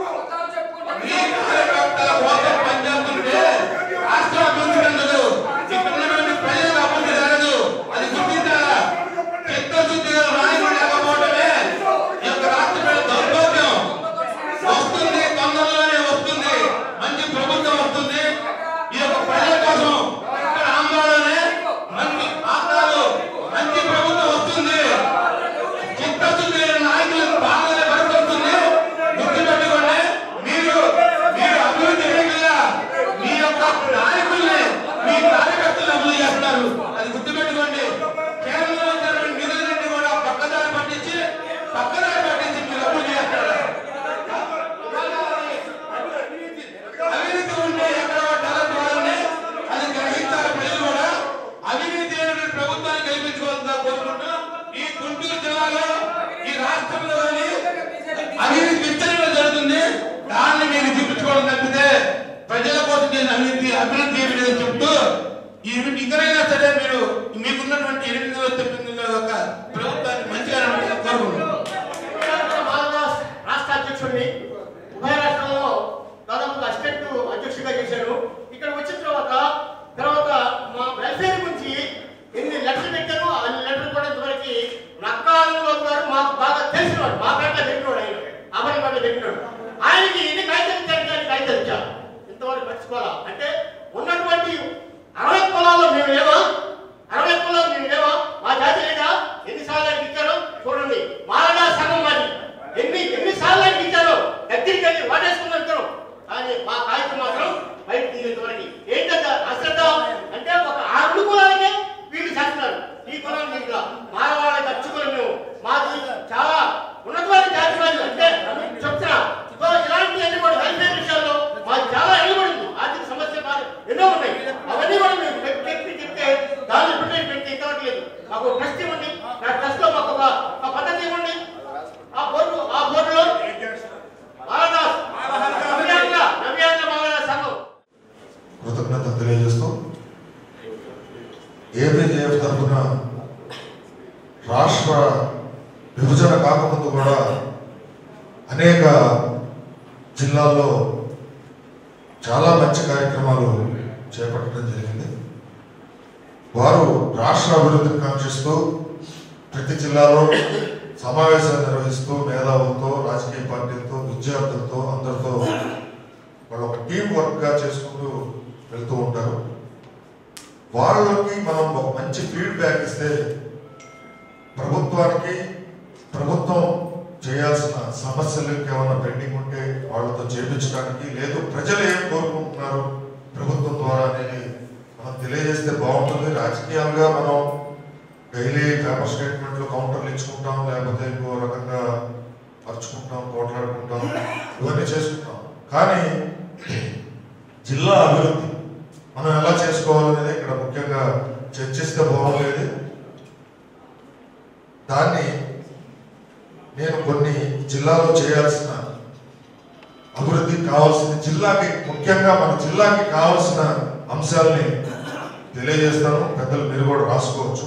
మీ కార్యకర్తల కోసం పనిచేస్తుంటే రాష్ట్రం అభివృద్ధి చెందదు ఇక్కడ ఉన్నటువంటి ప్రజలకు అభివృద్ధి జరగదు అది గుర్తించాలా చిత్తశుద్ధిగా నాయకుడు లేకపోవడమే ఈ యొక్క రాష్ట్ర ప్రజల దౌర్భాగ్యం వస్తుంది తొందరలోనే వస్తుంది మంచి ప్రభుత్వం వస్తుంది ఈ యొక్క ప్రజల కోసం ఇక్కడ ఆందోళనే మంచి ఆంధ్రాలో మంచి ప్రభుత్వం వస్తుంది చిత్తశుద్ధి లేని నాయకులకు బాగానే పడుతుంది గుర్తుపెట్టుకోండి మీరు మీరు అభివృద్ధి వేగంగా మీ యొక్క నాయకుల్ని మీ కార్యకర్తలు అభివృద్ధి చేస్తున్నారు అది గుర్తుపెట్టుకోండి కేంద్రంలో ఉన్నటువంటి నిధులన్నింటినీ కూడా పక్కదారి పట్టించి పక్కదారి పట్టించి మీరు అభివృద్ధి చేస్తారు అవినీతి ఉంటే ఎక్కడ డెవలప్ అవ్వాలని అది గ్రహించాలి ప్రజలు కూడా అవినీతి లేని ప్రభుత్వాన్ని గెలిపించుకోవాలని కోరుకుంటూ ఈ గుంటూరు జిల్లాలో ఈ రాష్ట్రంలో కానీ అవినీతి విచ్చలన జరుగుతుంది దాన్ని మీరు చూపించుకోవడం తప్పితే ప్రజల కోసం చేసిన అవినీతి అభివృద్ధి ఏమి లేదని చెప్తూ ఈ ఇకనైనా సరే మీరు మీకున్నటువంటి ఎనిమిది వందల తొమ్మిది వందల యొక్క ప్రభుత్వాన్ని మంచిగా నడపాలని కోరుకుంటున్నాను మాధవదాస్ రాష్ట్ర అధ్యక్షుడిని ఉభయ రాష్ట్రంలో దాదాపు అసిస్టెంట్ అధ్యక్షుడిగా చేశాను ఇక్కడ వచ్చిన తర్వాత తర్వాత మా వెల్ఫేర్ గురించి ఎన్ని లెటర్లు పెట్టాను అన్ని లెటర్లు కూడా ఇంతవరకు నక్కాలు గారు మాకు బాగా తెలిసినవాడు మా కంటే పెట్టినవాడు ఆయన అమరి కంటే పెట్టినాడు ఆయనకి ఎన్ని కాగితాలు ఇచ్చారు కానీ కాగితాలు ఇచ్చారు ఇంతవరకు మర్చిపోవాలా అంటే ఉన్నటువంటి అరవై కులాల్లో మేము లేవా అరవై కులాలు మేము లేవా మా జాతి లేదా ఎన్నిసార్లు ఆయనకి ఇచ్చారో చూడండి మారడా సగం మాది ఎన్ని ఎన్నిసార్లు ఆయనకి ఇచ్చారో దగ్గరికి వెళ్ళి వాడేసుకుని వెళ్తారు కానీ మా కాగితం మాత్రం బయట తీసేంతవరకు ఏంటంటే అశ్రద్ధ అంటే ఒక ఆరు కులాలకే వీళ్ళు చేస్తున్నారు ఈ కులం ఇంకా మానవాళ్ళకి అచ్చుకుని మేము మాది చాలా ఉన్నతమైన జాతి వాళ్ళు అంటే చెప్తున్నా సో ఇలాంటి అన్ని కూడా వెల్ఫేర్ విషయాల్లో మాది చాలా ఎలుబడింది ఆర్థిక సమస్యలు కాదు ఎన్నో ఉన్నాయి అవన్నీ కూడా మేము పెట్టి పెట్టి చెప్తే దాన్ని పెట్టి పెట్టి ఇవ్వట్లేదు మాకు ట్రస్ట్ ఇవ్వండి ఆ ట్రస్ట్ లో మాకు ఒక ఒక పద్ధతి ఇవ్వండి ఆ బోర్డు ఆ బోర్డులో బాలదాస్ నవ్యాంధ్ర నవ్యాంధ్ర బాలదాస్ సంఘం కృతజ్ఞత తెలియజేస్తూ ఏబిజేఎఫ్ తరఫున రాష్ట్ర విభజన కాకముందు కూడా అనేక జిల్లాల్లో చాలా మంచి కార్యక్రమాలు చేపట్టడం జరిగింది వారు రాష్ట్ర అభివృద్ధిని కాంక్షిస్తూ ప్రతి జిల్లాలో సమావేశాలు నిర్వహిస్తూ మేధావులతో రాజకీయ పార్టీలతో విద్యార్థులతో అందరితో వాళ్ళు ఒక టీం వర్క్గా చేసుకుంటూ వెళ్తూ ఉంటారు వాళ్ళకి మనం ఒక మంచి ఫీడ్బ్యాక్ ఇస్తే ప్రభుత్వానికి ప్రభుత్వం చేయాల్సిన సమస్యలు ఏమైనా పెండింగ్ ఉంటే వాళ్ళతో చేపించడానికి లేదు ప్రజలు ఏం కోరుకుంటున్నారు ప్రభుత్వం ద్వారా అనేది మనం తెలియజేస్తే బాగుంటుంది రాజకీయాలుగా మనం డైలీ పేపర్ స్టేట్మెంట్లు కౌంటర్లు ఇచ్చుకుంటాం లేకపోతే ఇంకో రకంగా పరుచుకుంటాం పోట్లాడుకుంటాం ఇవన్నీ చేసుకుంటాం కానీ జిల్లా అభివృద్ధి మనం ఎలా చేసుకోవాలనేది ఇక్కడ ముఖ్యంగా చర్చిస్తే బాగుండేది దాన్ని నేను కొన్ని జిల్లాలో చేయాల్సిన అభివృద్ధి కావాల్సిన జిల్లాకి ముఖ్యంగా మన జిల్లాకి కావాల్సిన అంశాలని తెలియజేస్తాను పెద్దలు మీరు కూడా రాసుకోవచ్చు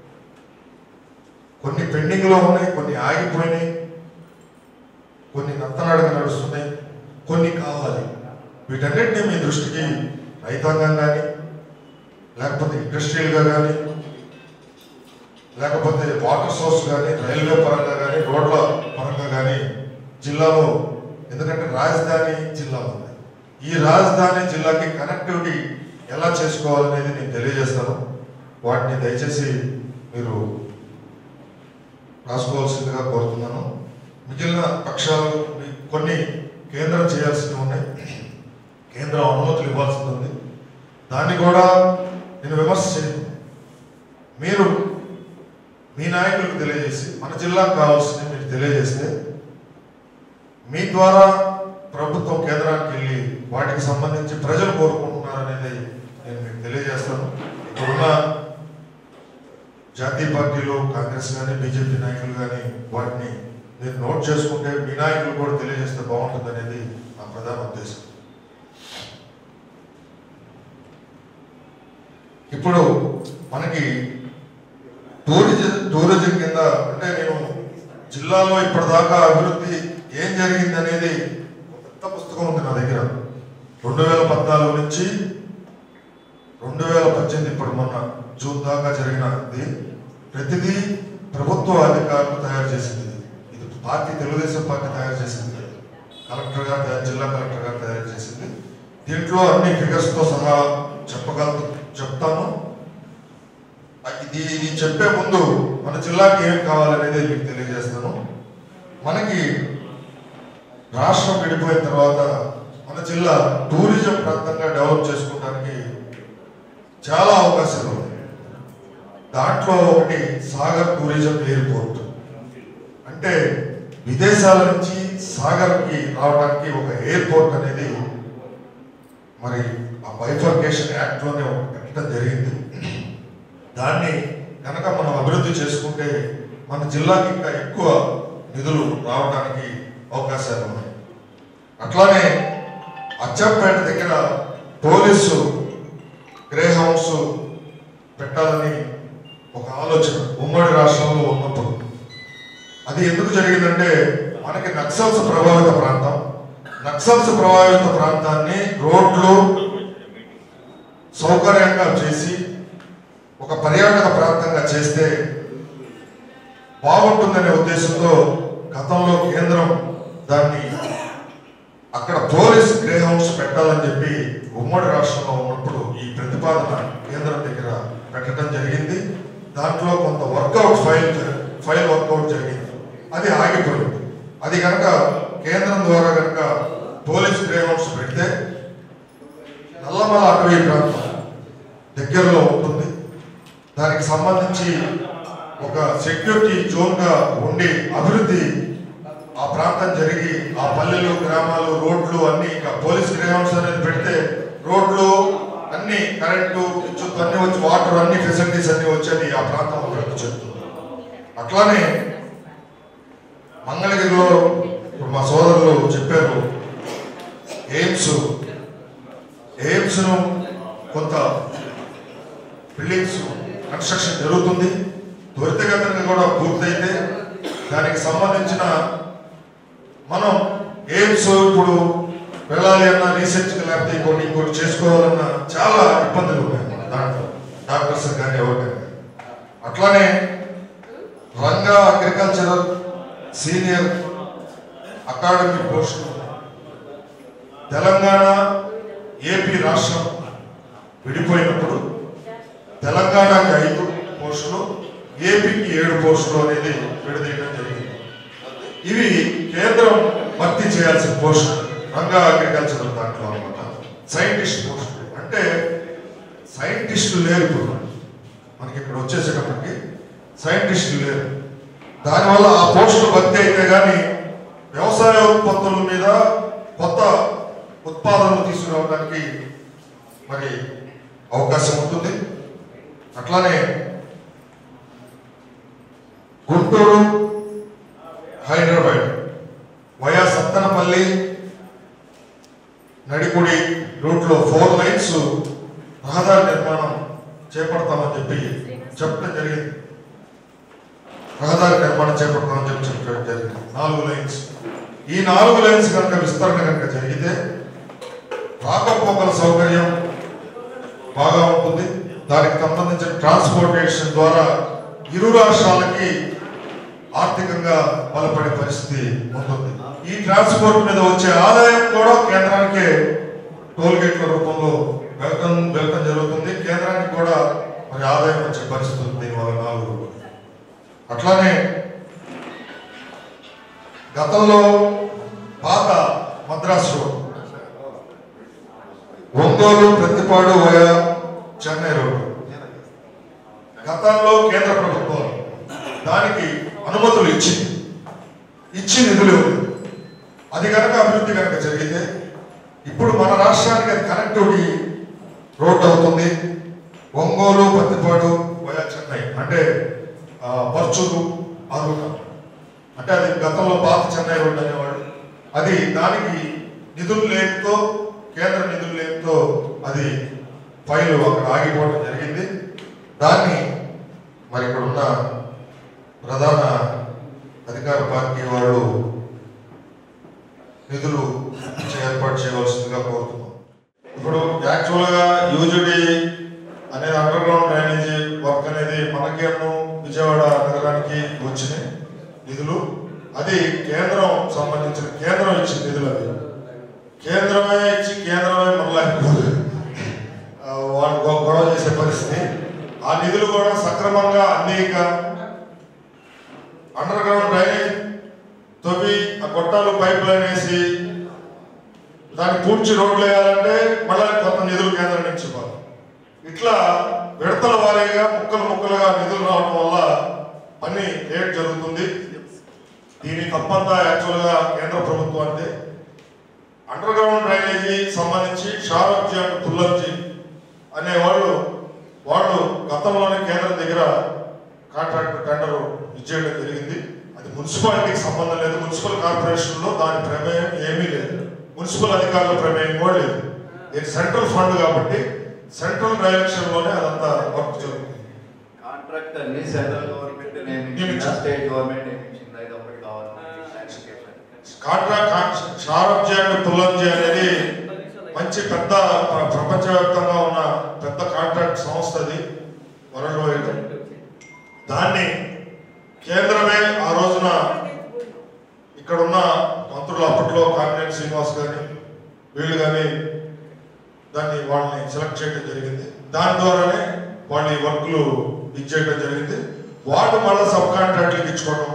కొన్ని పెండింగ్లో ఉన్నాయి కొన్ని ఆగిపోయినాయి కొన్ని నత్తనాడుగా నడుస్తున్నాయి కొన్ని కావాలి వీటన్నిటిని మీ దృష్టికి రైతాంగం కానీ లేకపోతే ఇండస్ట్రియల్గా కానీ లేకపోతే వాటర్ సోర్స్ కానీ రైల్వే పరంగా కానీ రోడ్ల పరంగా కానీ జిల్లాలో ఎందుకంటే రాజధాని జిల్లా ఉంది ఈ రాజధాని జిల్లాకి కనెక్టివిటీ ఎలా చేసుకోవాలనేది నేను తెలియజేస్తాను వాటిని దయచేసి మీరు రాసుకోవాల్సిందిగా కోరుతున్నాను మిగిలిన పక్షాలు మీ- కొన్ని కేంద్రం చేయాల్సినవి ఉన్నాయి కేంద్రం అనుమతులు ఇవ్వాల్సింది ఉంది దాన్ని కూడా నేను విమర్శ చేయను మీరు మీ నాయకులకు తెలియజేసి మన జిల్లాకు కావాల్సింది మీరు తెలియజేస్తే మీ ద్వారా ప్రభుత్వం కేంద్రానికి వెళ్ళి వాటికి సంబంధించి ప్రజలు కోరుకుంటున్నారు అనేది నేను మీకు తెలియజేస్తాను ఇక్కడున్న జాతీయ పార్టీలు కాంగ్రెస్ కానీ బీజేపీ నాయకులు కానీ వాటిని మీరు నోట్ చేసుకుంటే మీ నాయకులు కూడా తెలియజేస్తే బాగుంటుంది అనేది నా ప్రధాన ఉద్దేశం ఇప్పుడు మనకి టూరిజం టూరిజం కింద అంటే నేను జిల్లాలో ఇప్పటిదాకా అభివృద్ధి ఏం జరిగింది అనేది ఒక పెద్ద పుస్తకం ఉంది నా దగ్గర రెండు వేల పద్నాలుగు నుంచి రెండు వేల పద్దెనిమిది ఇప్పుడు మొన్న జూన్ దాకా జరిగినది ప్రతిదీ ప్రభుత్వ అధికారులు తయారు చేసింది ఇది పార్టీ తెలుగుదేశం పార్టీ తయారు చేసింది కలెక్టర్ గారు తయారు- జిల్లా కలెక్టర్ గారు తయారు చేసింది దీంట్లో అన్ని ఫిగర్స్ తో సహా చెప్పగల చెప్తాను ఇది ఇది చెప్పే ముందు మన జిల్లాకి ఏం కావాలనేది మీకు తెలియజేస్తాను మనకి రాష్ట్రం విడిపోయిన తర్వాత మన జిల్లా టూరిజం ప్రాంతంగా డెవలప్ చేసుకోవడానికి చాలా అవకాశాలు ఉన్నాయి దాంట్లో ఒకటి సాగర్ టూరిజం ఎయిర్పోర్ట్ అంటే విదేశాల నుంచి సాగర్కి రావడానికి ఒక ఎయిర్పోర్ట్ అనేది మరి ఆ బైఫర్కేషన్ యాక్ట్ లోనే ఒకటి పెట్టడం జరిగింది దాన్ని కనుక మనం అభివృద్ధి చేసుకుంటే మన జిల్లాకి ఇంకా ఎక్కువ నిధులు రావడానికి అవకాశాలు ఉన్నాయి అట్లానే అచ్చంపేట దగ్గర పోలీసు గ్రే హౌస్ పెట్టాలని ఒక ఆలోచన ఉమ్మడి రాష్ట్రంలో ఉన్నప్పుడు అది ఎందుకు జరిగిందంటే మనకి నక్సల్స్ ప్రభావిత ప్రాంతం నక్సల్స్ ప్రభావిత ప్రాంతాన్ని రోడ్లు సౌకర్యంగా చేసి ఒక పర్యాటక ప్రాంతంగా చేస్తే బాగుంటుందనే ఉద్దేశంతో గతంలో కేంద్రం దాన్ని అక్కడ పోలీస్ గ్రే హౌస్ పెట్టాలని చెప్పి ఉమ్మడి రాష్ట్రంలో ఉన్నప్పుడు ఈ ప్రతిపాదన కేంద్రం దగ్గర పెట్టడం జరిగింది దాంట్లో కొంత వర్కౌట్ ఫైల్ జరి- ఫైల్ వర్కౌట్ జరిగింది అది ఆగిపోయింది అది కనుక కేంద్రం ద్వారా కనుక పోలీస్ గ్రే హౌస్ పెడితే నల్లమల అటవీ ప్రాంతం దగ్గరలో ఉంటుంది దానికి సంబంధించి ఒక సెక్యూరిటీ జోన్ గా ఉండి అభివృద్ధి ఆ ప్రాంతం జరిగి ఆ పల్లెలు గ్రామాలు రోడ్లు అన్ని ఇంకా పోలీస్ గ్రౌండ్స్ అనేది పెడితే రోడ్లు అన్ని కరెంటు విద్యుత్ అన్ని వచ్చి వాటర్ అన్ని ఫెసిలిటీస్ అన్ని వచ్చేది ఆ ప్రాంతం అభివృద్ధి చెందుతుంది అట్లానే మంగళగిరిలో ఇప్పుడు మా సోదరులు చెప్పారు ఎయిమ్స్ ఎయిమ్స్ ను కొంత బిల్డింగ్స్ కన్స్ట్రక్షన్ జరుగుతుంది త్వరితగతిన కూడా పూర్తయితే దానికి సంబంధించిన మనం ఎయిమ్స్ ఇప్పుడు వెళ్ళాలి అన్న రీసెర్చ్ లేకపోతే ఇంకోటి ఇంకోటి చేసుకోవాలన్న చాలా ఇబ్బందులు ఉన్నాయి దాంట్లో డాక్టర్స్ కానీ ఎవరికైనా అట్లానే రంగా అగ్రికల్చరల్ సీనియర్ అకాడమీ పోస్టులు తెలంగాణ ఏపీ రాష్ట్రం విడిపోయినప్పుడు తెలంగాణకి ఐదు పోస్టులు ఏపీకి ఏడు పోస్టులు అనేది విడదీయడం జరిగింది ఇవి కేంద్రం భర్తీ చేయాల్సిన పోస్టులు రంగా అగ్రికల్చరల్ దాంట్లో అనమాట సైంటిస్ట్ పోస్టులు అంటే సైంటిస్టులు లేరు ఇప్పుడు మనకి ఇక్కడ వచ్చేసేటప్పటికి సైంటిస్టులు లేరు దానివల్ల ఆ పోస్టులు భర్తీ అయితే కానీ వ్యవసాయ ఉత్పత్తుల మీద కొత్త ఉత్పాదనలు తీసుకురావడానికి మరి అవకాశం ఉంటుంది అట్లానే గుంటూరు హైదరాబాద్ వయా సత్తనపల్లి నడికుడి రూట్లో ఫోర్ లైన్స్ రహదారి నిర్మాణం చేపడతామని చెప్పి చెప్పడం జరిగింది రహదారి నిర్మాణం చేపడతామని చెప్పి చెప్పడం జరిగింది నాలుగు లైన్స్ ఈ నాలుగు లైన్స్ కనుక విస్తరణ కనుక జరిగితే రాకపోకల సౌకర్యం బాగా ఉంటుంది దానికి సంబంధించిన ట్రాన్స్పోర్టేషన్ ద్వారా ఇరు రాష్ట్రాలకి ఆర్థికంగా బలపడే పరిస్థితి ఉంటుంది ఈ ట్రాన్స్పోర్ట్ మీద వచ్చే ఆదాయం కూడా కేంద్రానికే టోల్ గేట్ల రూపంలో వెల్కమ్ వెల్కమ్ జరుగుతుంది కేంద్రానికి కూడా మరి ఆదాయం వచ్చే పరిస్థితి ఉంది దీనివల్ల నాలుగు అట్లానే గతంలో పాత Madras road Ongole Prathipadu via Chennai road గతంలో కేంద్ర ప్రభుత్వం దానికి అనుమతులు ఇచ్చింది ఇచ్చి నిధులు ఇవ్వలేదు. అది కనుక అభివృద్ధి కనుక జరిగితే ఇప్పుడు మన రాష్ట్రానికి అది కనెక్టివిటీ రోడ్ అవుతుంది ఒంగోలు పత్తిపాడు వయా చెన్నై అంటే ఆ, పర్చూరు అరుణ అంటే అది గతంలో పాత చెన్నై రోడ్ అనేవాడు అది దానికి నిధులు లేనితో కేంద్ర నిధులు లేనితో అది ఫైల్ అక్కడ ఆగిపోవడం జరిగింది దాన్ని మరి ఇక్కడ ఉన్న ప్రధాన అధికార పార్టీ వాళ్ళు నిధులు ఇచ్చే ఏర్పాటు చేయవలసిందిగా కోరుతున్నాం ఇప్పుడు యాక్చువల్గా యూజుడి అనేది అండర్ గ్రౌండ్ డ్రైనేజీ వర్క్ అనేది మనకేమో విజయవాడ నగరానికి వచ్చినాయి నిధులు అది కేంద్రం సంబంధించిన కేంద్రం ఇచ్చిన నిధులు అవి కేంద్రమే ఇచ్చి కేంద్రమే మరలా ఆ, వాళ్ళు గొ- గొడవ చేసే పరిస్థితి ఆ నిధులు కూడా సక్రమంగా అందేయక అండర్ గ్రౌండ్ డ్రైనేజ్ తవ్వి ఆ గొట్టాలు పైప్ లైన్ వేసి దాన్ని పూడ్చి రోడ్లు వేయాలంటే మళ్ళీ కొత్త నిధులు కేంద్రం నుంచి ఇవ్వాలి ఇట్లా విడతల వారీగా ముక్కలు ముక్కలుగా నిధులు రావడం వల్ల పని లేట్ జరుగుతుంది దీని తప్పంతా యాక్చువల్గా కేంద్ర ప్రభుత్వం అంటే అండర్ గ్రౌండ్ డ్రైనేజీ సంబంధించి షారబ్జీ అండ్ తుల్లబ్జీ అనే వాళ్ళు వాళ్ళు గతంలోనే కేంద్రం దగ్గర కాంట్రాక్టర్ టెండర్ ఇచ్చేయడం జరిగింది అది మున్సిపాలిటీకి సంబంధం లేదు మున్సిపల్ కార్పొరేషన్లో దాని ప్రమేయం ఏమీ లేదు మున్సిపల్ అధికారుల ప్రమేయం కూడా లేదు ఇది సెంట్రల్ ఫండ్ కాబట్టి సెంట్రల్ డైరెక్షన్ లోనే అదంతా వర్క్ జరుగుతుంది కాంట్రాక్ట్ అన్ని సెంట్రల్ గవర్నమెంట్ నియమించిందా స్టేట్ గవర్నమెంట్ నియమించిందా ఇది ఒకటి కావాలి clarification contract Shapoorji and Pallonji అనేది మంచి పెద్ద ప్ర- ప్రపంచవ్యాప్తంగా ఉన్న పెద్ద కాంట్రాక్ట్ సంస్థ అది వరల్డ్ వైడ్ దాన్ని కేంద్రమే ఆ రోజున ఇక్కడ ఉన్న మంత్రులు అప్పట్లో కామినేని శ్రీనివాస్ గాని వీళ్ళు కానీ దాన్ని వాళ్ళని సెలెక్ట్ చేయడం జరిగింది దాని ద్వారానే వాళ్ళు ఈ వర్క్లు ఇచ్చేయడం జరిగింది వాళ్ళు మళ్ళీ సబ్ కాంట్రాక్ట్లకు ఇచ్చుకోవడం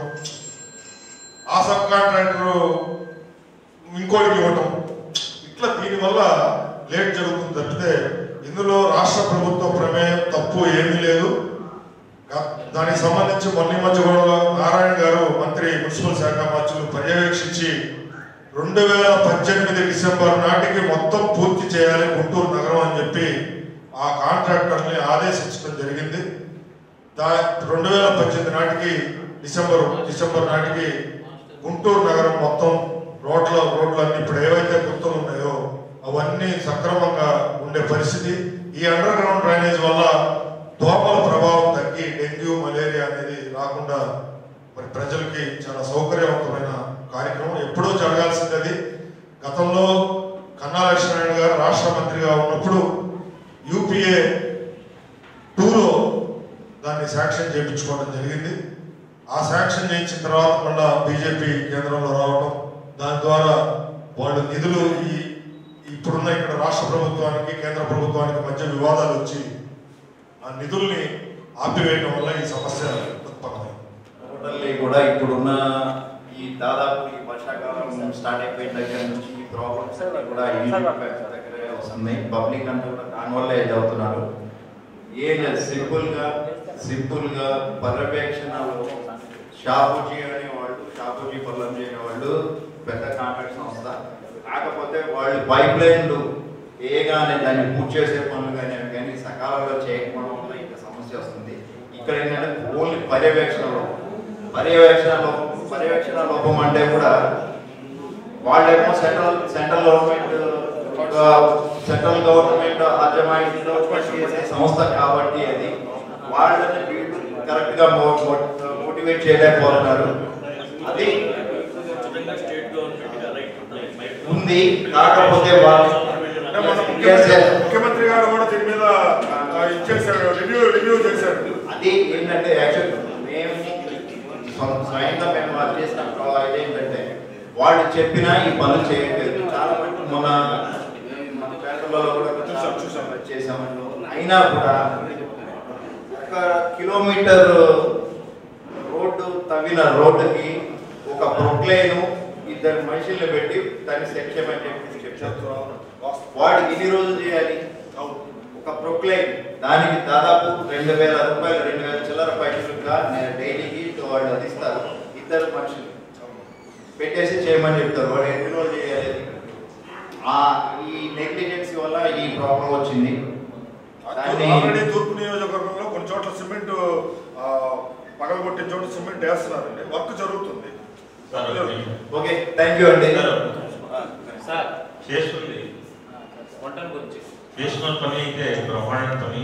ఆ సబ్ కాంట్రాక్టర్ ఇంకోటికి ఇవ్వటం ఇట్లా దీనివల్ల లేట్ జరుగుతుంది తప్పితే ఇందులో రాష్ట్ర ప్రభుత్వ ప్రమేయం తప్పు ఏమీ లేదు గా- దానికి సంబంధించి మొన్న ఈ మధ్య కూడా నారాయణ గారు మంత్రి మున్సిపల్ శాఖ మంత్రులు పర్యవేక్షించి రెండు వేల పద్దెనిమిది డిసెంబర్ నాటికి మొత్తం పూర్తి చేయాలి గుంటూరు నగరం అని చెప్పి ఆ కాంట్రాక్టర్ని ఆదేశించడం జరిగింది దా రెండు వేల పద్దెనిమిది నాటికి డిసెంబర్ డిసెంబర్ నాటికి గుంటూరు నగరం మొత్తం రోడ్ల రోడ్లన్నీ ఇప్పుడు ఏవైతే గుర్తులు ఉన్నాయో అవన్నీ సక్రమంగా ఉండే పరిస్థితి ఈ అండర్ గ్రౌండ్ డ్రైనేజ్ వల్ల దోమల ప్రభావం తగ్గి డెంగ్యూ మలేరియా అనేది రాకుండా మరి ప్రజలకి చాలా సౌకర్యవంతమైన కార్యక్రమం ఎప్పుడూ జరగాల్సింది అది గతంలో కన్నా లక్ష్మీనారాయణ గారు రాష్ట్ర మంత్రిగా ఉన్నప్పుడు యూపీఏ టూలో దాన్ని శాంక్షన్ చేయించుకోవడం జరిగింది ఆ శాంక్షన్ చేయించిన తర్వాత మళ్ళా బీజేపీ కేంద్రంలో రావడం దాని ద్వారా వాళ్ళు నిధులు ఈ ఇప్పుడున్న ఇక్కడ రాష్ట్ర ప్రభుత్వానికి కేంద్ర ప్రభుత్వానికి మధ్య వివాదాలు వచ్చి ఆ నిధుల్ని ఆపివేయడం వల్ల ఈ సమస్య ఉత్పన్నమైంది టోటల్లీ కూడా ఇప్పుడున్న ఈ దాదాపు ఈ వర్షాకాలం స్టార్ట్ అయిపోయిన దగ్గర నుంచి ఈ ప్రాబ్లమ్స్ అన్ని కూడా ఈ దగ్గరే వస్తున్నాయి పబ్లిక్ అంతా కూడా దానివల్లే ఇది అవుతున్నారు ఏం లేదు సింపుల్ గా సింపుల్ గా పర్యవేక్షణలో షాపూజీ అనే వాళ్ళు షాపూజీ పల్లం చేయని వాళ్ళు పెద్ద కాంట్రాక్ట్ సంస్థ కాకపోతే వాళ్ళు పైప్ లైన్లు ఏగానే దాన్ని పూర్తి చేసే పనులు కానీ అవి కానీ సకాలంలో చేయకపోవడం వల్ల ఇంకా సమస్య వస్తుంది ఇక్కడ ఏంటంటే ఓన్లీ పర్యవేక్షణ లోపం పర్యవేక్షణ లోపం పర్యవేక్షణ లోపం అంటే కూడా వాళ్ళేమో central central government central government అజమాయిషీలో చేసే సంస్థ కాబట్టి అది వాళ్ళని వీళ్ళు కరెక్ట్ గా మోటివేట్ చేయలేకపోతున్నారు అది ఉంది కాకపోతే వాళ్ళు అంటే మన ముఖ్యమంత్రి ముఖ్యమంత్రి గారు కూడా దీని మీద ఆ, ఇచ్చేసారు రివ్యూ రివ్యూ చేశారు అది ఏంటంటే యాక్చువల్ మేము స్వ- స్వయంగా మేము వర్క్ చేసినప్పుడు అయితే ఏంటంటే వాళ్ళు చెప్పినా ఈ పనులు చేయట్లేదు చాలా మంది మన మన పేటలలో కూడా చూసాం చూసాం చేసాము అయినా కూడా ఒక కిలోమీటర్ రోడ్డు తవ్విన రోడ్డుకి ఒక ప్రొక్లైన్ ఇద్దరు మనుషుల్ని పెట్టి దాన్ని సెక్షన్ అని చెప్పి చెప్తారు వాడికి ఎన్ని రోజులు చేయాలి ఒక ప్రొక్లైన్ దానికి దాదాపు రెండు వేల రూపాయలు రెండు వేల చిల్లర పైసలుగా డైలీకి వాళ్ళు అందిస్తారు ఇద్దరు మనుషులు పెట్టేసి చేయమని చెప్తారు వాడు ఎన్ని రోజులు చేయాలి అది? ఆ ఈ నెగ్లిజెన్సీ వల్ల ఈ ప్రాబ్లం వచ్చింది దాన్ని ఆల్రెడీ తూర్పు నియోజకవర్గంలో కొన్ని చోట్ల సిమెంట్ ఆ, పగలగొట్టిన చోట సిమెంట్ వేస్తున్నారండి వర్క్ జరుగుతుంది ఓకే థ్యాంక్ యూ అండి సార్ చేస్తుంది వంటల గురించి చేస్తున్న పని అయితే బ్రహ్మాండ పని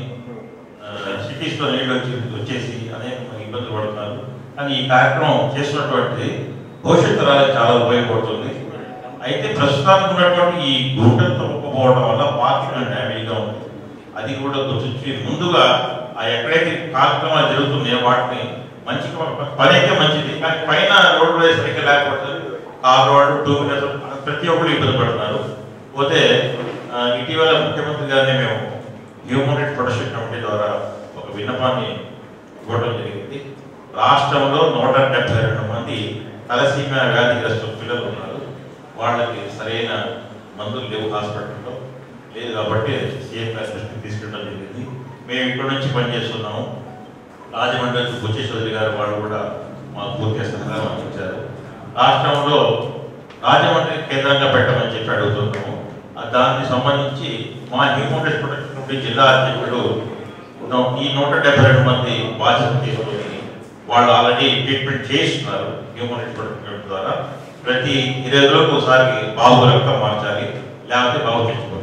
సిటీస్లో నీళ్ళు వచ్చి వచ్చేసి అనేక ఇబ్బందులు పడుతున్నారు కానీ ఈ కార్యక్రమం చేస్తున్నటువంటి భవిష్యత్తు తరాలకు చాలా ఉపయోగపడుతుంది అయితే ప్రస్తుతానికి ఉన్నటువంటి ఈ గుంటలు తొక్కకపోవడం వల్ల పార్కింగ్ డ్యామేజ్గా ఉంది అది కూడా గుర్తించి ముందుగా ఆ ఎక్కడైతే కార్యక్రమాలు జరుగుతున్నాయో వాటిని మంచి ప- పని అయితే మంచిది కానీ పైన రోడ్డు వేసి సరిగ్గా లేకపోతే కార్ రోడ్ టూ వీలర్ ప్రతి ఒక్కరు ఇబ్బంది పడుతున్నారు పోతే ఆ, ఇటీవల ముఖ్యమంత్రి గారిని మేము హ్యూమన్ రైట్స్ ప్రొటెక్షన్ కమిటీ ద్వారా ఒక విన్నపాన్ని ఇవ్వడం జరిగింది రాష్ట్రంలో నూట డెబ్బై రెండు మంది తలసీమ వ్యాధిగ్రస్తు పిల్లలు ఉన్నారు వాళ్ళకి సరైన మందులు లేవు హాస్పిటల్లో లేదు కాబట్టి సీఎం గారి దృష్టికి తీసుకెళ్ళడం జరిగింది మేము ఇక్కడ నుంచి పనిచేస్తున్నాము రాజమండ్రి బుచ్చేశ్వరి గారు వాళ్ళు కూడా మాకు పూర్తిగా సహకారం అందించారు రాష్ట్రంలో రాజమండ్రి కేంద్రంగా పెట్టమని చెప్పి అడుగుతున్నాము ఆ దానికి సంబంధించి మా హ్యూమన్ రైట్స్ ప్రొటెక్షన్ కమిటీ జిల్లా అధ్యక్షుడు నూ- ఈ నూట డెబ్బై రెండు మంది బాధ్యత తీసుకొని వాళ్ళు ఆల్రెడీ ట్రీట్మెంట్ చేస్తున్నారు హ్యూమన్ రైట్స్ ప్రొటెక్షన్ కమిటీ ద్వారా ప్రతి ఇరవై రోజులకు ఒకసారి బాబు రక్తం మార్చాలి లేకపోతే బాబు చచ్చిపోతాడు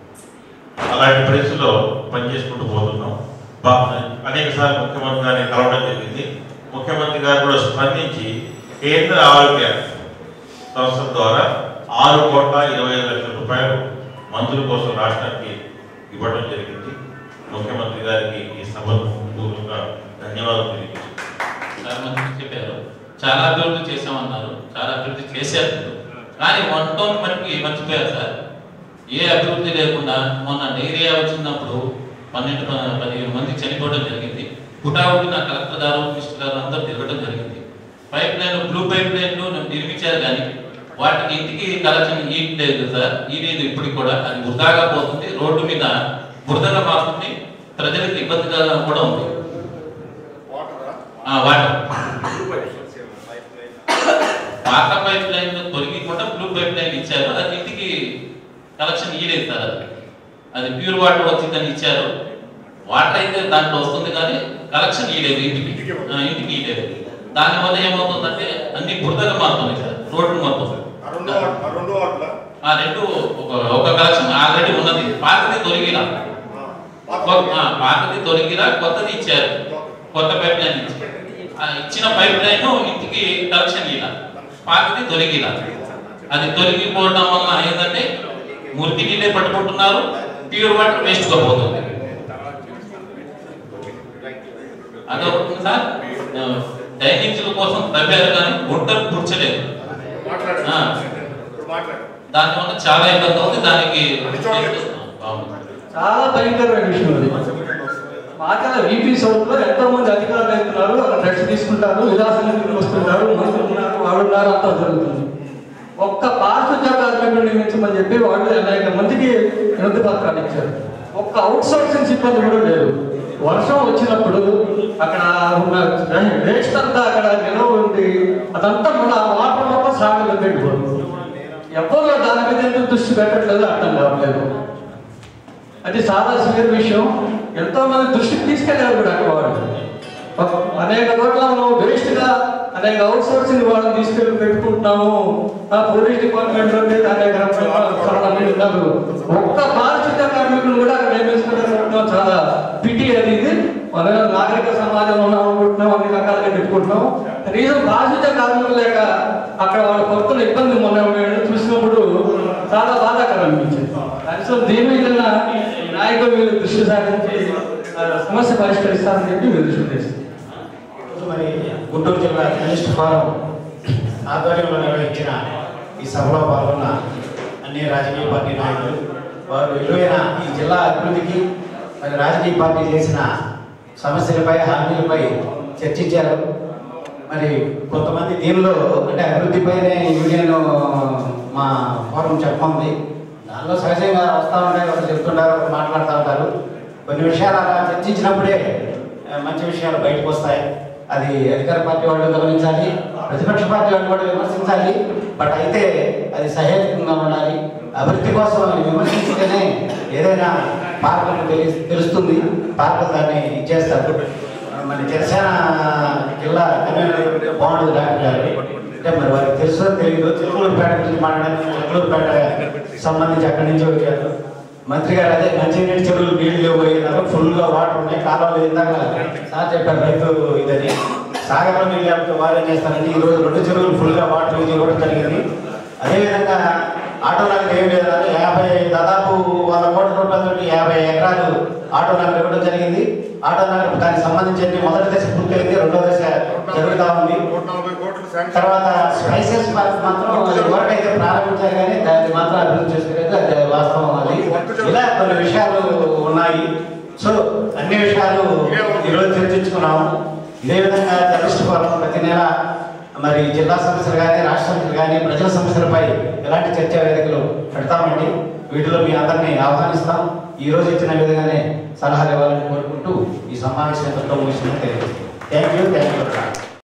అలాంటి పరిస్థితుల్లో పనిచేసుకుంటూ పోతున్నాం బా- అనేక సార్లు ముఖ్యమంత్రి గారిని కలవడం జరిగింది ముఖ్యమంత్రి గారు కూడా స్పందించి కేంద్ర ఆరోగ్య సంస్థ ద్వారా ఆరు కోట్ల ఇరవై ఐదు లక్షల రూపాయలు మందుల కోసం రాష్ట్రానికి ఇవ్వడం జరిగింది ముఖ్యమంత్రి గారికి ఈ సభను పూర్వకంగా ధన్యవాదాలు తెలియజేస్తున్నాను చాలా మంది చెప్పారు చాలా అభివృద్ధి చేసామన్నారు చాలా అభివృద్ధి చేశారు మీరు. కానీ వన్ టౌన్ మనకి మర్చిపోయారు సార్ ఏ అభివృద్ధి లేకుండా మొన్న డైరియా వచ్చినప్పుడు పన్నెండు ప- పదిహేను మంది చనిపోవడం జరిగింది హుటాహుటిన కలెక్టర్ గారు మినిస్టర్ గారు అందరూ తిరగడం జరిగింది పైప్ లైన్ బ్లూ పైప్ లైన్లు నిర్మించారు కానీ వాటికి ఇంటికి కలెక్షన్ ఈ లేదు సార్ ఈ లేదు ఇప్పటికి కూడా అది వృధాగా పోతుంది రోడ్డు మీద బురదగా మారుతుంది ప్రజలకు ఇబ్బందిగా కూడా ఉంది ఆ, వాటర్ పాత పైప్ లైన్ తొలగి కూడా బ్లూ పైప్ లైన్ ఇచ్చారు అది ఇంటికి కలెక్షన్ ఇయ్యలేదు సార్ అది అది ప్యూర్ వాటర్ వచ్చిందని ఇచ్చారు వాటర్ అయితే దాంట్లో వస్తుంది కానీ కలెక్షన్ ఇయ్యలేదు ఇంటికి ఆ, ఇంటికి ఇయ్యలేదు దానివల్ల ఏమవుతుందంటే అన్ని బురదగా మారుతున్నాయి సార్ రోడ్డు మొత్తం రెండు వాట్ల ఆ రెండు ఒక ఒక కలెక్షన్ ఆల్రెడీ ఉన్నది పాతది తొలగిరా కొ- ఆ, పాతది తొలగిరా కొత్తది ఇచ్చారు కొత్త పైప్ లైన్ ఇచ్చారు ఆ ఇచ్చిన పైప్ లైన్ ఇంటికి కలెక్షన్ ఇలా పాతది తొలగిరా అది తొలగిపోవడం వల్ల ఏంటంటే మురికి నీళ్ళే పట్టుకుంటున్నారు ప్యూర్ వాటర్ వేస్ట్ గా పోతుంది అదొకటి సార్ డైనింగ్ల కోసం తవ్వారు కానీ గుంటలు పుచ్చలేదు ఆ, దానివల్ల చాలా ఇబ్బంది అవుతుంది దానికి బాగుంది చాలా భయంకరమైన విషయం అది మాకల వీపీ సౌత్ లో ఎంతో మంది అధికారులు వెళ్తున్నారు అక్కడ డ్రగ్స్ తీసుకుంటారు విలాసంగా తిరిగి వస్తుంటారు మందులు ఉన్నారు వాళ్ళు ఉన్నారు అంతా జరుగుతుంది ఒక్క పారిశుద్ధ్య కార్మికులు నియమించమని చెప్పి వాళ్ళు అనేక మందికి వినతి పత్రాలు ఇచ్చారు ఒక్క అవుట్ సోర్సింగ్ సిబ్బంది కూడా లేదు వర్షం వచ్చినప్పుడు అక్కడ ఉన్న వేస్ట్ అంతా అక్కడ నిలవ ఉంది అదంతా మన వాటర్ మొత్తం సాగులో పెట్టిపోతుంది ఎవరు దాని మీద ఎందుకు దృష్టి పెట్టట్లేదు అర్థం కావట్లేదు అది చాలా సివియర్ విషయం ఎంతో మంది దృష్టికి తీసుకెళ్ళారు కూడా అక్కడ వాళ్ళు ఒక- అనేక చోట్ల మనం వేస్ట్ గా అనేక అవుట్ సోర్సింగ్ వాళ్ళని తీసుకెళ్ళి పెట్టుకుంటున్నాము ఆ పోలీస్ డిపార్ట్మెంట్ నుండి అనేక రకాల చాలా మంది ఉన్నారు ఒక్క పారిశుద్ధ కార్మికులు కూడా అక్కడ నియమించుకుంటున్నాం చాలా పిటి అది ఇది మన నాగరిక సమాజంలో ఉన్నాం అనుకుంటున్నాం అన్ని రకాలుగా పెట్టుకుంటున్నాం కనీసం పారిశుద్ధ కార్మికులు లేక అక్కడ వాళ్ళు పడుతున్న ఇబ్బంది మనం చూసినప్పుడు చాలా బాధాకరం అనిపించింది కనీసం దీని మీద నాయకులు వీళ్ళు దృష్టి సారించి ఆ, సమస్య పరిష్కరిస్తారని చెప్పి మీరు దృష్టి చేస్తారు మరి గుంటూరు జిల్లా కమ్యూనిస్ట్ ఫోరం ఆధ్వర్యంలో నిర్వహించిన ఈ సభలో పాల్గొన్న అన్ని రాజకీయ పార్టీ నాయకులు వారు విలువైన ఈ జిల్లా అభివృద్ధికి మరి రాజకీయ పార్టీ చేసిన సమస్యలపై హామీలపై చర్చించారు మరి కొంతమంది దీనిలో అంటే అభివృద్ధిపైనే యూనియన్ మా ఫోరం చెప్పమంది దానిలో సహజంగా వస్తూ ఉంటాయి ఒకరు చెప్తుంటారు ఒకరు మాట్లాడుతూ ఉంటారు కొన్ని విషయాలు అలా చర్చించినప్పుడే ఆ, మంచి విషయాలు బయటకు వస్తాయి అది అధికార పార్టీ వాళ్ళు గమనించాలి ప్రతిపక్ష పార్టీ వాళ్ళు కూడా విమర్శించాలి బట్ అయితే అది సహేతుకంగా ఉండాలి అభివృద్ధి కోసం విమర్శించితేనే ఏదైనా పార్కులు తెలి- తెలుస్తుంది పార్కులు దాన్ని ఇచ్చేస్తారు మన జనసేన జిల్లా కన్వీనర్ బాగుంటుంది డాక్టర్ గారు అంటే మరి వారికి తెలుసో తెలియదు చిలుకలూరుపేట గురించి మాట్లాడారు చిలుకలూరుపేట సంబంధించి అక్కడి నుంచి వచ్చారు మంత్రి గారు అదే మంచినీటి చెరువులు నీళ్లు లేకపోయినారు ఫుల్ గా వాటర్ ఉన్నాయి కాలువలు ఇందాక సార్ చెప్పారు రైతు ఇదని సాగర్లో నీళ్ళు లేకపోతే వారు ఏం చేస్తారంటే ఈ రోజు రెండు చెరువులు ఫుల్ గా వాటర్ యూజ్ ఇవ్వడం జరిగింది అదేవిధంగా ఆటో నగర్ ఏం లేదు యాభై దాదాపు వంద కోట్ల రూపాయలతో యాభై ఎకరాలు ఆటో నగర్ ఇవ్వడం జరిగింది ఆటో నగర్ దానికి సంబంధించి మొదటి దశ పూర్తయింది రెండో దశ జరుగుతా ఉంది తర్వాత స్పైసెస్ పార్క్ మాత్రం ఎవరికైతే ప్రారంభించారు కానీ దాన్ని మాత్రం అభివృద్ధి చేసుకోలేదు అది వాస్తవం అది ఇలా కొన్ని విషయాలు ఉన్నాయి సో అన్ని విషయాలు ఈరోజు చర్చించుకున్నాము ఇదే విధంగా జర్నలిస్ట్ ఫోరం ప్రతి నెల మరి జిల్లా సమస్యలు కానీ రాష్ట్ర సమస్యలు కానీ ప్రజల సమస్యలపై ఎలాంటి చర్చా వేదికలు పెడతామండి వీటిలో మీ అందరినీ ఆహ్వానిస్తాం ఈ రోజు ఇచ్చిన విధంగానే సలహాలు ఇవ్వాలని కోరుకుంటూ ఈ సమావేశం ఎంతో ముగిసినట్టు థ్యాంక్ యూ థ్యాంక్ యూ